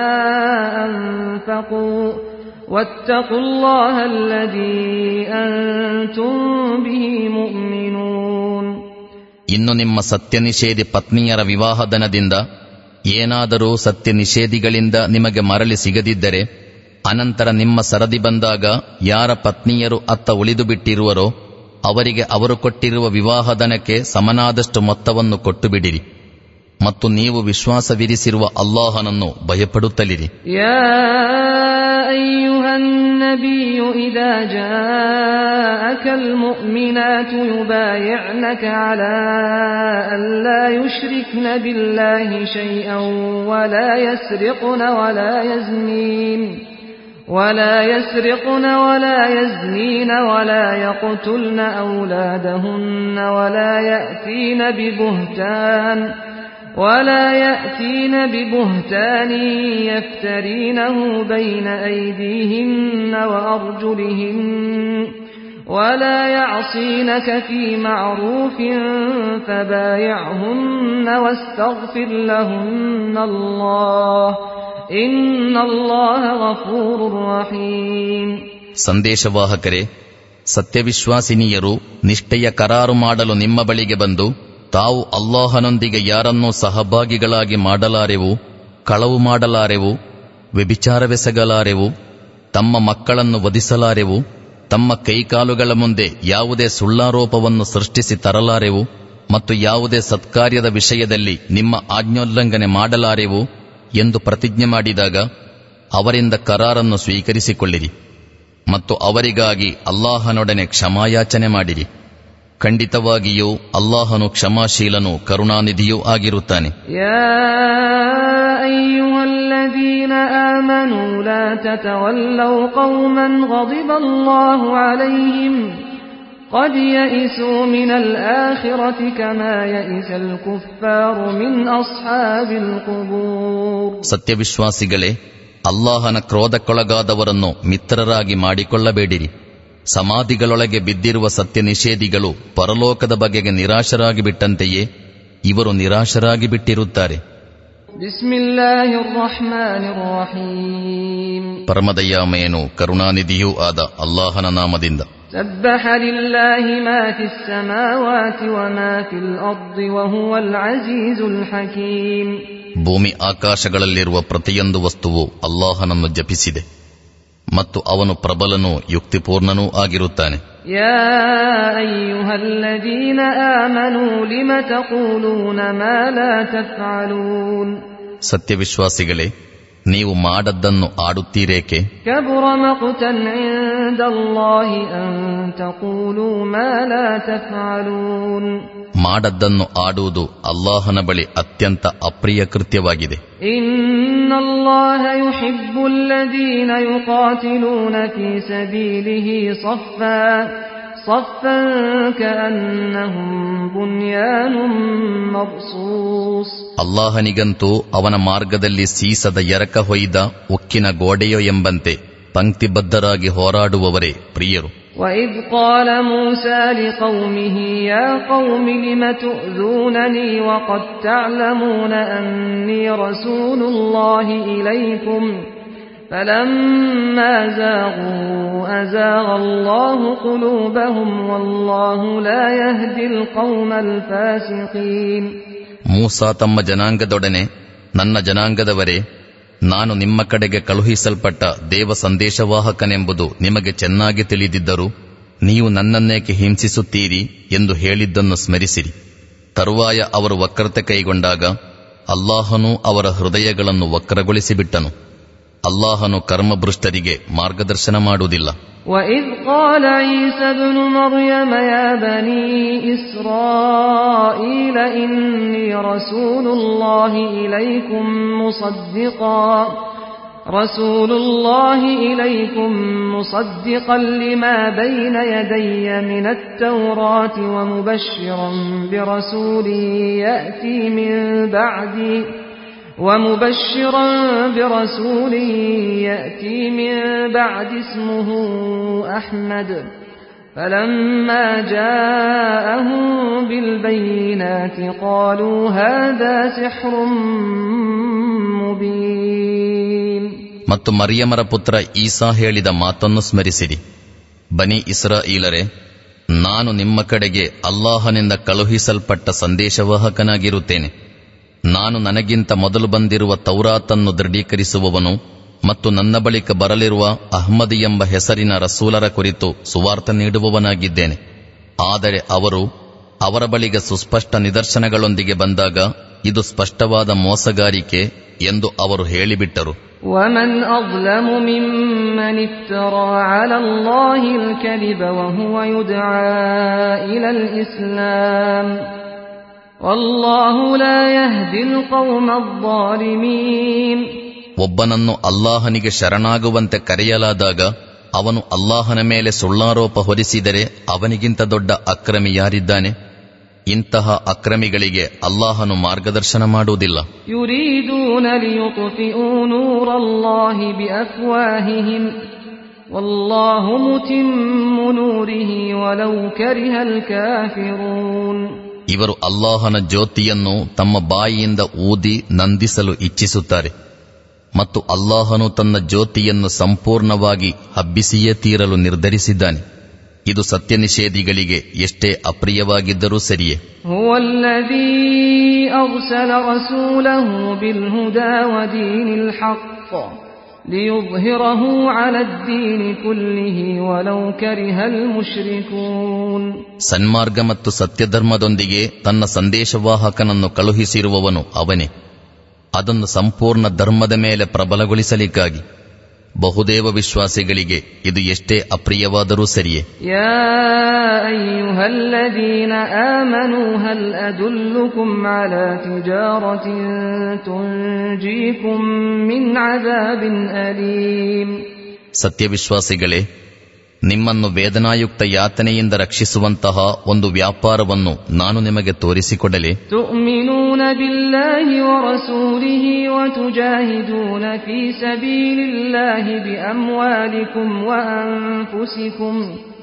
أنفقوا واتقوا الله الذي أنتم به مؤمنون ಇನ್ನು ನಿಮ್ಮ ಸತ್ಯ ನಿಷೇಧಿ ಪತ್ನಿಯರ ವಿವಾಹಧನದಿಂದ ಏನಾದರೂ ಸತ್ಯ ನಿಷೇಧಿಗಳಿಂದ ನಿಮಗೆ ಮರಳಿ ಸಿಗದಿದ್ದರೆ ಅನಂತರ ನಿಮ್ಮ ಸರದಿ ಬಂದಾಗ ಯಾರ ಪತ್ನಿಯರು ಅತ್ತ ಉಳಿದು ಬಿಟ್ಟಿರುವರೋ ಅವರಿಗೆ ಅವರು ಕೊಟ್ಟಿರುವ ವಿವಾಹಧನಕ್ಕೆ ಸಮನಾದಷ್ಟು ಮೊತ್ತವನ್ನು ಕೊಟ್ಟು ಬಿಡಿರಿ ಮತ್ತು ನೀವು ವಿಶ್ವಾಸವಿರಿಸಿರುವ ಅಲ್ಲಾಹನನ್ನು ಭಯಪಡುತ್ತಲಿರಿ يا أيها النبي إذا جاءك المؤمنات يبايعنك على أن لا يشركن بالله شيئا ولا يسرقن ولا يزنين ولا يسرقن ولا يزنين ولا يقتلن أولادهن ولا يأتين ببهتان ولا يأتين ببهتان يفترينه بين أيديهن وأرجلهن ولا يعصينك في معروف فبايعهن واستغفر لهن الله إن الله غفور رحيم ಸಂದೇಶವಾಹಕರೇ ಸತ್ಯವಿಶ್ವಾಸಿನಿಯರು ನಿಷ್ಠೆಯ ಕರಾರು ಮಾಡಲು ನಿಮ್ಮ ಬಳಿಗೆ ಬಂದು ತಾವು ಅಲ್ಲಾಹನೊಂದಿಗೆ ಯಾರನ್ನೂ ಸಹಭಾಗಿಗಳಾಗಿ ಮಾಡಲಾರೆವು ಕಳವು ಮಾಡಲಾರೆವು ವ್ಯಭಿಚಾರವೆಸಗಲಾರೆವು ತಮ್ಮ ಮಕ್ಕಳನ್ನು ವಧಿಸಲಾರೆವು ತಮ್ಮ ಕೈಕಾಲುಗಳ ಮುಂದೆ ಯಾವುದೇ ಸುಳ್ಳಾರೋಪವನ್ನು ಸೃಷ್ಟಿಸಿ ತರಲಾರೆವು ಮತ್ತು ಯಾವುದೇ ಸತ್ಕಾರ್ಯದ ವಿಷಯದಲ್ಲಿ ನಿಮ್ಮ ಆಜ್ಞೋಲ್ಲಂಘನೆ ಮಾಡಲಾರೆವು ಎಂದು ಪ್ರತಿಜ್ಞೆ ಮಾಡಿದಾಗ ಅವರಿಂದ ಕರಾರನ್ನು ಸ್ವೀಕರಿಸಿಕೊಳ್ಳಿರಿ ಮತ್ತು ಅವರಿಗಾಗಿ ಅಲ್ಲಾಹನೊಡನೆ ಕ್ಷಮಾಯಾಚನೆ ಮಾಡಿರಿ ಖಂಡಿತವಾಗಿಯೂ ಅಲ್ಲಾಹನು ಕ್ಷಮಾಶೀಲನು ಕರುಣಾನಿಧಿಯೂ ಆಗಿರುತ್ತಾನೆ يا أيها الذين آمنوا لا تتولوا قوما غضب الله عليهم قد يئسوا من الآخرة كما يئس الكفار من أصحاب القبور ಸತ್ಯವಿಶ್ವಾಸಿಗಳೇ ಅಲ್ಲಾಹನ ಕ್ರೋಧಕ್ಕೊಳಗಾದವರನ್ನು ಮಿತ್ರರಾಗಿ ಮಾಡಿಕೊಳ್ಳಬೇಡಿರಿ ಸಮಾಧಿಗಳೊಳಗೆ ಬಿದ್ದಿರುವ ಸತ್ಯ ನಿಷೇಧಿಗಳು ಪರಲೋಕದ ಬಗೆಗೆ ನಿರಾಶರಾಗಿ ಬಿಟ್ಟಂತೆಯೇ ಇವರು ನಿರಾಶರಾಗಿ ಬಿಟ್ಟಿರುತ್ತಾರೆ بسم الله الرحمن الرحيم ಪರಮದಯಾಮಯನು ಕರುಣಾನಿಧಿಯೂ ಆದ ಅಲ್ಲಾಹನ ನಾಮದಿಂದ سبح لله ما في السماوات وما في الأرض وهو العزيز الحكيم ಭೂಮಿ ಆಕಾಶಗಳಲ್ಲಿರುವ ಪ್ರತಿಯೊಂದು ವಸ್ತುವು ಅಲ್ಲಾಹನನ್ನು ಜಪಿಸಿದೆ ಮತ್ತು ಅವನು ಪ್ರಬಲನೂ ಯುಕ್ತಿಪೂರ್ಣನೂ ಆಗಿರುತ್ತಾನೆ يا أيها الذين آمنوا لم تقولون ما لا تفعلون ಸತ್ಯವಿಶ್ವಾಸಿಗಳೇ ನೀವು ಮಾಡದ್ದನ್ನು ಆಡುತ್ತೀರೇಕೆ كبر مقتا عند الله أن تقولوا ما لا تفعلون ಮಾಡದ್ದನ್ನು ಆಡುವುದು ಅಲ್ಲಾಹನ ಬಳಿ ಅತ್ಯಂತ ಅಪ್ರಿಯ ಕೃತ್ಯವಾಗಿದೆ إن الله يحب الذين يقاتلون في سبيله صفا صفا كأنهم بنيان مرصوص ಅಲ್ಲಾಹನಿಗಂತೂ ಅವನ ಮಾರ್ಗದಲ್ಲಿ ಸೀಸದ ಎರಕ ಹೊಯ್ದ ಉಕ್ಕಿನ ಗೋಡೆಯೋ ಎಂಬಂತೆ ಪಂಕ್ತಿಬದ್ಧರಾಗಿ ಹೋರಾಡುವವರೇ ಪ್ರಿಯರು وإذ قال موسى لقومه يا قوم لم تؤذونني وقد تعلمون أني رسول الله إليكم فلما زاغوا أزاغ الله قلوبهم والله لا يهدي القوم الفاسقين ಮೂಸ ತಮ್ಮ ಜನಾಂಗದೊಡನೆ ನನ್ನ ಜನಾಂಗದವರೇ ನಾನು ನಿಮ್ಮ ಕಡೆಗೆ ಕಳುಹಿಸಲ್ಪಟ್ಟ ದೇವ ಸಂದೇಶವಾಹಕನೆಂಬುದು ನಿಮಗೆ ಚೆನ್ನಾಗಿ ತಿಳಿದಿದ್ದರೂ ನೀವು ನನ್ನನ್ನೇಕೆ ಹಿಂಸಿಸುತ್ತೀರಿ ಎಂದು ಹೇಳಿದ್ದನ್ನು ಸ್ಮರಿಸಿರಿ ತರುವಾಯ ಅವರು ವಕ್ರತೆ ಕೈಗೊಂಡಾಗ ಅಲ್ಲಾಹನು ಅವರ ಹೃದಯಗಳನ್ನು ವಕ್ರಗೊಳಿಸಿಬಿಟ್ಟನು ಅಲ್ಲಾಹನು ಕರ್ಮಭೃಷ್ಟರಿಗೆ ಮಾರ್ಗದರ್ಶನ ಮಾಡುವುದಿಲ್ಲ وإذ قال عيسى ابن مريم يا بني إسرائيل إني رسول الله إليكم مصدقا رسول الله إليكم مصدقا لما بين يدي من التوراة ومبشرا برسول يأتي من بعدي ومبشرا برسول يأتي من بعد اسمه أحمد فلما جاءهم بالبينات قالوا هذا سحر مبين ಮತ್ತು ಮರಿಯಮರ ಪುತ್ರ ಈಸಾ ಹೇಳಿದ ಮಾತನ್ನು ಸ್ಮರಿಸಿರಿ ಬನಿ ಇಸ್ರಾಯೀಲರೇ ನಾನು ನಿಮ್ಮ ಕಡೆಗೆ ಅಲ್ಲಾಹನಿಂದ ಕಳುಹಿಸಲ್ಪಟ್ಟ ಸಂದೇಶವಾಹಕನಾಗಿರುತ್ತೇನೆ ನಾನು ನನಗಿಂತ ಮೊದಲು ಬಂದಿರುವ ತೌರಾತನ್ನು ದೃಢೀಕರಿಸುವವನು ಮತ್ತು ನನ್ನ ಬಳಿಕ ಬರಲಿರುವ ಅಹ್ಮದಿ ಎಂಬ ಹೆಸರಿನ ರಸೂಲರ ಕುರಿತು ಸುವಾರ್ಥ ನೀಡುವವನಾಗಿದ್ದೇನೆ ಆದರೆ ಅವರು ಅವರ ಬಳಿಗೆ ಸುಸ್ಪಷ್ಟ ನಿದರ್ಶನಗಳೊಂದಿಗೆ ಬಂದಾಗ ಇದು ಸ್ಪಷ್ಟವಾದ ಮೋಸಗಾರಿಕೆ ಎಂದು ಅವರು ಹೇಳಿಬಿಟ್ಟರು ومن أظلم ممن افترى على الله الكذب وهو يدعى إلى الإسلام والله لا يهدي القوم الظالمين ಒಬ್ಬನನ್ನು ಅಲ್ಲಾಹನಿಗೆ ಶರಣಾಗುವಂತೆ ಕರೆಯಲಾದಾಗ ಅವನು ಅಲ್ಲಾಹನ ಮೇಲೆ ಸುಳ್ಳಾರೋಪ ಹೊರಿಸಿದರೆ ಅವನಿಗಿಂತ ದೊಡ್ಡ ಅಕ್ರಮಿ ಯಾರಿದ್ದಾನೆ ಇಂತಹ ಅಕ್ರಮಿಗಳಿಗೆ ಅಲ್ಲಾಹನು ಮಾರ್ಗದರ್ಶನ ಮಾಡುವುದಿಲ್ಲ يريدون ليطفئوا نور الله بأفواههم والله متم نوره ولو كره الكافرون ಇವರು ಅಲ್ಲಾಹನ ಜ್ಯೋತಿಯನ್ನು ತಮ್ಮ ಬಾಯಿಯಿಂದ ಊದಿ ನಂದಿಸಲು ಇಚ್ಛಿಸುತ್ತಾರೆ ಮತ್ತು ಅಲ್ಲಾಹನು ತನ್ನ ಜ್ಯೋತಿಯನ್ನು ಸಂಪೂರ್ಣವಾಗಿ ಹಬ್ಬಿಸಿಯೇ ತೀರಲು ನಿರ್ಧರಿಸಿದ್ದಾನೆ ಇದು ಸತ್ಯ ನಿಷೇಧಿಗಳಿಗೆ ಎಷ್ಟೇ ಅಪ್ರಿಯವಾಗಿದ್ದರೂ ಸರಿಯೇ هو الذي أرسل رسوله بالهدى ودين الحق ليظهره على الدين كله ولو كره المشركون ಸನ್ಮಾರ್ಗ ಮತ್ತು ಸತ್ಯಧರ್ಮದೊಂದಿಗೆ ತನ್ನ ಸಂದೇಶವಾಹಕನನ್ನು ಕಳುಹಿಸಿರುವವನು ಅವನೇ ಅದನ್ನು ಸಂಪೂರ್ಣ ಧರ್ಮದ ಮೇಲೆ ಪ್ರಬಲಗೊಳಿಸಲಿಕ್ಕಾಗಿ ಬಹುದೇವ ವಿಶ್ವಾಸಿಗಳಿಗೆ ಇದು ಎಷ್ಟೇ ಅಪ್ರಿಯವಾದರೂ ಸರಿಯೇ يا أيها الذين آمنوا هل أدلكم على تجارة تنجيكم من عذاب أليم ಸತ್ಯವಿಶ್ವಾಸಿಗಳೇ ನಿಮ್ಮನ್ನು ವೇದನಾಯುಕ್ತ ಯಾತನೆಯಿಂದ ರಕ್ಷಿಸುವಂತಹ ಒಂದು ವ್ಯಾಪಾರವನ್ನು ನಾನು ನಿಮಗೆ ತೋರಿಸಿಕೊಡಲೆ تؤمنون بالله ورسوله وتجاهدون في سبيل الله بأموالكم وأنفسكم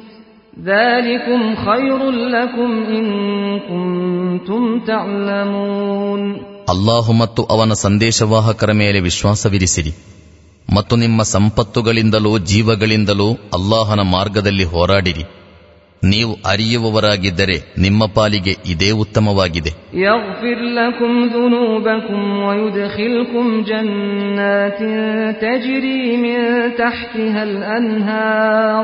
ذلكم خير لكم إن كنتم تعلمون ಅಲ್ಲಾಹು ಮತ್ತು ಅವನ ಸಂದೇಶವಾಹಕರ ಮೇಲೆ ವಿಶ್ವಾಸವಿರಿಸಿರಿ ಮತ್ತು ನಿಮ್ಮ ಸಂಪತ್ತುಗಳಿಂದಲೂ ಜೀವಗಳಿಂದಲೂ ಅಲ್ಲಾಹನ ಮಾರ್ಗದಲ್ಲಿ ಹೋರಾಡಿರಿ ನೀವು ಅರಿಯುವವರಾಗಿದ್ದರೆ ನಿಮ್ಮ ಪಾಲಿಗೆ ಇದೇ ಉತ್ತಮವಾಗಿದೆ يغفر لكم ذنوبكم ويدخلكم جنات تجري من تحتها الأنهار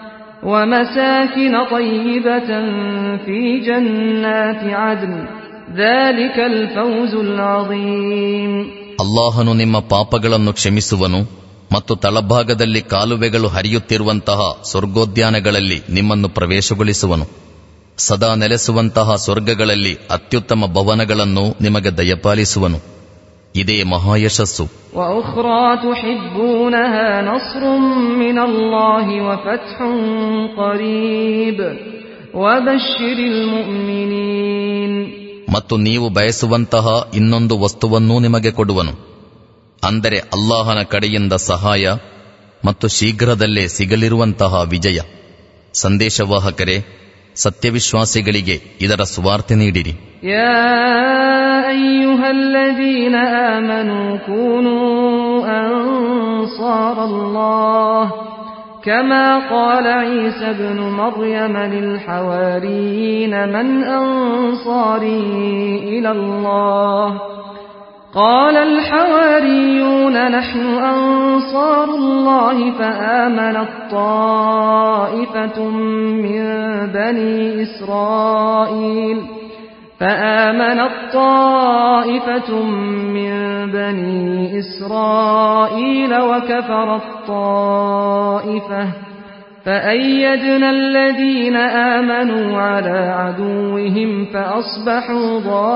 ومساكن طيبة في جنات عدن ذلك الفوز العظيم ಅಲ್ಲಾಹನು ನಿಮ್ಮ ಪಾಪಗಳನ್ನು ಕ್ಷಮಿಸುವನು ಮತ್ತು ತಳಭಾಗದಲ್ಲಿ ಕಾಲುವೆಗಳು ಹರಿಯುತ್ತಿರುವಂತಹ ಸ್ವರ್ಗೋದ್ಯಾನಗಳಲ್ಲಿ ನಿಮ್ಮನ್ನು ಪ್ರವೇಶಗೊಳಿಸುವನು ಸದಾ ನೆಲೆಸುವಂತಹ ಸ್ವರ್ಗಗಳಲ್ಲಿ ಅತ್ಯುತ್ತಮ ಭವನಗಳನ್ನು ನಿಮಗೆ ದಯಪಾಲಿಸುವನು ಇದೇ ಮಹಾಯಶಸ್ಸು وأخرى تحبونها نصر من الله وفتح قريب وبشر المؤمنين ಮತ್ತು ನೀವು ಬಯಸುವಂತಹ ಇನ್ನೊಂದು ವಸ್ತುವನ್ನೂ ನಿಮಗೆ ಕೊಡುವನು ಅಂದರೆ ಅಲ್ಲಾಹನ ಕಡೆಯಿಂದ ಸಹಾಯ ಮತ್ತು ಶೀಘ್ರದಲ್ಲೇ ಸಿಗಲಿರುವಂತಹ ವಿಜಯ ಸಂದೇಶವಾಹಕರೇ ಸತ್ಯವಿಶ್ವಾಸಿಗಳಿಗೆ ಇದರ ಸುವಾರ್ತೆ ನೀಡಿರಿ يا أيها الذين آمنوا كونوا أنصار الله كما قال عيسى ابن مريم للحواريين من أنصاري إلى الله قال الحواريون نحن أنصار الله فآمنت طائفة من بني إسرائيل فآمنت طائفة من بني إسرائيل وكفرت طائفة فأيدنا الذين آمنوا على عدوهم فأصبحوا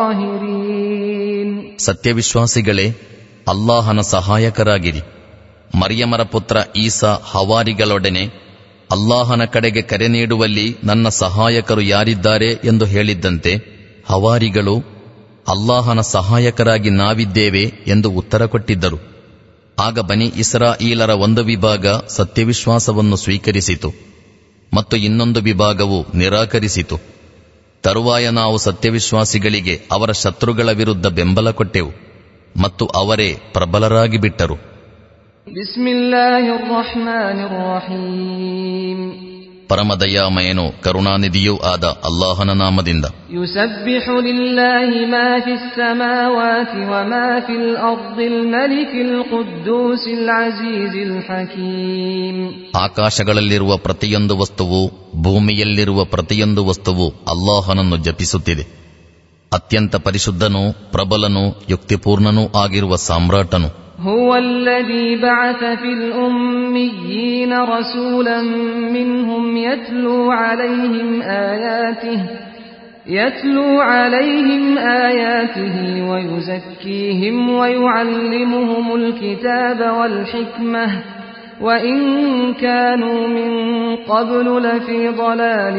ظاهرين ಸತ್ಯವಿಶ್ವಾಸಿಗಳೇ ಅಲ್ಲಾಹನ ಸಹಾಯಕರಾಗಿರಿ ಮರಿಯಮರ ಪುತ್ರ ಈಸಾ ಹವಾರಿಗಳೊಡನೆ ಅಲ್ಲಾಹನ ಕಡೆಗೆ ಕರೆ ನೀಡುವಲ್ಲಿ ನನ್ನ ಸಹಾಯಕರು ಯಾರಿದ್ದಾರೆ ಎಂದು ಹೇಳಿದ್ದಂತೆ ಹವಾರಿಗಳು ಅಲ್ಲಾಹನ ಸಹಾಯಕರಾಗಿ ನಾವಿದ್ದೇವೆ ಎಂದು ಉತ್ತರ ಕೊಟ್ಟಿದ್ದರು ಆಗ ಬನಿ ಇಸ್ರಾಯೀಲರ ಒಂದು ವಿಭಾಗ ಸತ್ಯವಿಶ್ವಾಸವನ್ನು ಸ್ವೀಕರಿಸಿತು ಮತ್ತು ಇನ್ನೊಂದು ವಿಭಾಗವು ನಿರಾಕರಿಸಿತು ತರುವಾಯ ನಾವು ಸತ್ಯವಿಶ್ವಾಸಿಗಳಿಗೆ ಅವರ ಶತ್ರುಗಳ ವಿರುದ್ಧ ಬೆಂಬಲ ಕೊಟ್ಟೆವು ಮತ್ತು ಅವರೇ ಪ್ರಬಲರಾಗಿ ಬಿಟ್ಟರು بسم الله الرحمن الرحيم ಪರಮದಯಾಮಯನು ಕರುಣಾನಿಧಿಯೂ ಆದ ಅಲ್ಲಾಹನ ನಾಮದಿಂದ يسبح لله ما في السماوات وما في الأرض الملك القدوس العزيز الحكيم ಆಕಾಶಗಳಲ್ಲಿರುವ ಪ್ರತಿಯೊಂದು ವಸ್ತುವು ಭೂಮಿಯಲ್ಲಿರುವ ಪ್ರತಿಯೊಂದು ವಸ್ತುವು ಅಲ್ಲಾಹನನ್ನು ಜಪಿಸುತ್ತಿದೆ ಅತ್ಯಂತ ಪರಿಶುದ್ಧನೂ ಪ್ರಬಲನೂ ಯುಕ್ತಿಪೂರ್ಣನೂ ಆಗಿರುವ ಸಾಮ್ರಾಟನು هو الذي بعث في الأميين رسولا منهم يتلو عليهم آياته يتلو عليهم آياته ويزكيهم ويعلمهم الكتاب والحكمة وإن كانوا من قبل لفي ضلال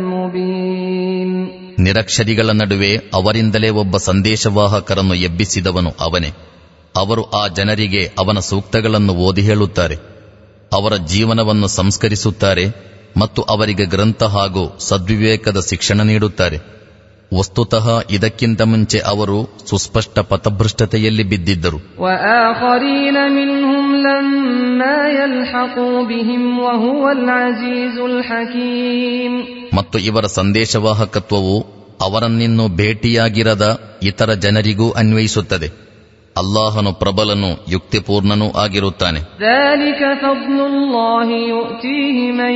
مبين ನಿರಕ್ಷರಿಗಳ ನಡುವೆ ಅವರಿಂದಲೇ ಒಬ್ಬ ಸಂದೇಶವಾಹಕರನ್ನು ಎಬ್ಬಿಸಿದವನು ಅವನೇ ಅವರು ಆ ಜನರಿಗೆ ಅವನ ಸೂಕ್ತಗಳನ್ನು ಓದಿ ಹೇಳುತ್ತಾರೆ ಅವರ ಜೀವನವನ್ನು ಸಂಸ್ಕರಿಸುತ್ತಾರೆ ಮತ್ತು ಅವರಿಗೆ ಗ್ರಂಥ ಹಾಗೂ ಸದ್ವಿವೇಕದ ಶಿಕ್ಷಣ ನೀಡುತ್ತಾರೆ ವಸ್ತುತಃ ಇದಕ್ಕಿಂತ ಮುಂಚೆ ಅವರು ಸುಸ್ಪಷ್ಟ ಪಥಭ್ರಷ್ಟತೆಯಲ್ಲಿ ಬಿದ್ದಿದ್ದರು وآخرين منهم لما يلحقوا بهم وهو العزيز الحكيم ಮತ್ತು ಇವರ ಸಂದೇಶವಾಹಕತ್ವವು ಅವರನ್ನಿನ್ನೂ ಭೇಟಿಯಾಗಿರದ ಇತರ ಜನರಿಗೂ ಅನ್ವಯಿಸುತ್ತದೆ ಅಲ್ಲಾಹನು ಪ್ರಬಲನೂ ಯುಕ್ತಿಪೂರ್ಣನೂ ಆಗಿರುತ್ತಾನೆ ذلك فضل الله يؤتيه من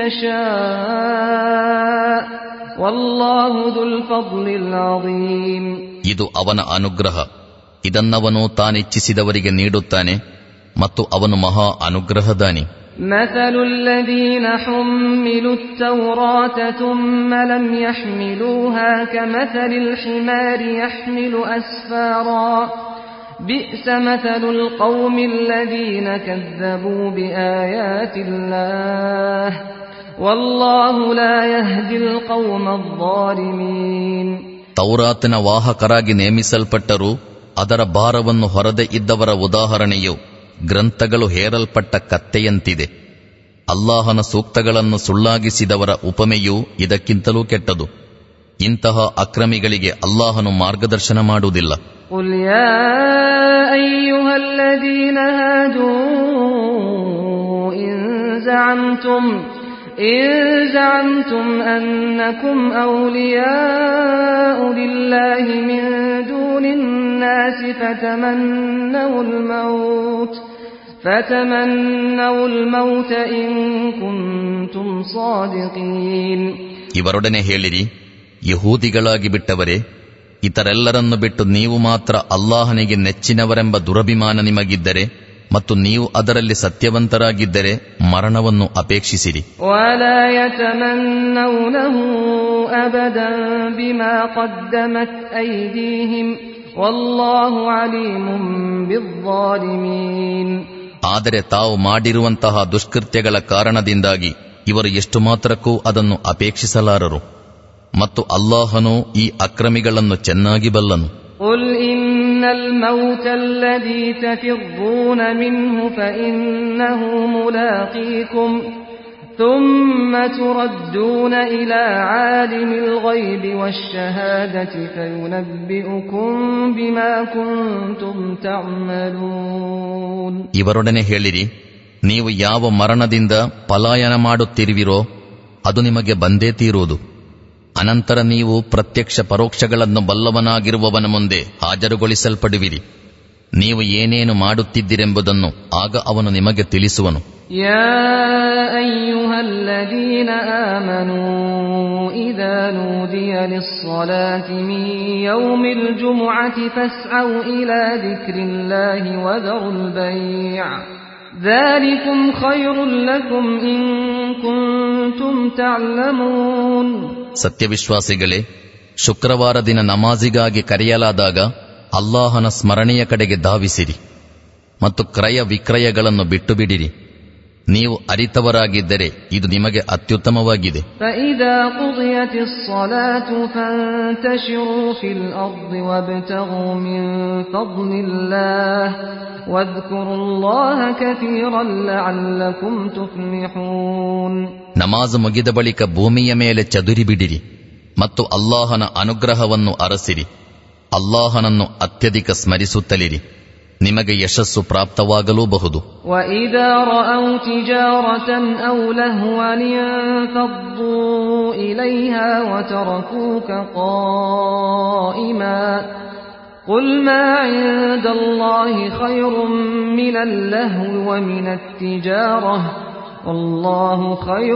يشاء والله ذو الفضل العظيم ಇದು ಅವನ ಅನುಗ್ರಹ ಇದನ್ನವನು ತಾನಿಚ್ಛಿಸಿದವರಿಗೆ ನೀಡುತ್ತಾನೆ ಮತ್ತು ಅವನು ಮಹಾ ಅನುಗ್ರಹದಾನಿ مثل الذين حملوا التوراة ثم لم يحملوها كمثل الحمار يحمل أسفارا بئس مثل القوم الذين كذبوا بآيات الله والله لا يهدي القوم الظالمين ತೌರಾತಿನ ವಾಹಕರಾಗಿ ನೇಮಿಸಲ್ಪಟ್ಟರೂ ಅದರ ಭಾರವನ್ನು ಹೊರದೆ ಇದ್ದವರ ಉದಾಹರಣೆಯು ಗ್ರಂಥಗಳು ಹೇರಲ್ಪಟ್ಟ ಕತ್ತೆಯಂತಿದೆ ಅಲ್ಲಾಹನ ಸೂಕ್ತಗಳನ್ನು ಸುಳ್ಳಾಗಿಸಿದವರ ಉಪಮೆಯೂ ಇದಕ್ಕಿಂತಲೂ ಕೆಟ್ಟದು ಇಂತಹ ಅಕ್ರಮಿಗಳಿಗೆ ಅಲ್ಲಾಹನು ಮಾರ್ಗದರ್ಶನ ಮಾಡುವುದಿಲ್ಲ قل يا أيها الذين هادوا إن زعمتم إن زعمتم أنكم أولياء لله من دون الناس فتمنوا الموت فتمنوا الموت إن كنتم صادقين ಇವರೊಡನೆ ಹೇಳಿರಿ ಯಹೂದಿಗಳಾಗಿ ಬಿಟ್ಟವರೇ ಇತರೆಲ್ಲರನ್ನು ಬಿಟ್ಟು ನೀವು ಮಾತ್ರ ಅಲ್ಲಾಹನಿಗೆ ನೆಚ್ಚಿನವರೆಂಬ ದುರಭಿಮಾನ ನಿಮಗಿದ್ದರೆ ಮತ್ತು ನೀವು ಅದರಲ್ಲಿ ಸತ್ಯವಂತರಾಗಿದ್ದರೆ ಮರಣವನ್ನು ಅಪೇಕ್ಷಿಸಿರಿ ولا يتمنونه أبدا بما قدمت أيديهم والله عليم بالظالمين ಆದರೆ ತಾವು ಮಾಡಿರುವಂತಹ ದುಷ್ಕೃತ್ಯಗಳ ಕಾರಣದಿಂದಾಗಿ ಇವರು ಎಷ್ಟು ಮಾತ್ರಕ್ಕೂ ಅದನ್ನು ಅಪೇಕ್ಷಿಸಲಾರರು ಮತ್ತು ಅಲ್ಲಾಹನು ಈ ಅಕ್ರಮಿಗಳನ್ನು ಚೆನ್ನಾಗಿ ಬಲ್ಲನು قل إن الموت الذي تفرون منه فإنه ملاقيكم ثم تردون إلى عالم الغيب والشهادة فينبئكم بما كنتم تعملون ಇವರೊಡನೆ ಹೇಳಿರಿ ನೀವು ಯಾವ ಮರಣದಿಂದ ಪಲಾಯನ ಮಾಡುತ್ತಿರುವಿರೋ ಅದು ನಿಮಗೆ ಬಂದೇ ತೀರುವುದು ಅನಂತರ ನೀವು ಪ್ರತ್ಯಕ್ಷ ಪರೋಕ್ಷಗಳನ್ನು ಬಲ್ಲವನಾಗಿರುವವನ ಮುಂದೆ ಹಾಜರುಗೊಳಿಸಲ್ಪಡುವಿರಿ ನೀವು ಏನೇನು ಮಾಡುತ್ತಿದ್ದಿರೆಂಬುದನ್ನು ಆಗ ಅವನು ನಿಮಗೆ ತಿಳಿಸುವನು يا أيها الذين آمنوا إذا نودي للصلاة من يوم الجمعة فاسعوا إلى ذكر الله وذروا البيع ذلكم خير لكم إن كنتم تعلمون ಸತ್ಯವಿಶ್ವಾಸಿಗಳೇ ಶುಕ್ರವಾರ ದಿನ ನಮಾಜಿಗಾಗಿ ಕರೆಯಲಾದಾಗ ಅಲ್ಲಾಹನ ಸ್ಮರಣೆಯ ಕಡೆಗೆ ಧಾವಿಸಿರಿ ಮತ್ತು ಕ್ರಯ ವಿಕ್ರಯಗಳನ್ನು ಬಿಟ್ಟು ಬಿಡಿರಿ ನೀವು ಅರಿತವರಾಗಿದ್ದರೆ ಇದು ನಿಮಗೆ ಅತ್ಯುತ್ತಮವಾಗಿದೆ فإذا قضيت الصلاة فانتشروا في الأرض وابتغوا من فضل الله واذكروا الله كثيرا لعلكم تفلحون ನಮಾಜ್ ಮುಗಿದ ಬಳಿಕ ಭೂಮಿಯ ಮೇಲೆ ಚದುರಿ ಬಿಡಿರಿ ಮತ್ತು ಅಲ್ಲಾಹನ ಅನುಗ್ರಹವನ್ನು ಅರಸಿರಿ ಅಲ್ಲಾಹನನ್ನು ಅತ್ಯಧಿಕ ಸ್ಮರಿಸುತ್ತಲಿರಿ ನಿಮಗೆ ಯಶಸ್ಸು ಪ್ರಾಪ್ತವಾಗಲೂಬಹುದು وإذا رأوا تجارة أو لهوا انفضوا إليها وتركوك قائما قل ما عند الله خير من اللهو ومن التجارة والله خير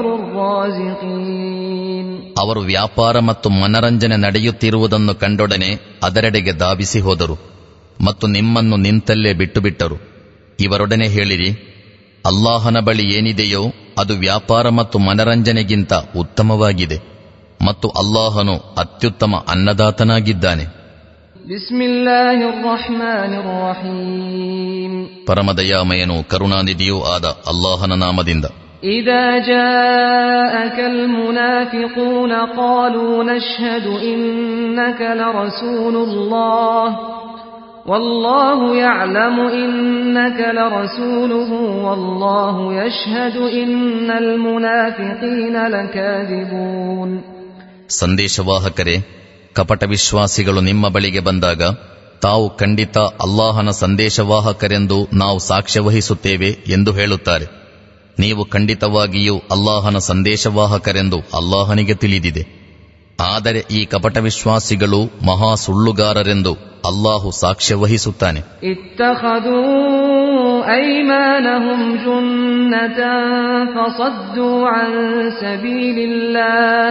الرازقين ಅವರು ವ್ಯಾಪಾರ ಮತ್ತು ಮನರಂಜನೆ ನಡೆಯುತ್ತಿರುವುದನ್ನು ಕಂಡೊಡನೆ ಅದರೆಡೆಗೆ ಧಾವಿಸಿ ಹೋದರು ಮತ್ತು ನಿಮ್ಮನ್ನು ನಿಂತಲ್ಲೇ ಬಿಟ್ಟು ಬಿಟ್ಟರು ಇವರೊಡನೆ ಹೇಳಿರಿ ಅಲ್ಲಾಹನ ಬಳಿ ಏನಿದೆಯೋ ಅದು ವ್ಯಾಪಾರ ಮತ್ತು ಮನರಂಜನೆಗಿಂತ ಉತ್ತಮವಾಗಿದೆ ಮತ್ತು ಅಲ್ಲಾಹನು ಅತ್ಯುತ್ತಮ ಅನ್ನದಾತನಾಗಿದ್ದಾನೆ بسم الله الرحمن الرحيم ಪರಮದಯಾಮಯನು ಕರುಣಾನಿಧಿಯೂ ಆದ ಅಲ್ಲಾಹನ ನಾಮದಿಂದ إذا جاءك المنافقون قالوا نشهد إنك لرسول الله والله يعلم إنك لرسوله والله يشهد إن المنافقين لكاذبون ಸಂದೇಶವಾಹಕರೇ ಕಪಟ ವಿಶ್ವಾಸಿಗಳು ನಿಮ್ಮ ಬಳಿಗೆ ಬಂದಾಗ ತಾವು ಖಂಡಿತ ಅಲ್ಲಾಹನ ಸಂದೇಶವಾಹಕರೆಂದು ನಾವು ಸಾಕ್ಷ್ಯ ವಹಿಸುತ್ತೇವೆ ಎಂದು ಹೇಳುತ್ತಾರೆ ನೀವು ಖಂಡಿತವಾಗಿಯೂ ಅಲ್ಲಾಹನ ಸಂದೇಶವಾಹಕರೆಂದು ಅಲ್ಲಾಹನಿಗೆ ತಿಳಿದಿದೆ ಆದರೆ ಈ ಕಪಟ ವಿಶ್ವಾಸಿಗಳು ಮಹಾ ಸುಳ್ಳುಗಾರರೆಂದು ಅಲ್ಲಾಹು ಸಾಕ್ಷ್ಯ ವಹಿಸುತ್ತಾನೆ اتخذوا أيمانهم جنة فصدوا عن سبيل الله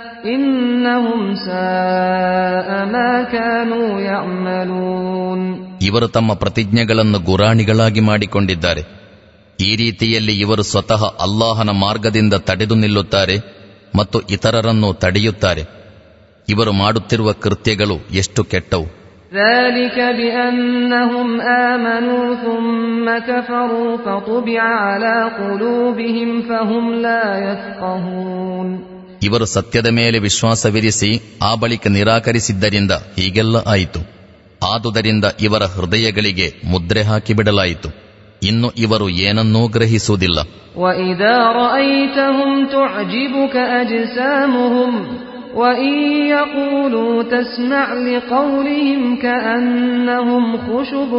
إنهم ساء ما كانوا يعملون ಇವರು ತಮ್ಮ ಪ್ರತಿಜ್ಞೆಗಳನ್ನು ಗುರಾಣಿಗಳಾಗಿ ಮಾಡಿಕೊಂಡಿದ್ದಾರೆ ಈ ರೀತಿಯಲ್ಲಿ ಇವರು ಸ್ವತಃ ಅಲ್ಲಾಹನ ಮಾರ್ಗದಿಂದ ತಡೆದು ನಿಲ್ಲುತ್ತಾರೆ ಮತ್ತು ಇತರರನ್ನು ತಡೆಯುತ್ತಾರೆ ಇವರು ಮಾಡುತ್ತಿರುವ ಕೃತ್ಯಗಳು ಎಷ್ಟು ಕೆಟ್ಟವು ذلك بأنهم آمنوا ثم كفروا فطبع على قلوبهم فهم لا يفقهون ಇವರು ಸತ್ಯದ ಮೇಲೆ ವಿಶ್ವಾಸವಿರಿಸಿ ಆ ಬಳಿಕ ನಿರಾಕರಿಸಿದ್ದರಿಂದ ಹೀಗೆಲ್ಲ ಆಯಿತು ಆದುದರಿಂದ ಇವರ ಹೃದಯಗಳಿಗೆ ಮುದ್ರೆ ಹಾಕಿಬಿಡಲಾಯಿತು ಇನ್ನು ಇವರು ಏನನ್ನೂ ಗ್ರಹಿಸುವುದಿಲ್ಲ وإذا رأيتهم تعجبك أجسامهم وإن يقولوا تسمع لقولهم كأنهم خشب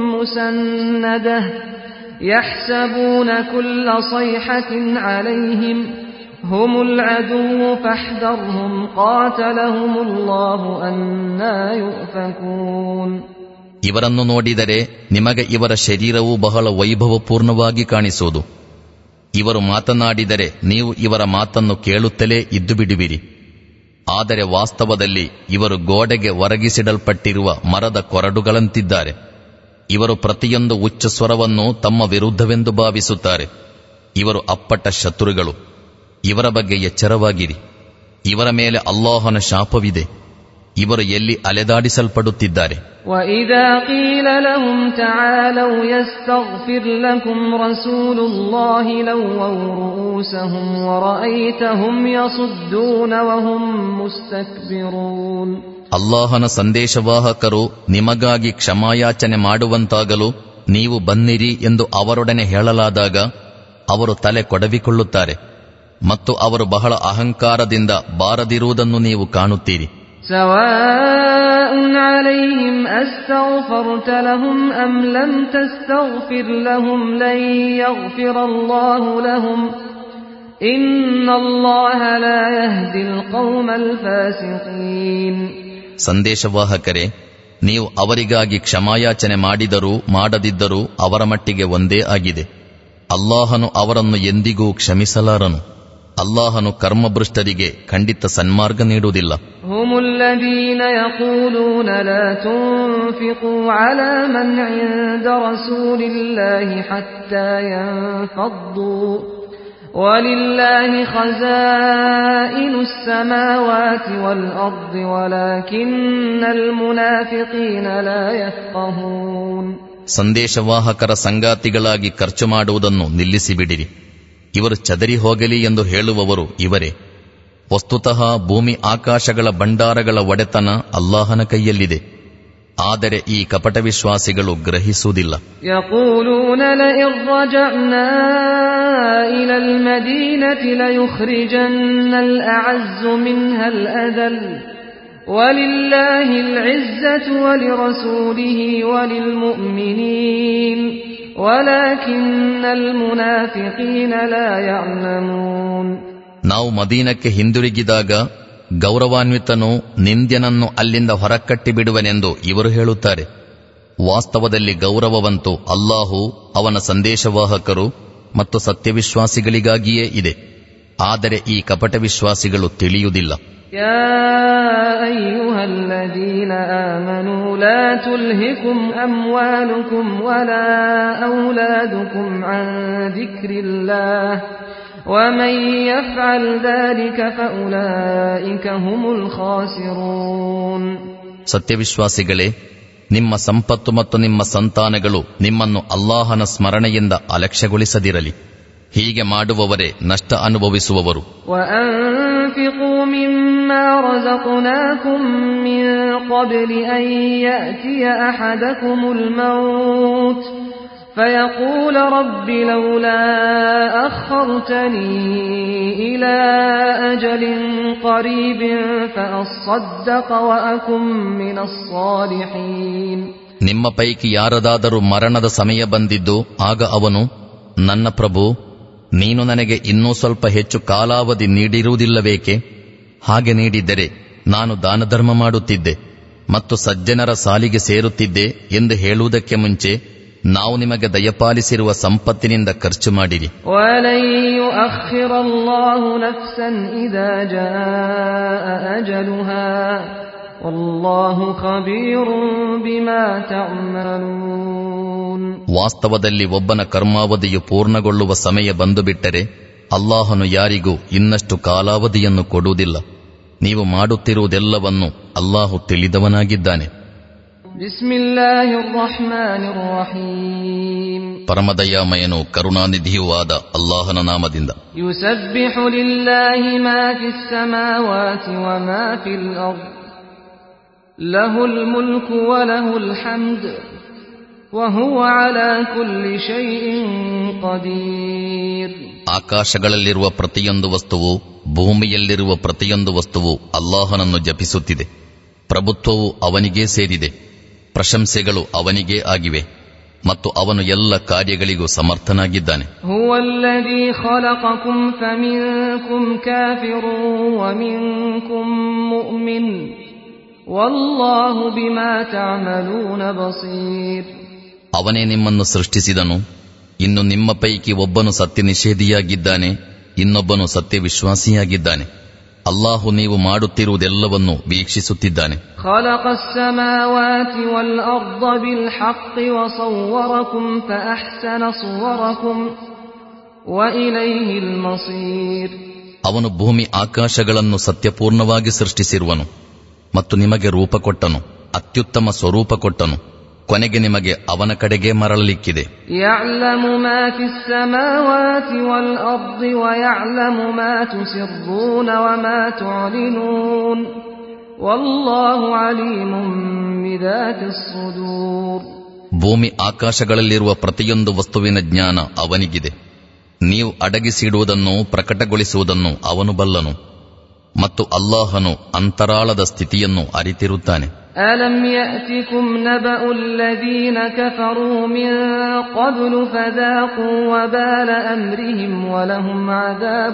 مسندة يحسبون كل صيحة عليهم هم العدو فاحذرهم قاتلهم الله أنا يؤفكون ಇವರನ್ನು ನೋಡಿದರೆ ನಿಮಗೆ ಇವರ ಶರೀರವು ಬಹಳ ವೈಭವಪೂರ್ಣವಾಗಿ ಕಾಣಿಸುವುದು ಇವರು ಮಾತನಾಡಿದರೆ ನೀವು ಇವರ ಮಾತನ್ನು ಕೇಳುತ್ತಲೇ ಇದ್ದು ಬಿಡುವಿರಿ ಆದರೆ ವಾಸ್ತವದಲ್ಲಿ ಇವರು ಗೋಡೆಗೆ ಒರಗಿಸಿಡಲ್ಪಟ್ಟಿರುವ ಮರದ ಕೊರಡುಗಳಂತಿದ್ದಾರೆ ಇವರು ಪ್ರತಿಯೊಂದು ಉಚ್ಚ ಸ್ವರವನ್ನು ತಮ್ಮ ವಿರುದ್ಧವೆಂದು ಭಾವಿಸುತ್ತಾರೆ ಇವರು ಅಪ್ಪಟ ಶತ್ರುಗಳು ಇವರ ಬಗ್ಗೆ ಎಚ್ಚರವಾಗಿರಿ ಇವರ ಮೇಲೆ ಅಲ್ಲಾಹನ ಶಾಪವಿದೆ ಇವರು ಎಲ್ಲಿ ಅಲೆದಾಡಿಸಲ್ಪಡುತ್ತಿದ್ದಾರೆ وإذا قيل لهم تعالوا يستغفر لكم رسول الله لووا رؤوسهم ورأيتهم يصدون وهم مستكبرون ಅಲ್ಲಾಹನ ಸಂದೇಶವಾಹಕರು ನಿಮಗಾಗಿ ಕ್ಷಮಾಯಾಚನೆ ಮಾಡುವಂತಾಗಲು ನೀವು ಬನ್ನಿರಿ ಎಂದು ಅವರೊಡನೆ ಹೇಳಲಾದಾಗ ಅವರು ತಲೆ ಕೊಡವಿಕೊಳ್ಳುತ್ತಾರೆ ಮತ್ತು ಅವರು ಬಹಳ ಅಹಂಕಾರದಿಂದ ಬಾರದಿರುವುದನ್ನು ನೀವು ಕಾಣುತ್ತೀರಿ سواء عليهم أستغفرت لهم أم لم تستغفر لهم لن يغفر الله لهم إن الله لا يهدي القوم الفاسقين ಸಂದೇಶವಾಹಕರೇ ನೀವು ಅವರಿಗಾಗಿ ಕ್ಷಮಾಯಾಚನೆ ಮಾಡಿದರೂ ಮಾಡದಿದ್ದರೂ ಅವರ ಮಟ್ಟಿಗೆ ಒಂದೇ ಆಗಿದೆ ಅಲ್ಲಾಹನು ಅವರನ್ನು ಎಂದಿಗೂ ಕ್ಷಮಿಸಲಾರನು ಅಲ್ಲಾಹನು ಕರ್ಮಭೃಷ್ಟರಿಗೆ ಖಂಡಿತ ಸನ್ಮಾರ್ಗ ನೀಡುವುದಿಲ್ಲ هم الذين يقولون لا تنفقوا على من عند رسول الله حتى ينفضوا ولله خزائن السماوات والأرض ولكن المنافقين لا يفقهون ಸಂದೇಶವಾಹಕರ ಸಂಗಾತಿಗಳಾಗಿ ಖರ್ಚು ಮಾಡುವುದನ್ನು ನಿಲ್ಲಿಸಿಬಿಡಿರಿ ಇವರು ಚದರಿ ಹೋಗಲಿ ಎಂದು ಹೇಳುವವರು ಇವರೇ ವಸ್ತುತಃ ಭೂಮಿ ಆಕಾಶಗಳ ಭಂಡಾರಗಳ ಒಡೆತನ ಅಲ್ಲಾಹನ ಕೈಯಲ್ಲಿದೆ ಆದರೆ ಈ ಕಪಟ ವಿಶ್ವಾಸಿಗಳು ಗ್ರಹಿಸುವುದಿಲ್ಲ يقولون لئن رجعنا إلى المدينة ليخرجن الأعز منها الأذل ولله العزة ولرسوله وللمؤمنين ولكن المنافقين لا يعلمون ನಾವು ಮದೀನಕ್ಕೆ ಹಿಂದಿರುಗಿದಾಗ ಗೌರವಾನ್ವಿತನು ನಿಂದ್ಯನನ್ನು ಅಲ್ಲಿಂದ ಹೊರಕಟ್ಟಿ ಬಿಡುವನೆಂದು ಇವರು ಹೇಳುತ್ತಾರೆ ವಾಸ್ತವದಲ್ಲಿ ಗೌರವವಂತೂ ಅಲ್ಲಾಹು ಅವನ ಸಂದೇಶವಾಹಕರು ಮತ್ತು ಸತ್ಯವಿಶ್ವಾಸಿಗಳಿಗಾಗಿಯೇ ಇದೆ ಆದರೆ ಈ ಕಪಟ ವಿಶ್ವಾಸಿಗಳು ತಿಳಿಯುವುದಿಲ್ಲ يا أيها الذين آمنوا لا تلهكم أموالكم ولا أولادكم عن ذكر الله ومن يفعل ذلك فأولئك هم الخاسرون ಸತ್ಯವಿಶ್ವಾಸಿಗಳೇ ನಿಮ್ಮ ಸಂಪತ್ತು ಮತ್ತು ನಿಮ್ಮ ಸಂತಾನಗಳು ನಿಮ್ಮನ್ನು ಅಲ್ಲಾಹನ ಸ್ಮರಣೆಯಿಂದ ಅಲಕ್ಷ್ಯಗೊಳಿಸದಿರಲಿ ಹೀಗೆ ಮಾಡುವವರೇ ನಷ್ಟ ಅನುಭವಿಸುವವರು وأنفقوا مما رزقناكم من قبل أن يأتي أحدكم الموت فيقول رب لولا أخرتني إلى أجل قريب فأصدق وأكن من الصالحين ನಿಮ್ಮ ಪೈಕಿ ಯಾರದಾದರೂ ಮರಣದ ಸಮಯ ಬಂದಿದ್ದು ಆಗ ಅವನು ನನ್ನ ಪ್ರಭು ನೀನು ನನಗೆ ಇನ್ನೂ ಸ್ವಲ್ಪ ಹೆಚ್ಚು ಕಾಲಾವಧಿ ನೀಡಿರುವುದಿಲ್ಲವೇಕೆ ಹಾಗೆ ನೀಡಿದ್ದರೆ ನಾನು ದಾನಧರ್ಮ ಮಾಡುತ್ತಿದ್ದೆ ಮತ್ತು ಸಜ್ಜನರ ಸಾಲಿಗೆ ಸೇರುತ್ತಿದ್ದೆ ಎಂದು ಹೇಳುವುದಕ್ಕೆ ಮುಂಚೆ ನಾವು ನಿಮಗೆ ದಯಪಾಲಿಸಿರುವ ಸಂಪತ್ತಿನಿಂದ ಖರ್ಚು ಮಾಡಿರಿ ولن يؤخر الله نفسا إذا جاء أجلها والله خبير بما تعملون ವಾಸ್ತವದಲ್ಲಿ ಒಬ್ಬನ ಕರ್ಮಾವಧಿಯು ಪೂರ್ಣಗೊಳ್ಳುವ ಸಮಯ ಬಂದುಬಿಟ್ಟರೆ ಅಲ್ಲಾಹನು ಯಾರಿಗೂ ಇನ್ನಷ್ಟು ಕಾಲಾವಧಿಯನ್ನು ಕೊಡುವುದಿಲ್ಲ ನೀವು ಮಾಡುತ್ತಿರುವುದೆಲ್ಲವನ್ನು ಅಲ್ಲಾಹು ತಿಳಿದವನಾಗಿದ್ದಾನೆ بسم الله الرحمن الرحيم ಪರಮದಯಾಮಯನು ಕರುಣಾನಿಧಿಯೂ ಆದ ಅಲ್ಲಾಹನ ನಾಮದಿಂದ يسبح لله ما في السماوات وما في الأرض له الملك وله الحمد وهو على كل شيء قدير ಆಕಾಶಗಳಲ್ಲಿರುವ ಪ್ರತಿಯೊಂದು ವಸ್ತುವು ಭೂಮಿಯಲ್ಲಿರುವ ಪ್ರತಿಯೊಂದು ವಸ್ತುವು ಅಲ್ಲಾಹನನ್ನು ಜಪಿಸುತ್ತಿದೆ ಪ್ರಭುತ್ವವು ಅವನಿಗೇ ಸೇರಿದೆ ಪ್ರಶಂಸೆಗಳು ಅವನಿಗೇ ಆಗಿವೆ ಮತ್ತು ಅವನು ಎಲ್ಲ ಕಾರ್ಯಗಳಿಗೂ ಸಮರ್ಥನಾಗಿದ್ದಾನೆ هو الذي خلقكم فمنكم كافر ومنكم مؤمن والله بما تعملون بصير ಅವನೇ ನಿಮ್ಮನ್ನು ಸೃಷ್ಟಿಸಿದನು ಇನ್ನು ನಿಮ್ಮ ಪೈಕಿ ಒಬ್ಬನು ಸತ್ಯ ನಿಷೇಧಿಯಾಗಿದ್ದಾನೆ ಇನ್ನೊಬ್ಬನು ಸತ್ಯ ವಿಶ್ವಾಸಿಯಾಗಿದ್ದಾನೆ ಅಲ್ಲಾಹು ನೀವು ಮಾಡುತ್ತಿರುವುದೆಲ್ಲವನ್ನು ವೀಕ್ಷಿಸುತ್ತಿದ್ದಾನೆ خلق السماوات والأرض بالحق وصوركم فأحسن صوركم وإليه المصير ಅವನು ಭೂಮಿ ಆಕಾಶಗಳನ್ನು ಸತ್ಯಪೂರ್ಣವಾಗಿ ಸೃಷ್ಟಿಸಿರುವನು ಮತ್ತು ನಿಮಗೆ ರೂಪ ಕೊಟ್ಟನು ಅತ್ಯುತ್ತಮ ಸ್ವರೂಪ ಕೊಟ್ಟನು ಕೊನೆಗೆ ನಿಮಗೆ ಅವನ ಕಡೆಗೆ ಮರಳಲಿಕ್ಕಿದೆ يعلم ما في السماوات والأرض ويعلم ما تسرون وما تعلنون والله عليم بذات الصدور ಭೂಮಿ ಆಕಾಶಗಳಲ್ಲಿರುವ ಪ್ರತಿಯೊಂದು ವಸ್ತುವಿನ ಜ್ಞಾನ ಅವನಿಗಿದೆ ನೀವು ಅಡಗಿಸಿಡುವುದನ್ನು ಪ್ರಕಟಗೊಳಿಸುವುದನ್ನು ಅವನು ಬಲ್ಲನು ಮತ್ತು ಅಲ್ಲಾಹನು ಅಂತರಾಳದ ಸ್ಥಿತಿಯನ್ನು ಅರಿತಿರುತ್ತಾನೆ ألم يأتكم نبأ الذين كفروا من قبل فذاقوا وبال أمرهم ولهم عذاب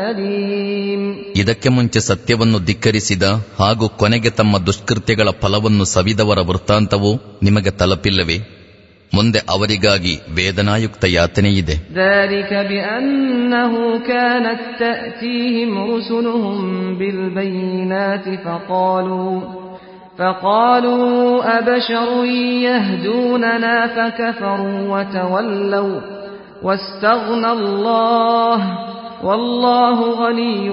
أليم ಇದಕ್ಕೆ ಮುಂಚೆ ಸತ್ಯವನ್ನು ಧಿಕ್ಕರಿಸಿದ ಹಾಗೂ ಕೊನೆಗೆ ತಮ್ಮ ದುಷ್ಕೃತ್ಯಗಳ ಫಲವನ್ನು ಸವಿದವರ ವೃತ್ತಾಂತವು ನಿಮಗೆ ತಲುಪಿಲ್ಲವೇ ಮುಂದೆ ಅವರಿಗಾಗಿ ವೇದನಾಯುಕ್ತ ಯಾತನೆಯಿದೆ ذلك بأنه كانت تأتيهم رسلهم بالبينات فقالوا فقالوا أبشر يهدوننا فكفروا وتولوا واستغنى الله والله غني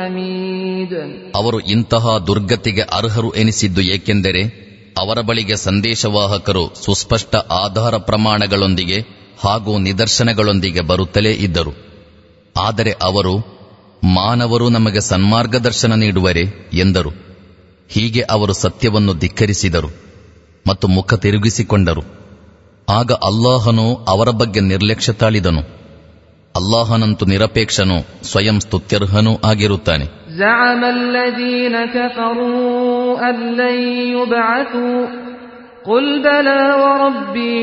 حميد ಅವರು ಇಂತಹ ದುರ್ಗತಿಗೆ ಅರ್ಹರು ಎನಿಸಿದ್ದು ಏಕೆಂದರೆ ಅವರ ಬಳಿಗೆ ಸಂದೇಶವಾಹಕರು ಸುಸ್ಪಷ್ಟ ಆಧಾರ ಪ್ರಮಾಣಗಳೊಂದಿಗೆ ಹಾಗೂ ನಿದರ್ಶನಗಳೊಂದಿಗೆ ಬರುತ್ತಲೇ ಇದ್ದರು ಆದರೆ ಅವರು ಮಾನವರು ನಮಗೆ ಸನ್ಮಾರ್ಗದರ್ಶನ ನೀಡುವರೆ ಎಂದರು ಹೀಗೆ ಅವರು ಸತ್ಯವನ್ನು ಧಿಕ್ಕರಿಸಿದರು ಮತ್ತು ಮುಖ ತಿರುಗಿಸಿಕೊಂಡರು ಆಗ ಅಲ್ಲಾಹನು ಅವರ ಬಗ್ಗೆ ನಿರ್ಲಕ್ಷ್ಯ ತಾಳಿದನು ಅಲ್ಲಾಹನಂತು ನಿರಪೇಕ್ಷನು ಸ್ವಯಂ ಸ್ತುತ್ಯರ್ಹನೂ ಆಗಿರುತ್ತಾನೆ زعم الذين كفروا أن لن يبعثوا قل بلى وربي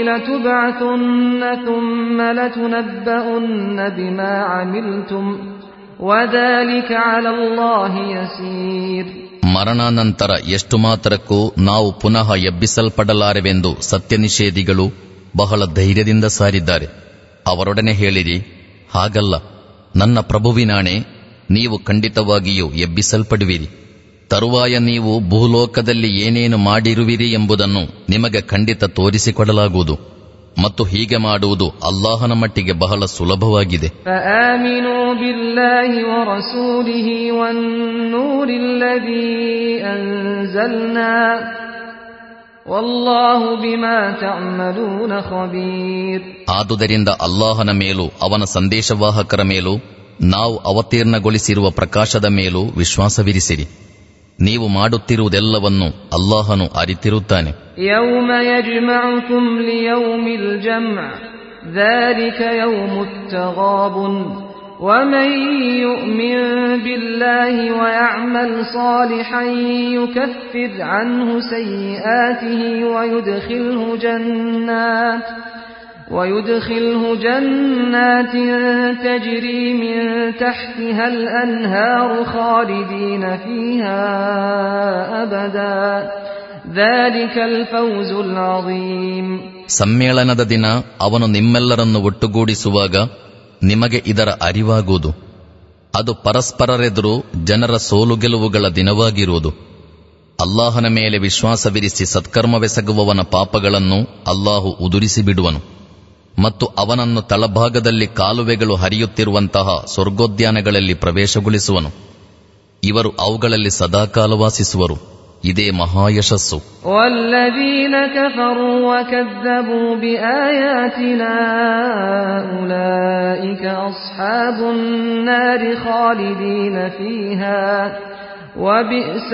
لتبعثن ثم لتنبؤن بما عملتم وذلك على الله يسير ಮರಣಾನಂತರ ಎಷ್ಟು ಮಾತ್ರಕ್ಕೂ ನಾವು ಪುನಃ ಎಬ್ಬಿಸಲ್ಪಡಲಾರೆವೆಂದು ಸತ್ಯ ನಿಷೇಧಿಗಳು ಬಹಳ ಧೈರ್ಯದಿಂದ ಸಾರಿದ್ದಾರೆ ಅವರೊಡನೆ ಹೇಳಿರಿ ಹಾಗಲ್ಲ ನನ್ನ ಪ್ರಭುವಿನಾಣೆ ನೀವು ಖಂಡಿತವಾಗಿಯೂ ಎಬ್ಬಿಸಲ್ಪಡುವಿರಿ ತರುವಾಯ ನೀವು ಭೂಲೋಕದಲ್ಲಿ ಏನೇನು ಮಾಡಿರುವಿರಿ ಎಂಬುದನ್ನು ನಿಮಗೆ ಖಂಡಿತ ತೋರಿಸಿಕೊಡಲಾಗುವುದು ಮತ್ತು ಹೀಗೆ ಮಾಡುವುದು ಅಲ್ಲಾಹನ ಮಟ್ಟಿಗೆ ಬಹಳ ಸುಲಭವಾಗಿದೆ فآمنوا بالله ورسوله والنور الذي أنزلنا والله بما تعملون خبير ಆದುದರಿಂದ ಅಲ್ಲಾಹನ ಮೇಲೂ ಅವನ ಸಂದೇಶವಾಹಕರ ಮೇಲೂ ನಾವು ಅವತೀರ್ಣಗೊಳಿಸಿರುವ ಪ್ರಕಾಶದ ಮೇಲೂ ವಿಶ್ವಾಸವಿರಿಸಿರಿ ನೀವು ಮಾಡುತ್ತಿರುವುದೆಲ್ಲವನ್ನು ಅಲ್ಲಾಹನು ಅರಿತಿರುತ್ತಾನೆ يوم يجمعكم ليوم الجمع ذلك يوم التغاب ومن يؤمن بالله ويعمل صالحا يكفر عنه سيئاته ويدخله جنات ويدخله جنات تجري من تحتها الأنهار خالدين فيها أبدا ذلك الفوز العظيم ಸಮ್ಮೇಳನದ ದಿನ ಅವನು ನಿಮ್ಮೆಲ್ಲರನ್ನು ಒಟ್ಟುಗೂಡಿಸುವಾಗ ನಿಮಗೆ ಇದರ ಅರಿವಾಗುವುದು ಅದು ಪರಸ್ಪರರೆದುರು ಜನರ ಸೋಲು ಗೆಲುವುಗಳ ದಿನವಾಗಿರುವುದು ಅಲ್ಲಾಹನ ಮೇಲೆ ವಿಶ್ವಾಸವಿರಿಸಿ ಸತ್ಕರ್ಮವೆಸಗುವವನ ಪಾಪಗಳನ್ನು ಅಲ್ಲಾಹು ಉದುರಿಸಿ ಬಿಡುವನು ಮತ್ತು ಅವನನ್ನು ತಳಭಾಗದಲ್ಲಿ ಕಾಲುವೆಗಳು ಹರಿಯುತ್ತಿರುವಂತಹ ಸ್ವರ್ಗೋದ್ಯಾನಗಳಲ್ಲಿ ಪ್ರವೇಶಗೊಳಿಸುವನು ಇವರು ಅವುಗಳಲ್ಲಿ ಸದಾಕಾಲ ವಾಸಿಸುವರು ಇದೇ ಮಹಾಯಶಸ್ಸು والذين كفروا وكذبوا بآياتنا أولئك أصحاب النار خالدين فيها وبئس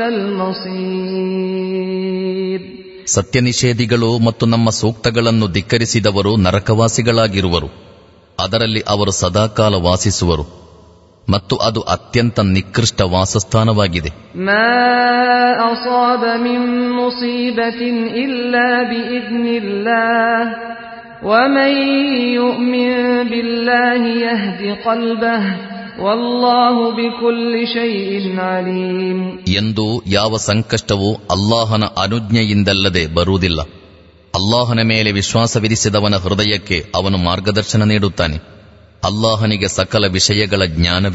المصير ಸತ್ಯನಿಷೇಧಿಗಳು ಮತ್ತು ನಮ್ಮ ಸೂಕ್ತಗಳನ್ನು ಧಿಕ್ಕರಿಸಿದವರು ನರಕವಾಸಿಗಳಾಗಿರುವರು ಅದರಲ್ಲಿ ಅವರು ಸದಾಕಾಲ ವಾಸಿಸುವರು ಮತ್ತು ಅದು ಅತ್ಯಂತ ನಿಕೃಷ್ಟ ವಾಸಸ್ಥಾನವಾಗಿದೆ ما أصاب من مصيبة إلا بإذن الله ومن يؤمن بالله يهد قلبه والله بكل شيء عليم ಎಂದು ಯಾವ ಸಂಕಷ್ಟವೂ ಅಲ್ಲಾಹನ ಅನುಜ್ಞೆಯಿಂದಲ್ಲದೆ ಬರುವುದಿಲ್ಲ ಅಲ್ಲಾಹನ ಮೇಲೆ ವಿಶ್ವಾಸವಿರಿಸಿದವನ ಹೃದಯಕ್ಕೆ ಅವನು ಮಾರ್ಗದರ್ಶನ ನೀಡುತ್ತಾನೆ ಅಲ್ಲಾಹನಿಗೆ ಸಕಲ ವಿಷಯಗಳ ಜ್ಞಾನವಿದೆ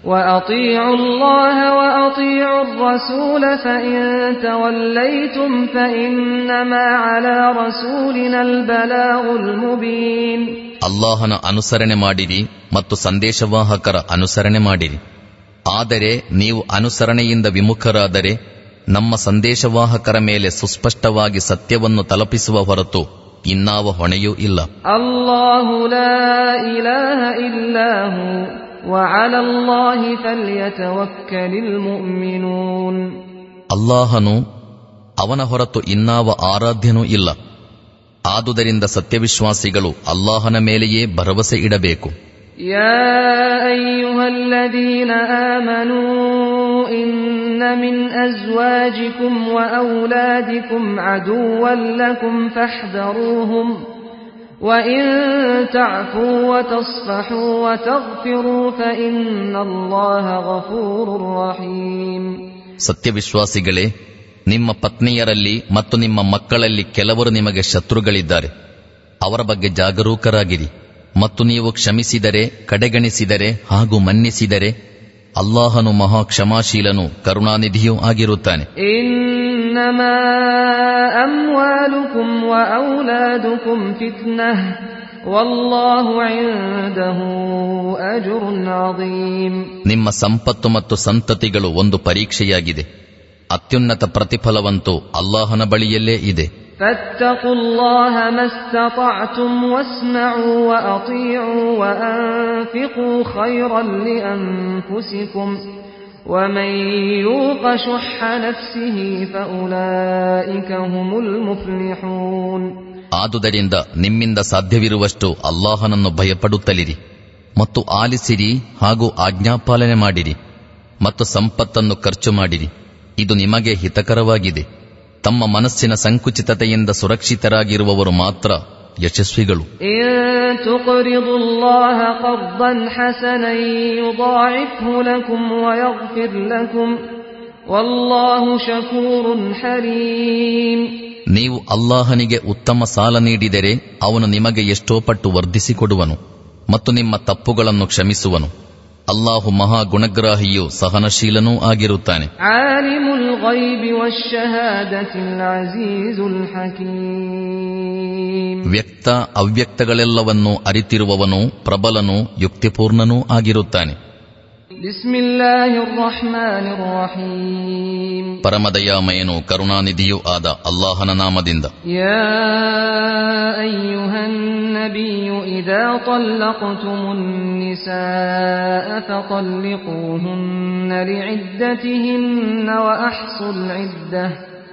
وأطيعوا الله وأطيعوا الرسول فإن توليتم فإنما على رسولنا البلاغ المبين ಅಲ್ಲಾಹನ ಅನುಸರಣೆ ಮಾಡಿರಿ ಮತ್ತು ಸಂದೇಶವಾಹಕರ ಅನುಸರಣೆ ಮಾಡಿರಿ ಆದರೆ ನೀವು ಅನುಸರಣೆಯಿಂದ ವಿಮುಖರಾದರೆ ನಮ್ಮ ಸಂದೇಶವಾಹಕರ ಮೇಲೆ ಸುಸ್ಪಷ್ಟವಾಗಿ ಸತ್ಯವನ್ನು ತಲುಪಿಸುವ ಹೊರತು ಇನ್ನಾವ ಹೊಣೆಯೂ ಇಲ್ಲ الله لا إله إلا هو وعلى الله فليتوكل المؤمنون ಅಲ್ಲಾಹನು ಅವನ ಹೊರತು ಇನ್ನಾವ ಆರಾಧ್ಯನೂ ಇಲ್ಲ ಆದುದರಿಂದ ಸತ್ಯವಿಶ್ವಾಸಿಗಳು ಅಲ್ಲಾಹನ ಮೇಲೆಯೇ ಭರವಸೆ ಇಡಬೇಕು يا أيها الذين آمنوا إن من أزواجكم وأولادكم عدوا لكم فاحذروهم وإن تعفوا وتصفحوا وتغفروا فإن الله غفور رحيم ಸತ್ಯವಿಶ್ವಾಸಿಗಳೇ ನಿಮ್ಮ ಪತ್ನಿಯರಲ್ಲಿ ಮತ್ತು ನಿಮ್ಮ ಮಕ್ಕಳಲ್ಲಿ ಕೆಲವರು ನಿಮಗೆ ಶತ್ರುಗಳಿದ್ದಾರೆ ಅವರ ಬಗ್ಗೆ ಜಾಗರೂಕರಾಗಿರಿ ಮತ್ತು ನೀವು ಕ್ಷಮಿಸಿದರೆ ಕಡೆಗಣಿಸಿದರೆ ಹಾಗೂ ಮನ್ನಿಸಿದರೆ ಅಲ್ಲಾಹನು ಮಹಾ ಕ್ಷಮಾಶೀಲನು ಕರುಣಾನಿಧಿಯೂ ಆಗಿರುತ್ತಾನೆ إنما أموالكم وأولادكم فتنة والله عنده أجر عظيم ನಿಮ್ಮ ಸಂಪತ್ತು ಮತ್ತು ಸಂತತಿಗಳು ಒಂದು ಪರೀಕ್ಷೆಯಾಗಿದೆ ಅತ್ಯುನ್ನತ ಪ್ರತಿಫಲವಂತೂ ಅಲ್ಲಾಹನ ಬಳಿಯಲ್ಲೇ ಇದೆ فاتقوا الله ما استطعتم واسمعوا وأطيعوا وأنفقوا خيرا لأنفسكم ومن يوق شح نفسه فأولئك هم المفلحون ಆದುದರಿಂದ ನಿಮ್ಮಿಂದ ಸಾಧ್ಯವಿರುವಷ್ಟು ಅಲ್ಲಾಹನನ್ನು ಭಯಪಡುತ್ತಲಿರಿ ಮತ್ತು ಆಲಿಸಿರಿ ಹಾಗೂ ಆಜ್ಞಾಪಾಲನೆ ಮಾಡಿರಿ ಮತ್ತು ಸಂಪತ್ತನ್ನು ಖರ್ಚು ಮಾಡಿರಿ ಇದು ನಿಮಗೆ ಹಿತಕರವಾಗಿದೆ ತಮ್ಮ ಮನಸ್ಸಿನ ಸಂಕುಚಿತತೆಯಿಂದ ಸುರಕ್ಷಿತರಾಗಿರುವವರು ಮಾತ್ರ ಯಶಸ್ವಿಗಳು إن تقرضوا الله قرضا حسنا يضاعفه لكم ويغفر لكم والله شكور حليم ನೀವು ಅಲ್ಲಾಹನಿಗೆ ಉತ್ತಮ ಸಾಲ ನೀಡಿದರೆ ಅವನು ನಿಮಗೆ ಎಷ್ಟೋ ಪಟ್ಟು ವರ್ಧಿಸಿಕೊಡುವನು ಮತ್ತು ನಿಮ್ಮ ತಪ್ಪುಗಳನ್ನು ಕ್ಷಮಿಸುವನು ಅಲ್ಲಾಹು ಮಹಾ ಗುಣಗ್ರಾಹಿಯೂ ಸಹನಶೀಲನೂ ಆಗಿರುತ್ತಾನೆ عالم الغيب والشهادة العزيز الحكيم ವ್ಯಕ್ತ ಅವ್ಯಕ್ತಗಳೆಲ್ಲವನ್ನೂ ಅರಿತಿರುವವನು ಪ್ರಬಲನೂ ಯುಕ್ತಿಪೂರ್ಣನೂ ಆಗಿರುತ್ತಾನೆ بسم الله الرحمن الرحيم ಪರಮದಯಾಮಯನು ಕರುಣಾನಿಧಿಯೂ ಆದ ಅಲ್ಲಾಹನ ನಾಮದಿಂದ يا أيها النبي إذا طلقتم النساء فطلقوهن لعدتهن وأحصوا العدة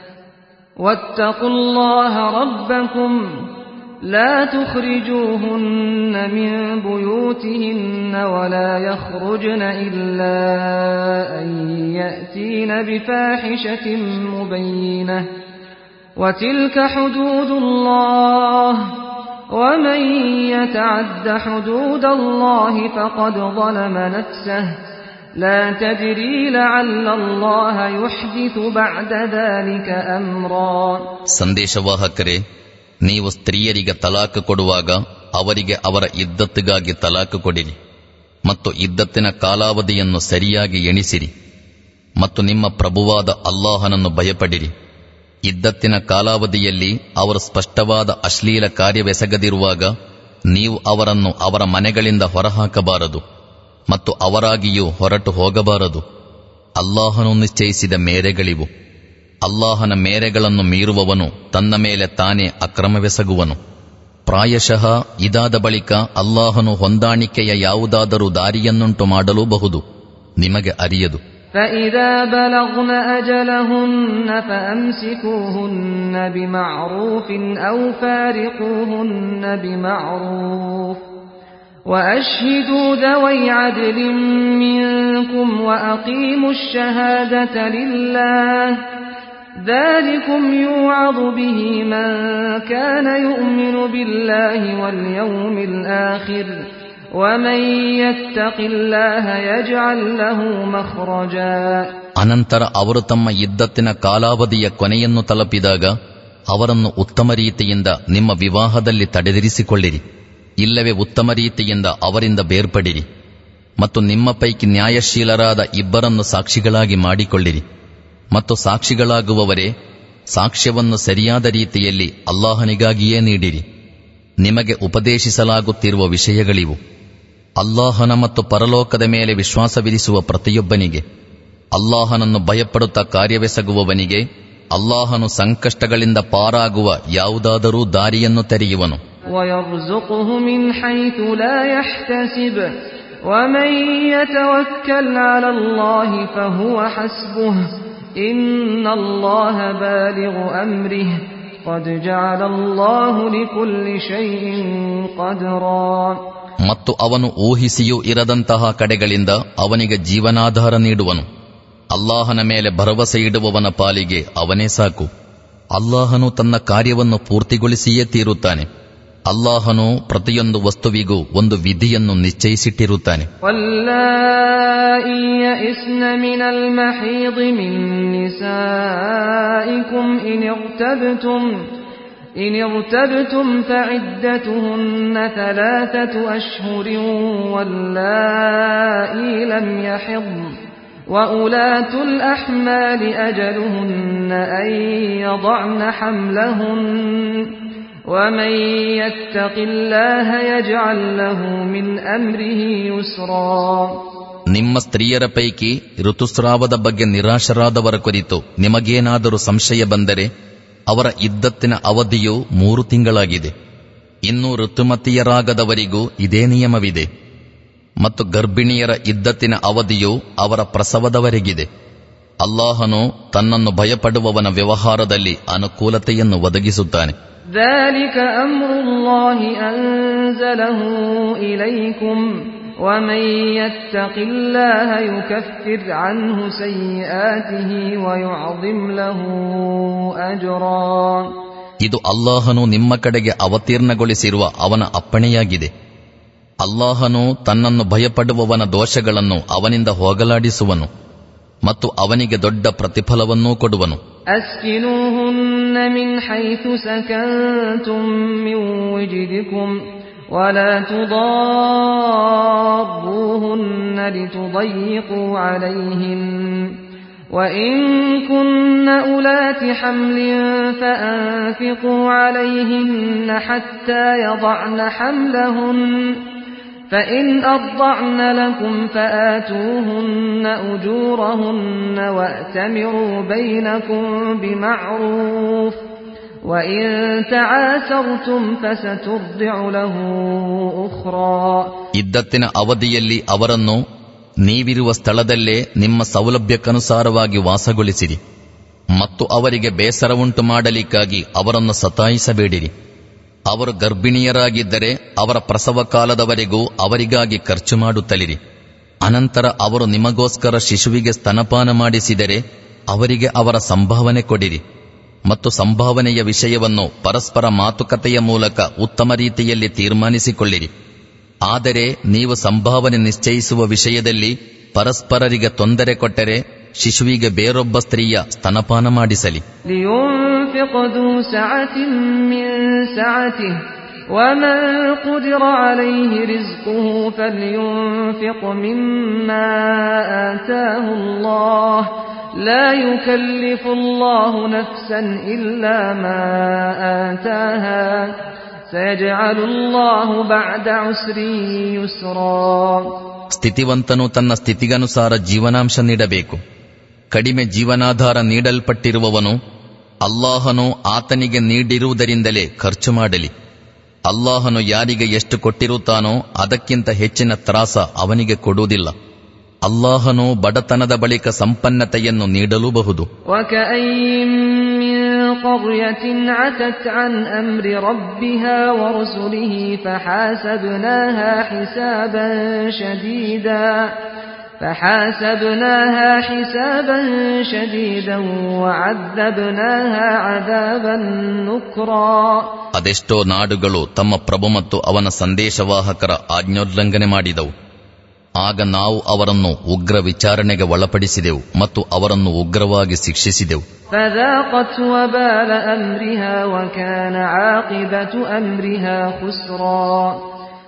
واتقوا الله ربكم لا تخرجوهن من بيوتهن ولا يخرجن إلا أن يأتين بفاحشة مبينة وتلك حدود الله ومن يتعد حدود الله فقد ظلم نفسه لا تدري لعل الله يحدث بعد ذلك أمرا ಸಂದೇಶವಾಹಕರೇ ನೀವು ಸ್ತ್ರೀಯರಿಗೆ ತಲಾಖ್ ಕೊಡುವಾಗ ಅವರಿಗೆ ಅವರ ಇದ್ದತ್ತಿಗಾಗಿ ತಲಾಖ್ ಕೊಡಿರಿ ಮತ್ತು ಇದ್ದತ್ತಿನ ಕಾಲಾವಧಿಯನ್ನು ಸರಿಯಾಗಿ ಎಣಿಸಿರಿ ಮತ್ತು ನಿಮ್ಮ ಪ್ರಭುವಾದ ಅಲ್ಲಾಹನನ್ನು ಭಯಪಡಿರಿ ಇದ್ದತ್ತಿನ ಕಾಲಾವಧಿಯಲ್ಲಿ ಅವರು ಸ್ಪಷ್ಟವಾದ ಅಶ್ಲೀಲ ಕಾರ್ಯವೆಸಗದಿರುವಾಗ ನೀವು ಅವರನ್ನು ಅವರ ಮನೆಗಳಿಂದ ಹೊರಹಾಕಬಾರದು ಮತ್ತು ಅವರಾಗಿಯೂ ಹೊರಟು ಹೋಗಬಾರದು ಅಲ್ಲಾಹನು ನಿಶ್ಚಯಿಸಿದ ಮೇರೆಗಳಿವು ಅಲ್ಲಾಹನ ಮೇರೆಗಳನ್ನು ಮೀರುವವನು ತನ್ನ ಮೇಲೆ ತಾನೇ ಅಕ್ರಮವೆಸಗುವನು ಪ್ರಾಯಶಃ ಇದಾದ ಬಳಿಕ ಅಲ್ಲಾಹನು ಹೊಂದಾಣಿಕೆಯ ಯಾವುದಾದರೂ ದಾರಿಯನ್ನುಂಟು ಮಾಡಲೂಬಹುದು ನಿಮಗೆ ಅರಿಯದು فإذا بلغن أجلهن فأمسكوهن بمعروف أو فارقوهن بمعروف وأشهدوا ذوي عدل منكم وأقيموا الشهادة لله ذلكم يوعظ به من كان يؤمن بالله واليوم الآخر ومن يتق الله يجعل له مخرجا ಅನಂತರ ಅವರು ತಮ್ಮ ಇದ್ದತ್ತಿನ ಕಾಲಾವಧಿಯ ಕೊನೆಯನ್ನು ತಲುಪಿದಾಗ ಅವರನ್ನು ಉತ್ತಮ ರೀತಿಯಿಂದ ನಿಮ್ಮ ವಿವಾಹದಲ್ಲಿ ತಡೆದಿರಿಸಿಕೊಳ್ಳಿರಿ ಇಲ್ಲವೇ ಉತ್ತಮ ರೀತಿಯಿಂದ ಅವರಿಂದ ಬೇರ್ಪಡಿರಿ ಮತ್ತು ನಿಮ್ಮ ಪೈಕಿ ನ್ಯಾಯಶೀಲರಾದ ಇಬ್ಬರನ್ನು ಸಾಕ್ಷಿಗಳಾಗಿ ಮಾಡಿಕೊಳ್ಳಿರಿ ಮತ್ತು ಸಾಕ್ಷಿಗಳಾಗುವವರೇ ಸಾಕ್ಷ್ಯವನ್ನು ಸರಿಯಾದ ರೀತಿಯಲ್ಲಿ ಅಲ್ಲಾಹನಿಗಾಗಿಯೇ ನೀಡಿರಿ ನಿಮಗೆ ಉಪದೇಶಿಸಲಾಗುತ್ತಿರುವ ವಿಷಯಗಳಿವು ಅಲ್ಲಾಹನ ಮತ್ತು ಪರಲೋಕದ ಮೇಲೆ ವಿಶ್ವಾಸವಿರಿಸುವ ಪ್ರತಿಯೊಬ್ಬನಿಗೆ ಅಲ್ಲಾಹನನ್ನು ಭಯಪಡುತ್ತಾ ಕಾರ್ಯವೆಸಗುವವನಿಗೆ ಅಲ್ಲಾಹನು ಸಂಕಷ್ಟಗಳಿಂದ ಪಾರಾಗುವ ಯಾವುದಾದರೂ ದಾರಿಯನ್ನು ತೆರೆಯುವನು ويرزقه من حيث لا يحتسب ومن يتوكل على الله فهو حسبه إن الله بالغ أمره قد جعل الله لكل شيء قدرا ಮತ್ತು ಅವನು ಊಹಿಸಿಯೂ ಇರದಂತಹ ಕಡೆಗಳಿಂದ ಅವನಿಗೆ ಜೀವನಾಧಾರ ನೀಡುವನು ಅಲ್ಲಾಹನ ಮೇಲೆ ಭರವಸೆ ಇಡುವವನ ಪಾಲಿಗೆ ಅವನೇ ಸಾಕು ಅಲ್ಲಾಹನು ತನ್ನ ಕಾರ್ಯವನ್ನು ಪೂರ್ತಿಗೊಳಿಸಿಯೇ ತೀರುತ್ತಾನೆ ಅಲ್ಲಾಹನು ಪ್ರತಿಯೊಂದು ವಸ್ತುವಿಗೂ ಒಂದು ವಿಧಿಯನ್ನು ನಿಶ್ಚಯಿಸಿಟ್ಟಿರುತ್ತಾನೆ واللائي يئسن من المحيض من نسائكم إن ارتبتم إن ارتبتم فعدتهن ثلاثة أشهر واللائي لم يحضن وأولاة الأحمال أجلهن أن يضعن حملهن ومن يتق الله يجعل له من أمره يسرا ನಿಮ್ಮ ಸ್ತ್ರೀಯರ ಪೈಕಿ ಋತುಸ್ರಾವದ ಬಗ್ಗೆ ನಿರಾಶರಾದವರ ಕುರಿತು ನಿಮಗೇನಾದರೂ ಸಂಶಯ ಬಂದರೆ ಅವರ ಇದ್ದತ್ತಿನ ಅವಧಿಯು ಮೂರು ತಿಂಗಳಾಗಿದೆ ಇನ್ನು ಋತುಮತಿಯರಾಗದವರಿಗೂ ಇದೇ ನಿಯಮವಿದೆ ಮತ್ತು ಗರ್ಭಿಣಿಯರ ಇದ್ದತ್ತಿನ ಅವಧಿಯು ಅವರ ಪ್ರಸವದವರೆಗಿದೆ ಅಲ್ಲಾಹನು ತನ್ನನ್ನು ಭಯಪಡುವವನ ವ್ಯವಹಾರದಲ್ಲಿ ಅನುಕೂಲತೆಯನ್ನು ಒದಗಿಸುತ್ತಾನೆ ذلك أمر الله أنزله إليكم ومن يتق الله يكفر عنه سيئاته ويعظم له أجرا ಇದು ಅಲ್ಲಾಹನು ನಿಮ್ಮ ಕಡೆಗೆ ಅವತೀರ್ಣಗೊಳಿಸಿರುವ ಅವನ ಅಪ್ಪಣೆಯಾಗಿದೆ ಅಲ್ಲಾಹನು ತನ್ನನ್ನು ಭಯಪಡುವವನ ದೋಷಗಳನ್ನು ಅವನಿಂದ ಹೋಗಲಾಡಿಸುವನು ಮತ್ತು ಅವನಿಗೆ ದೊಡ್ಡ ಪ್ರತಿಫಲವನ್ನೂ ಕೊಡುವನು أسكنوهن من حيث سكنتم من وجدكم ولا تضاروهن لتضيقوا عليهن وإن كن أولات حمل فأنفقوا عليهن حتى يضعن حملهن فإن أرضعن لكم فآتوهن أجورهن وأتمروا بينكم بمعروف وإن تعاسرتم فسترضع له أخرى ಇದ್ದತ್ತಿನ ಅವಧಿಯಲ್ಲಿ ಅವರನ್ನು ನೀವಿರುವ ಸ್ಥಳದಲ್ಲೇ ನಿಮ್ಮ ಸೌಲಭ್ಯಕ್ಕನುಸಾರವಾಗಿ ವಾಸಗೊಳಿಸಿರಿ ಮತ್ತು ಅವರಿಗೆ ಬೇಸರವುಂಟು ಮಾಡಲಿಕ್ಕಾಗಿ ಅವರನ್ನು ಸತಾಯಿಸಬೇಡಿರಿ ಅವರು ಗರ್ಭಿಣಿಯರಾಗಿದ್ದರೆ ಅವರ ಪ್ರಸವ ಕಾಲದವರೆಗೂ ಅವರಿಗಾಗಿ ಖರ್ಚು ಮಾಡುತ್ತಲಿರಿ ಅನಂತರ ಅವರು ನಿಮಗೋಸ್ಕರ ಶಿಶುವಿಗೆ ಸ್ತನಪಾನ ಮಾಡಿಸಿದರೆ ಅವರಿಗೆ ಅವರ ಸಂಭಾವನೆ ಕೊಡಿರಿ ಮತ್ತು ಸಂಭಾವನೆಯ ವಿಷಯವನ್ನು ಪರಸ್ಪರ ಮಾತುಕತೆಯ ಮೂಲಕ ಉತ್ತಮ ರೀತಿಯಲ್ಲಿ ತೀರ್ಮಾನಿಸಿಕೊಳ್ಳಿರಿ ಆದರೆ ನೀವು ಸಂಭಾವನೆ ನಿಶ್ಚಯಿಸುವ ವಿಷಯದಲ್ಲಿ ಪರಸ್ಪರರಿಗೆ ತೊಂದರೆ ಕೊಟ್ಟರೆ ಶಿಶುವಿಗೆ ಬೇರೊಬ್ಬ ಸ್ತ್ರೀಯ ಸ್ತನಪಾನ ಮಾಡಿಸಲಿ لينفق ذو سعة من سعته ومن قدر عليه رزقه فلينفق مما آتاه الله لا يكلف الله نفسا إلا ما آتاها سيجعل الله بعد عسر يسرا ಸ್ಥಿತಿವಂತನು ತನ್ನ ಸ್ಥಿತಿಗನುಸಾರ ಜೀವನಾಂಶ ನೀಡಬೇಕು ಕಡಿಮೆ ಜೀವನಾಧಾರ ನೀಡಲ್ಪಟ್ಟಿರುವವನು ಅಲ್ಲಾಹನು ಆತನಿಗೆ ನೀಡಿರುವುದರಿಂದಲೇ ಖರ್ಚು ಮಾಡಲಿ ಅಲ್ಲಾಹನು ಯಾರಿಗೆ ಎಷ್ಟು ಕೊಟ್ಟಿರುತ್ತಾನೋ ಅದಕ್ಕಿಂತ ಹೆಚ್ಚಿನ ತ್ರಾಸ ಅವನಿಗೆ ಕೊಡುವುದಿಲ್ಲ ಅಲ್ಲಾಹನು ಬಡತನದ ಬಳಿಕ ಸಂಪನ್ನತೆಯನ್ನು ನೀಡಲೂಬಹುದು وكأين من قرية عتت عن أمر ربها ورسله فحاسبناها حسابا شديدا فحاسبناها حسابا شديدا وعذبناها عذابا نكرا ಅದೆಷ್ಟೋ ನಾಡುಗಳು ತಮ್ಮ ಪ್ರಭು ಮತ್ತು ಅವನ ಸಂದೇಶವಾಹಕರ ಆಜ್ಞೋಲ್ಲಂಘನೆ ಮಾಡಿದವು ಆಗ ನಾವು ಅವರನ್ನು ಉಗ್ರ ವಿಚಾರಣೆಗೆ ಒಳಪಡಿಸಿದೆವು ಮತ್ತು ಅವರನ್ನು ಉಗ್ರವಾಗಿ ಶಿಕ್ಷಿಸಿದೆವು فذاقت وبال أمرها وكان عاقبة أمرها خسرا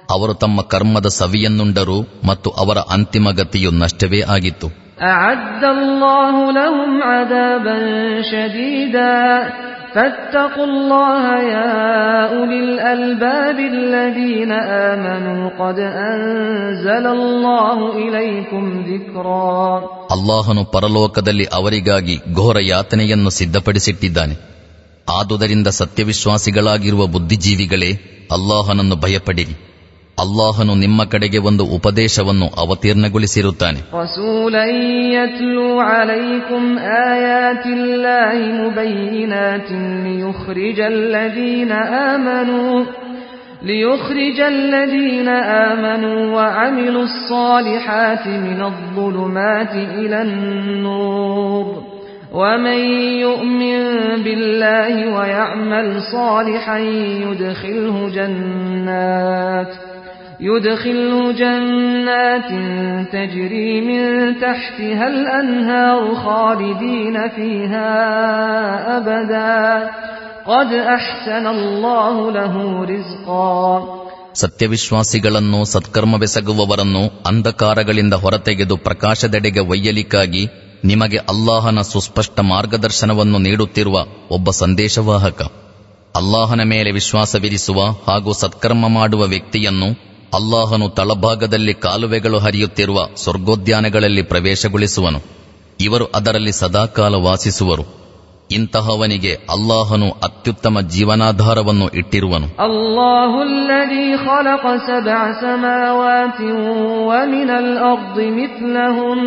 ಅವರು ತಮ್ಮ ಕರ್ಮದ ಸವಿಯನ್ನುಂಡರು ಮತ್ತು ಅವರ ಅಂತಿಮ ಗತಿಯು ನಷ್ಟವೇ ಆಗಿತ್ತು أعد الله لهم عذابا شديدا فاتقوا الله يا أولي الألباب الذين آمنوا قد أنزل الله إليكم ذكرا ಅಲ್ಲಾಹನು ಪರಲೋಕದಲ್ಲಿ ಅವರಿಗಾಗಿ ಘೋರ ಯಾತನೆಯನ್ನು ಸಿದ್ಧಪಡಿಸಿಟ್ಟಿದ್ದಾನೆ ಆದುದರಿಂದ ಸತ್ಯವಿಶ್ವಾಸಿಗಳಾಗಿರುವ ಬುದ್ಧಿಜೀವಿಗಳೇ ಅಲ್ಲಾಹನನ್ನು ಭಯಪಡಿರಿ ಅಲ್ಲಾಹನು ನಿಮ್ಮ ಕಡೆಗೆ ಒಂದು ಉಪದೇಶವನ್ನು ಅವತೀರ್ಣಗೊಳಿಸಿರುತ್ತಾನೆ رسولا يتلو عليكم آيات الله مبينات ليخرج الذين آمنوا ليخرج الذين آمنوا وعملوا الصالحات من الظلمات إلى النور ومن يؤمن بالله ويعمل صالحا يدخله جنات يدخله جنات تجري من تحتها الأنهار خالدين فيها أبدا قد أحسن الله له رزقا ಸತ್ಯವಿಶ್ವಾಸಿಗಳನ್ನು ಸತ್ಕರ್ಮವೆಸಗುವವರನ್ನು ಅಂಧಕಾರಗಳಿಂದ ಹೊರತೆಗೆದು ಪ್ರಕಾಶದೆಡೆಗೆ ಒಯ್ಯಲಿಕ್ಕಾಗಿ ನಿಮಗೆ ಅಲ್ಲಾಹನ ಸುಸ್ಪಷ್ಟ ಮಾರ್ಗದರ್ಶನವನ್ನು ನೀಡುತ್ತಿರುವ ಒಬ್ಬ ಸಂದೇಶವಾಹಕ ಅಲ್ಲಾಹನ ಮೇಲೆ ವಿಶ್ವಾಸವಿರಿಸುವ ಹಾಗೂ ಸತ್ಕರ್ಮ ಮಾಡುವ ವ್ಯಕ್ತಿಯನ್ನು ಅಲ್ಲಾಹನು ತಳಭಾಗದಲ್ಲಿ ಕಾಲುವೆಗಳು ಹರಿಯುತ್ತಿರುವ ಸ್ವರ್ಗೋದ್ಯಾನಗಳಲ್ಲಿ ಪ್ರವೇಶಗೊಳಿಸುವನು ಇವರು ಅದರಲ್ಲಿ ಸದಾಕಾಲ ವಾಸಿಸುವರು ಇಂತಹವನಿಗೆ ಅಲ್ಲಾಹನು ಅತ್ಯುತ್ತಮ ಜೀವನಾಧಾರವನ್ನು ಇಟ್ಟಿರುವನು الله الذي خلق سبع سماوات ومن الأرض مثلهن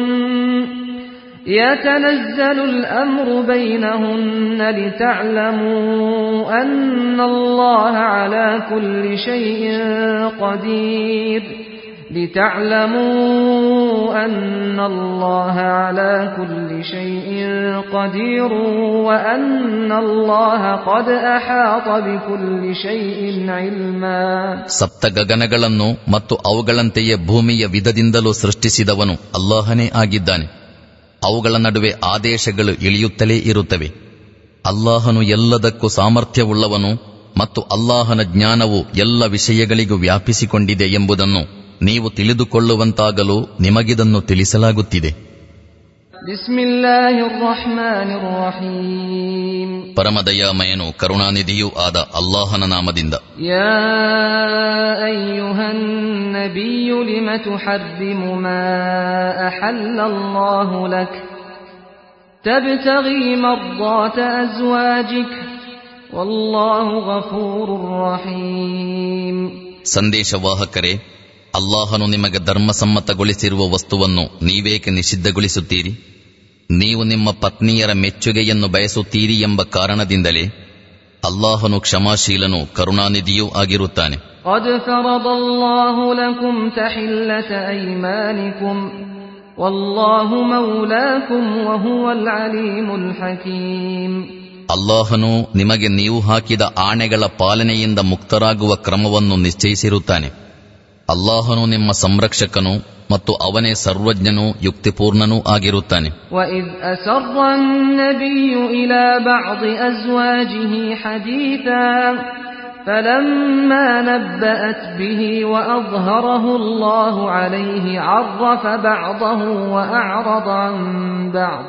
يتنزل الأمر بينهن لتعلموا أن الله على كل شيء قدير لتعلموا أن الله على كل شيء قدير وأن الله قد أحاط بكل شيء علما ಸಪ್ತ ಗಗನಗಳನ್ನು ಮತ್ತು ಅವುಗಳಂತೆಯೇ ಭೂಮಿಯ ವಿಧದಿಂದಲೂ ಸೃಷ್ಟಿಸಿದವನು ಅಲ್ಲಾಹನೇ ಆಗಿದ್ದಾನೆ ಅವುಗಳ ನಡುವೆ ಆದೇಶಗಳು ಇಳಿಯುತ್ತಲೇ ಇರುತ್ತವೆ ಅಲ್ಲಾಹನು ಎಲ್ಲದಕ್ಕೂ ಸಾಮರ್ಥ್ಯವುಳ್ಳವನು ಮತ್ತು ಅಲ್ಲಾಹನ ಜ್ಞಾನವು ಎಲ್ಲ ವಿಷಯಗಳಿಗೂ ವ್ಯಾಪಿಸಿಕೊಂಡಿದೆ ಎಂಬುದನ್ನು ನೀವು ತಿಳಿದುಕೊಳ್ಳುವಂತಾಗಲು ನಿಮಗಿದನ್ನು ತಿಳಿಸಲಾಗುತ್ತಿದೆ بسم الله الرحمن الرحيم ಪರಮದಯಾಮಯನು ಕರುಣಾನಿಧಿಯೂ ಆದ ಅಲ್ಲಾಹನ ನಾಮದಿಂದ يا أيها النبي لم تحرم ما أحل الله لك تبتغي مرضات أزواجك والله غفور رحيم ಸಂದೇಶವಾಹಕರೇ ಅಲ್ಲಾಹನು ನಿಮಗೆ ಧರ್ಮಸಮ್ಮತಗೊಳಿಸಿರುವ ವಸ್ತುವನ್ನು ನೀವೇಕೆ ನಿಷಿದ್ಧಗೊಳಿಸುತ್ತೀರಿ ನೀವು ನಿಮ್ಮ ಪತ್ನಿಯರ ಮೆಚ್ಚುಗೆಯನ್ನು ಬಯಸುತ್ತೀರಿ ಎಂಬ ಕಾರಣದಿಂದಲೇ ಅಲ್ಲಾಹನು ಕ್ಷಮಾಶೀಲನು ಕರುಣಾನಿಧಿಯೂ ಆಗಿರುತ್ತಾನೆ قد فرض الله لكم تحلة أيمانكم والله مولاكم وهو العليم الحكيم ಅಲ್ಲಾಹನು ನಿಮಗೆ ನೀವು ಹಾಕಿದ ಆಣೆಗಳ ಪಾಲನೆಯಿಂದ ಮುಕ್ತರಾಗುವ ಕ್ರಮವನ್ನು ನಿಶ್ಚಯಿಸಿರುತ್ತಾನೆ ಅಲ್ಲಾಹನು ನಿಮ್ಮ ಸಂರಕ್ಷಕನು ಮತ್ತು ಅವನೇ ಸರ್ವಜ್ಞನೂ ಯುಕ್ತಿಪೂರ್ಣನೂ ಆಗಿರುತ್ತಾನೆ وإذ أسر النبي إلى بعض أزواجه حديثا فلما نبأت به وأظهره الله عليه عرف بعضه وأعرض عن بعض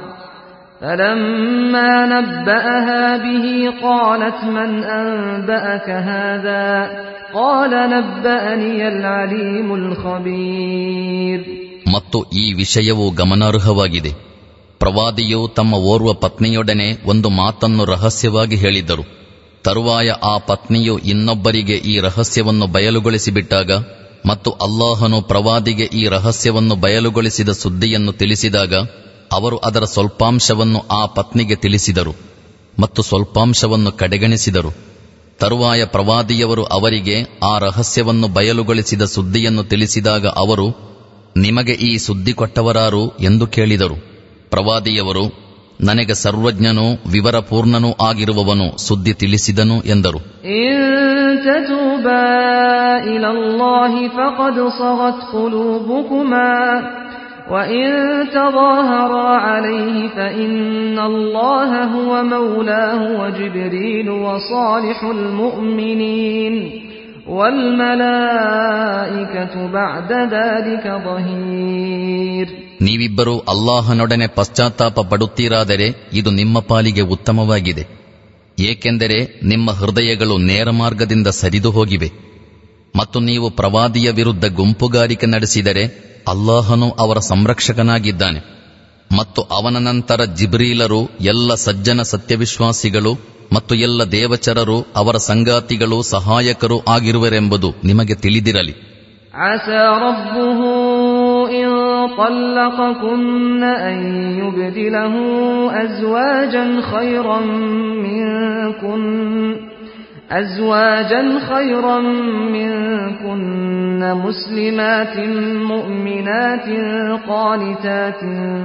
فلما نبأها به قالت من أنبأك هذا قال نبأني العليم الخبير ಮತ್ತು ಈ ವಿಷಯವು ಗಮನಾರ್ಹವಾಗಿದೆ ಪ್ರವಾದಿಯು ತಮ್ಮ ಓರ್ವ ಪತ್ನಿಯೊಡನೆ ಒಂದು ಮಾತನ್ನು ರಹಸ್ಯವಾಗಿ ಹೇಳಿದ್ದರು ತರುವಾಯ ಆ ಪತ್ನಿಯು ಇನ್ನೊಬ್ಬರಿಗೆ ಈ ರಹಸ್ಯವನ್ನು ಬಯಲುಗೊಳಿಸಿಬಿಟ್ಟಾಗ ಮತ್ತು ಅಲ್ಲಾಹನು ಪ್ರವಾದಿಗೆ ಈ ರಹಸ್ಯವನ್ನು ಬಯಲುಗೊಳಿಸಿದ ಸುದ್ದಿಯನ್ನು ತಿಳಿಸಿದಾಗ ಅವರು ಅದರ ಸ್ವಲ್ಪಾಂಶವನ್ನು ಆ ಪತ್ನಿಗೆ ತಿಳಿಸಿದರು ಮತ್ತು ಸ್ವಲ್ಪಾಂಶವನ್ನು ಕಡೆಗಣಿಸಿದರು ತರುವಾಯ ಪ್ರವಾದಿಯವರು ಅವರಿಗೆ ಆ ರಹಸ್ಯವನ್ನು ಬಯಲುಗೊಳಿಸಿದ ಸುದ್ದಿಯನ್ನು ತಿಳಿಸಿದಾಗ ಅವರು ನಿಮಗೆ ಈ ಸುದ್ದಿ ಕೊಟ್ಟವರಾರು ಎಂದು ಕೇಳಿದರು ಪ್ರವಾದಿಯವರು ನನಗೆ ಸರ್ವಜ್ಞನೂ ವಿವರಪೂರ್ಣನೂ ಆಗಿರುವವನು ಸುದ್ದಿ ತಿಳಿಸಿದನು ಎಂದರು إن تتوبا إلى الله فقد صغت قلوبكما وإن تظاهرا عليه فإن الله هو مولاه وجبريل وصالح المؤمنين والملائكة بعد ذلك ظهير ನೀವಿಬ್ಬರು ಅಲ್ಲಾಹನೊಡನೆ ಪಶ್ಚಾತ್ತಾಪ ಪಡುತ್ತೀರಾದರೆ ಇದು ನಿಮ್ಮ ಪಾಲಿಗೆ ಉತ್ತಮವಾಗಿದೆ ಏಕೆಂದರೆ ನಿಮ್ಮ ಹೃದಯಗಳು ನೇರ ಮಾರ್ಗದಿಂದ ಸರಿದು ಹೋಗಿವೆ ಮತ್ತು ನೀವು ಪ್ರವಾದಿಯ ವಿರುದ್ಧ ಗುಂಪುಗಾರಿಕೆ ನಡೆಸಿದರೆ ಅಲ್ಲಾಹನು ಅವರ ಸಂರಕ್ಷಕನಾಗಿದ್ದಾನೆ ಮತ್ತು ಅವನ ನಂತರ ಜಿಬ್ರೀಲರು ಎಲ್ಲ ಸಜ್ಜನ ಸತ್ಯವಿಶ್ವಾಸಿಗಳು ಮತ್ತು ಎಲ್ಲ ದೇವಚರರು ಅವರ ಸಂಗಾತಿಗಳು ಸಹಾಯಕರು ಆಗಿರುವರೆಂಬುದು ನಿಮಗೆ ತಿಳಿದಿರಲಿ عسى ربه إن طلقكن أن يبدله أزواجا خيرا منكن أزواجا خيرا منكن مسلمات مؤمنات قانتات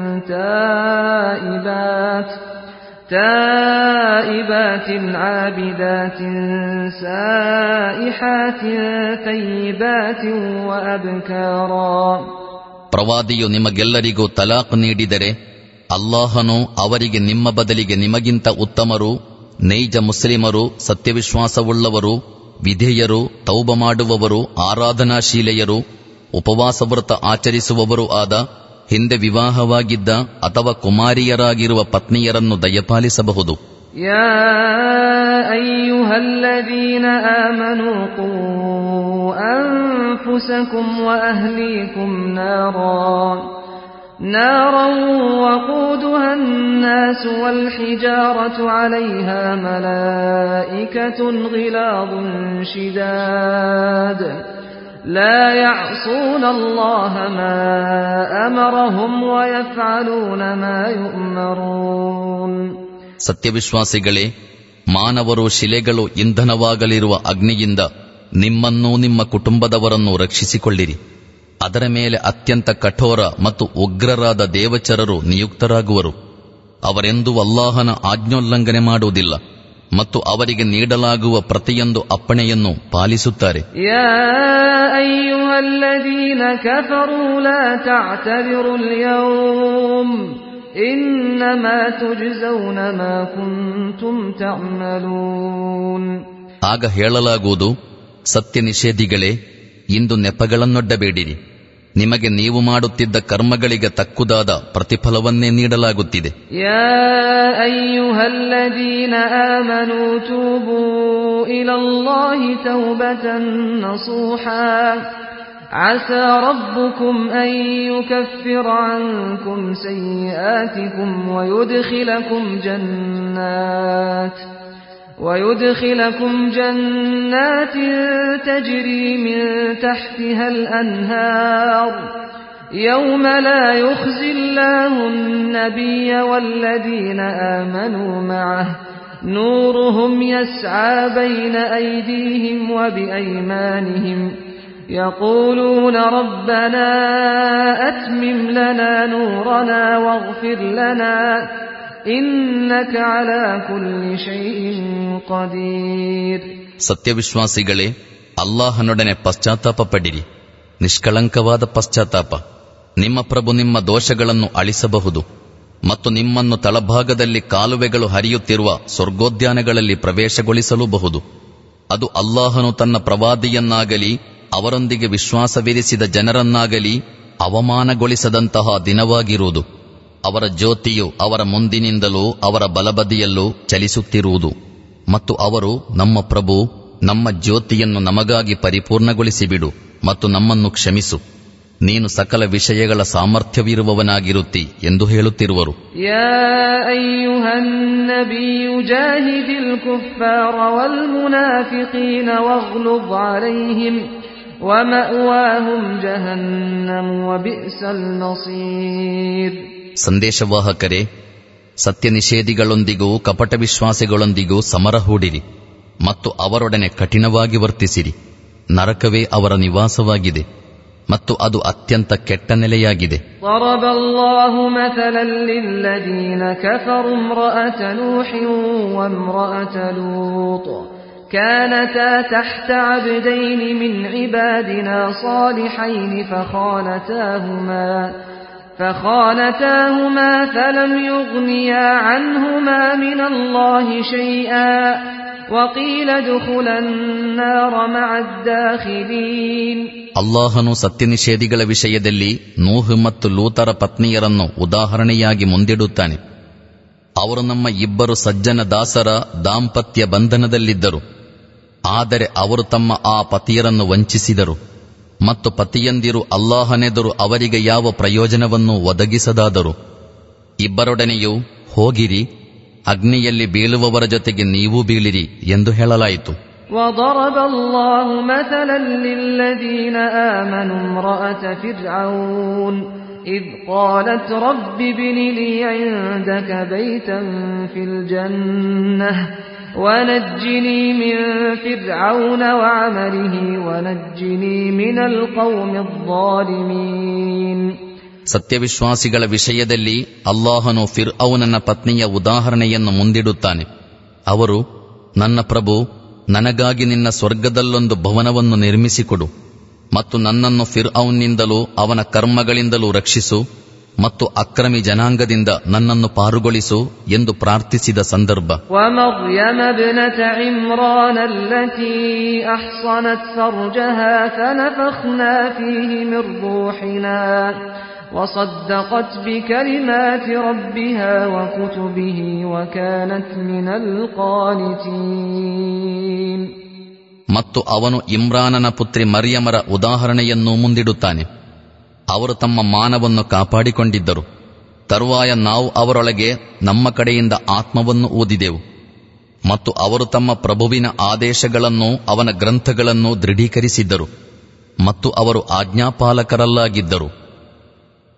تائبات تائبات عابدات سائحات ثيبات وأبكارا ಪ್ರವಾದಿಯು ನಿಮಗೆಲ್ಲರಿಗೂ ತಲಾಕ್ ನೀಡಿದರೆ ಅಲ್ಲಾಹನು ಅವರಿಗೆ ನಿಮ್ಮ ಬದಲಿಗೆ ನಿಮಗಿಂತ ಉತ್ತಮರು ನೈಜ ಮುಸ್ಲಿಮರು ಸತ್ಯವಿಶ್ವಾಸವುಳ್ಳವರು ವಿಧೇಯರು ತೌಬ ಮಾಡುವವರು ಆರಾಧನಾಶೀಲೆಯರು ಉಪವಾಸವ್ರತ ಆಚರಿಸುವವರು ಆದ ಹಿಂದೆ ವಿವಾಹವಾಗಿದ್ದ ಅಥವಾ ಕುಮಾರಿಯರಾಗಿರುವ ಪತ್ನಿಯರನ್ನು ದಯಪಾಲಿಸಬಹುದು يا أيها الذين آمنوا قوا أنفسكم وأهليكم نارا نارا وقودها الناس والحجارة عليها ملائكة غلاظ شداد لا يعصون الله ما أمرهم ويفعلون ما يؤمرون ಸತ್ಯವಿಶ್ವಾಸಿಗಳೇ ಮಾನವರು ಶಿಲೆಗಳು ಇಂಧನವಾಗಲಿರುವ ಅಗ್ನಿಯಿಂದ ನಿಮ್ಮನ್ನೂ ನಿಮ್ಮ ಕುಟುಂಬದವರನ್ನು ರಕ್ಷಿಸಿಕೊಳ್ಳಿರಿ ಅದರ ಮೇಲೆ ಅತ್ಯಂತ ಕಠೋರ ಮತ್ತು ಉಗ್ರರಾದ ದೇವಚರರು ನಿಯುಕ್ತರಾಗುವರು ಅವರೆಂದೂ ಅಲ್ಲಾಹನ ಆಜ್ಞೋಲ್ಲಂಘನೆ ಮಾಡುವುದಿಲ್ಲ ಮತ್ತು ಅವರಿಗೆ ನೀಡಲಾಗುವ ಪ್ರತಿಯೊಂದು ಅಪ್ಪಣೆಯನ್ನು ಪಾಲಿಸುತ್ತಾರೆ يا أيها الذين كفروا لا تعتذروا اليوم إنما تجزون ما كنتم تعملون ಆಗ ಹೇಳಲಾಗುವುದು ಸತ್ಯ ನಿಷೇಧಿಗಳೇ ಇಂದು ನೆಪಗಳನ್ನೊಡ್ಡಬೇಡಿರಿ ನಿಮಗೆ ನೀವು ಮಾಡುತ್ತಿದ್ದ ಕರ್ಮಗಳಿಗೆ ತಕ್ಕುದಾದ ಪ್ರತಿಫಲವನ್ನೇ ನೀಡಲಾಗುತ್ತಿದೆ يا أيها الذين آمنوا توبوا إلى الله توبة نصوحا عسى ربكم أن يكفر عنكم سيئاتكم ويدخلكم جنات ويدخلكم جنات تجري من تحتها الأنهار يوم لا يخزي الله النبي والذين آمنوا معه نورهم يسعى بين أيديهم وبأيمانهم يقولون ربنا أتمم لنا نورنا واغفر لنا إنك على كل شيء قدير ಸತ್ಯವಿಶ್ವಾಸಿಗಳೇ ಅಲ್ಲಾಹನೊಡನೆ ಪಶ್ಚಾತ್ತಾಪ ಪಡಿರಿ ನಿಷ್ಕಳಂಕವಾದ ಪಶ್ಚಾತ್ತಾಪ ನಿಮ್ಮ ಪ್ರಭು ನಿಮ್ಮ ದೋಷಗಳನ್ನು ಅಳಿಸಬಹುದು ಮತ್ತು ನಿಮ್ಮನ್ನು ತಳಭಾಗದಲ್ಲಿ ಕಾಲುವೆಗಳು ಹರಿಯುತ್ತಿರುವ ಸ್ವರ್ಗೋದ್ಯಾನಗಳಲ್ಲಿ ಪ್ರವೇಶಗೊಳಿಸಲೂಬಹುದು ಅದು ಅಲ್ಲಾಹನು ತನ್ನ ಪ್ರವಾದಿಯನ್ನಾಗಲಿ ಅವರೊಂದಿಗೆ ವಿಶ್ವಾಸವಿರಿಸಿದ ಜನರನ್ನಾಗಲಿ ಅವಮಾನಗೊಳಿಸದಂತಹ ದಿನವಾಗಿರುವುದು ಅವರ ಜ್ಯೋತಿಯು ಅವರ ಮುಂದಿನಿಂದಲೂ ಅವರ ಬಲಬದಿಯಲ್ಲೂ ಚಲಿಸುತ್ತಿರುವುದು ಮತ್ತು ಅವರು ನಮ್ಮ ಪ್ರಭು ನಮ್ಮ ಜ್ಯೋತಿಯನ್ನು ನಮಗಾಗಿ ಪರಿಪೂರ್ಣಗೊಳಿಸಿಬಿಡು ಮತ್ತು ನಮ್ಮನ್ನು ಕ್ಷಮಿಸು ನೀನು ಸಕಲ ವಿಷಯಗಳ ಸಾಮರ್ಥ್ಯವಿರುವವನಾಗಿರುತ್ತಿ ಎಂದು ಹೇಳುತ್ತಿರುವರು يا أيها النبي جاهد الكفار والمنافقين واغلظ عليهم ومأواهم جهنم وبئس المصير ಸಂದೇಶವಾಹಕರೇ ಸತ್ಯ ನಿಷೇಧಿಗಳೊಂದಿಗೂ ಕಪಟ ವಿಶ್ವಾಸಿಗಳೊಂದಿಗೂ ಸಮರ ಹೂಡಿರಿ ಮತ್ತು ಅವರೊಡನೆ ಕಠಿಣವಾಗಿ ವರ್ತಿಸಿರಿ ನರಕವೇ ಅವರ ನಿವಾಸವಾಗಿದೆ ಮತ್ತು ಅದು ಅತ್ಯಂತ ಕೆಟ್ಟ ನೆಲೆಯಾಗಿದೆ ضرب الله مثلا للذين كفروا امرأة نوح وامرأة لوط كانتا تحت عبدين من عبادنا صالحين فخانتاهما فخانتاهما فلم يغنيا عنهما من الله شيئا وقيل ادخلا النار مع الداخلين ಅಲ್ಲಾಹನು ಸತ್ಯನಿಷೇಧಿಗಳ ವಿಷಯದಲ್ಲಿ ನೂಹ್ ಮತ್ತು ಲೂತರ ಪತ್ನಿಯರನ್ನು ಉದಾಹರಣೆಯಾಗಿ ಮುಂದಿಡುತ್ತಾನೆ ಅವರು ನಮ್ಮ ಇಬ್ಬರು ಸಜ್ಜನ ದಾಸರ ದಾಂಪತ್ಯ ಬಂಧನದಲ್ಲಿದ್ದರು ಆದರೆ ಅವರು ತಮ್ಮ ಆ ಪತಿಯರನ್ನು ವಂಚಿಸಿದರು ಮತ್ತು ಪತಿಯಂದಿರು ಅಲ್ಲಾಹನೆದುರು ಅವರಿಗೆ ಯಾವ ಪ್ರಯೋಜನವನ್ನು ಒದಗಿಸದಾದರು ಇಬ್ಬರೊಡನೆಯೂ ಹೋಗಿರಿ ಅಗ್ನಿಯಲ್ಲಿ ಬೀಳುವವರ ಜೊತೆಗೆ ನೀವೂ ಬೀಳಿರಿ ಎಂದು ಹೇಳಲಾಯಿತು وضرب الله مثلا للذين آمنوا امرأة فرعون إذ قالت رب ابن لي عندك بيتا في الجنة ونجني من فرعون وعمله ونجني من القوم الظالمين ಸತ್ಯವಿಶ್ವಾಸಿಗಳ ವಿಷಯದಲ್ಲಿ ಅಲ್ಲಾಹನು ಫಿರ್ ಔನನ ಪತ್ನಿಯ ಉದಾಹರಣೆಯನ್ನು ಮುಂದಿಡುತ್ತಾನೆ ಅವರು ನನ್ನ ಪ್ರಭು ನನಗಾಗಿ ನಿನ್ನ ಸ್ವರ್ಗದಲ್ಲೊಂದು ಭವನವನ್ನು ನಿರ್ಮಿಸಿಕೊಡು ಮತ್ತು ನನ್ನನ್ನು ಫಿರ್ ಔನ್ನಿಂದಲೂ ಅವನ ಕರ್ಮಗಳಿಂದಲೂ ರಕ್ಷಿಸು ಮತ್ತು ಅಕ್ರಮಿ ಜನಾಂಗದಿಂದ ನನ್ನನ್ನು ಪಾರುಗೊಳಿಸು ಎಂದು ಪ್ರಾರ್ಥಿಸಿದ ಸಂದರ್ಭ ومريم ابنة عمران التي أحصنت فرجها فنفخنا فيه من روحنا وصدقت بكلمات ربها وكتبه وكانت من القانتين ಮತ್ತು ಅವನು ಇಮ್ರಾನನ ಪುತ್ರಿ ಮರಿಯಮರ ಉದಾಹರಣೆಯನ್ನೂ ಮುಂದಿಡುತ್ತಾನೆ ಅವರು ತಮ್ಮ ಮಾನವನ್ನು ಕಾಪಾಡಿಕೊಂಡಿದ್ದರು ತರುವಾಯ ನಾವು ಅವರೊಳಗೆ ನಮ್ಮ ಕಡೆಯಿಂದ ಆತ್ಮವನ್ನು ಊದಿದೆವು ಮತ್ತು ಅವರು ತಮ್ಮ ಪ್ರಭುವಿನ ಆದೇಶಗಳನ್ನು ಅವನ ಗ್ರಂಥಗಳನ್ನು ದೃಢೀಕರಿಸಿದ್ದರು ಮತ್ತು ಅವರು ಆಜ್ಞಾಪಾಲಕರಲ್ಲಾಗಿದ್ದರು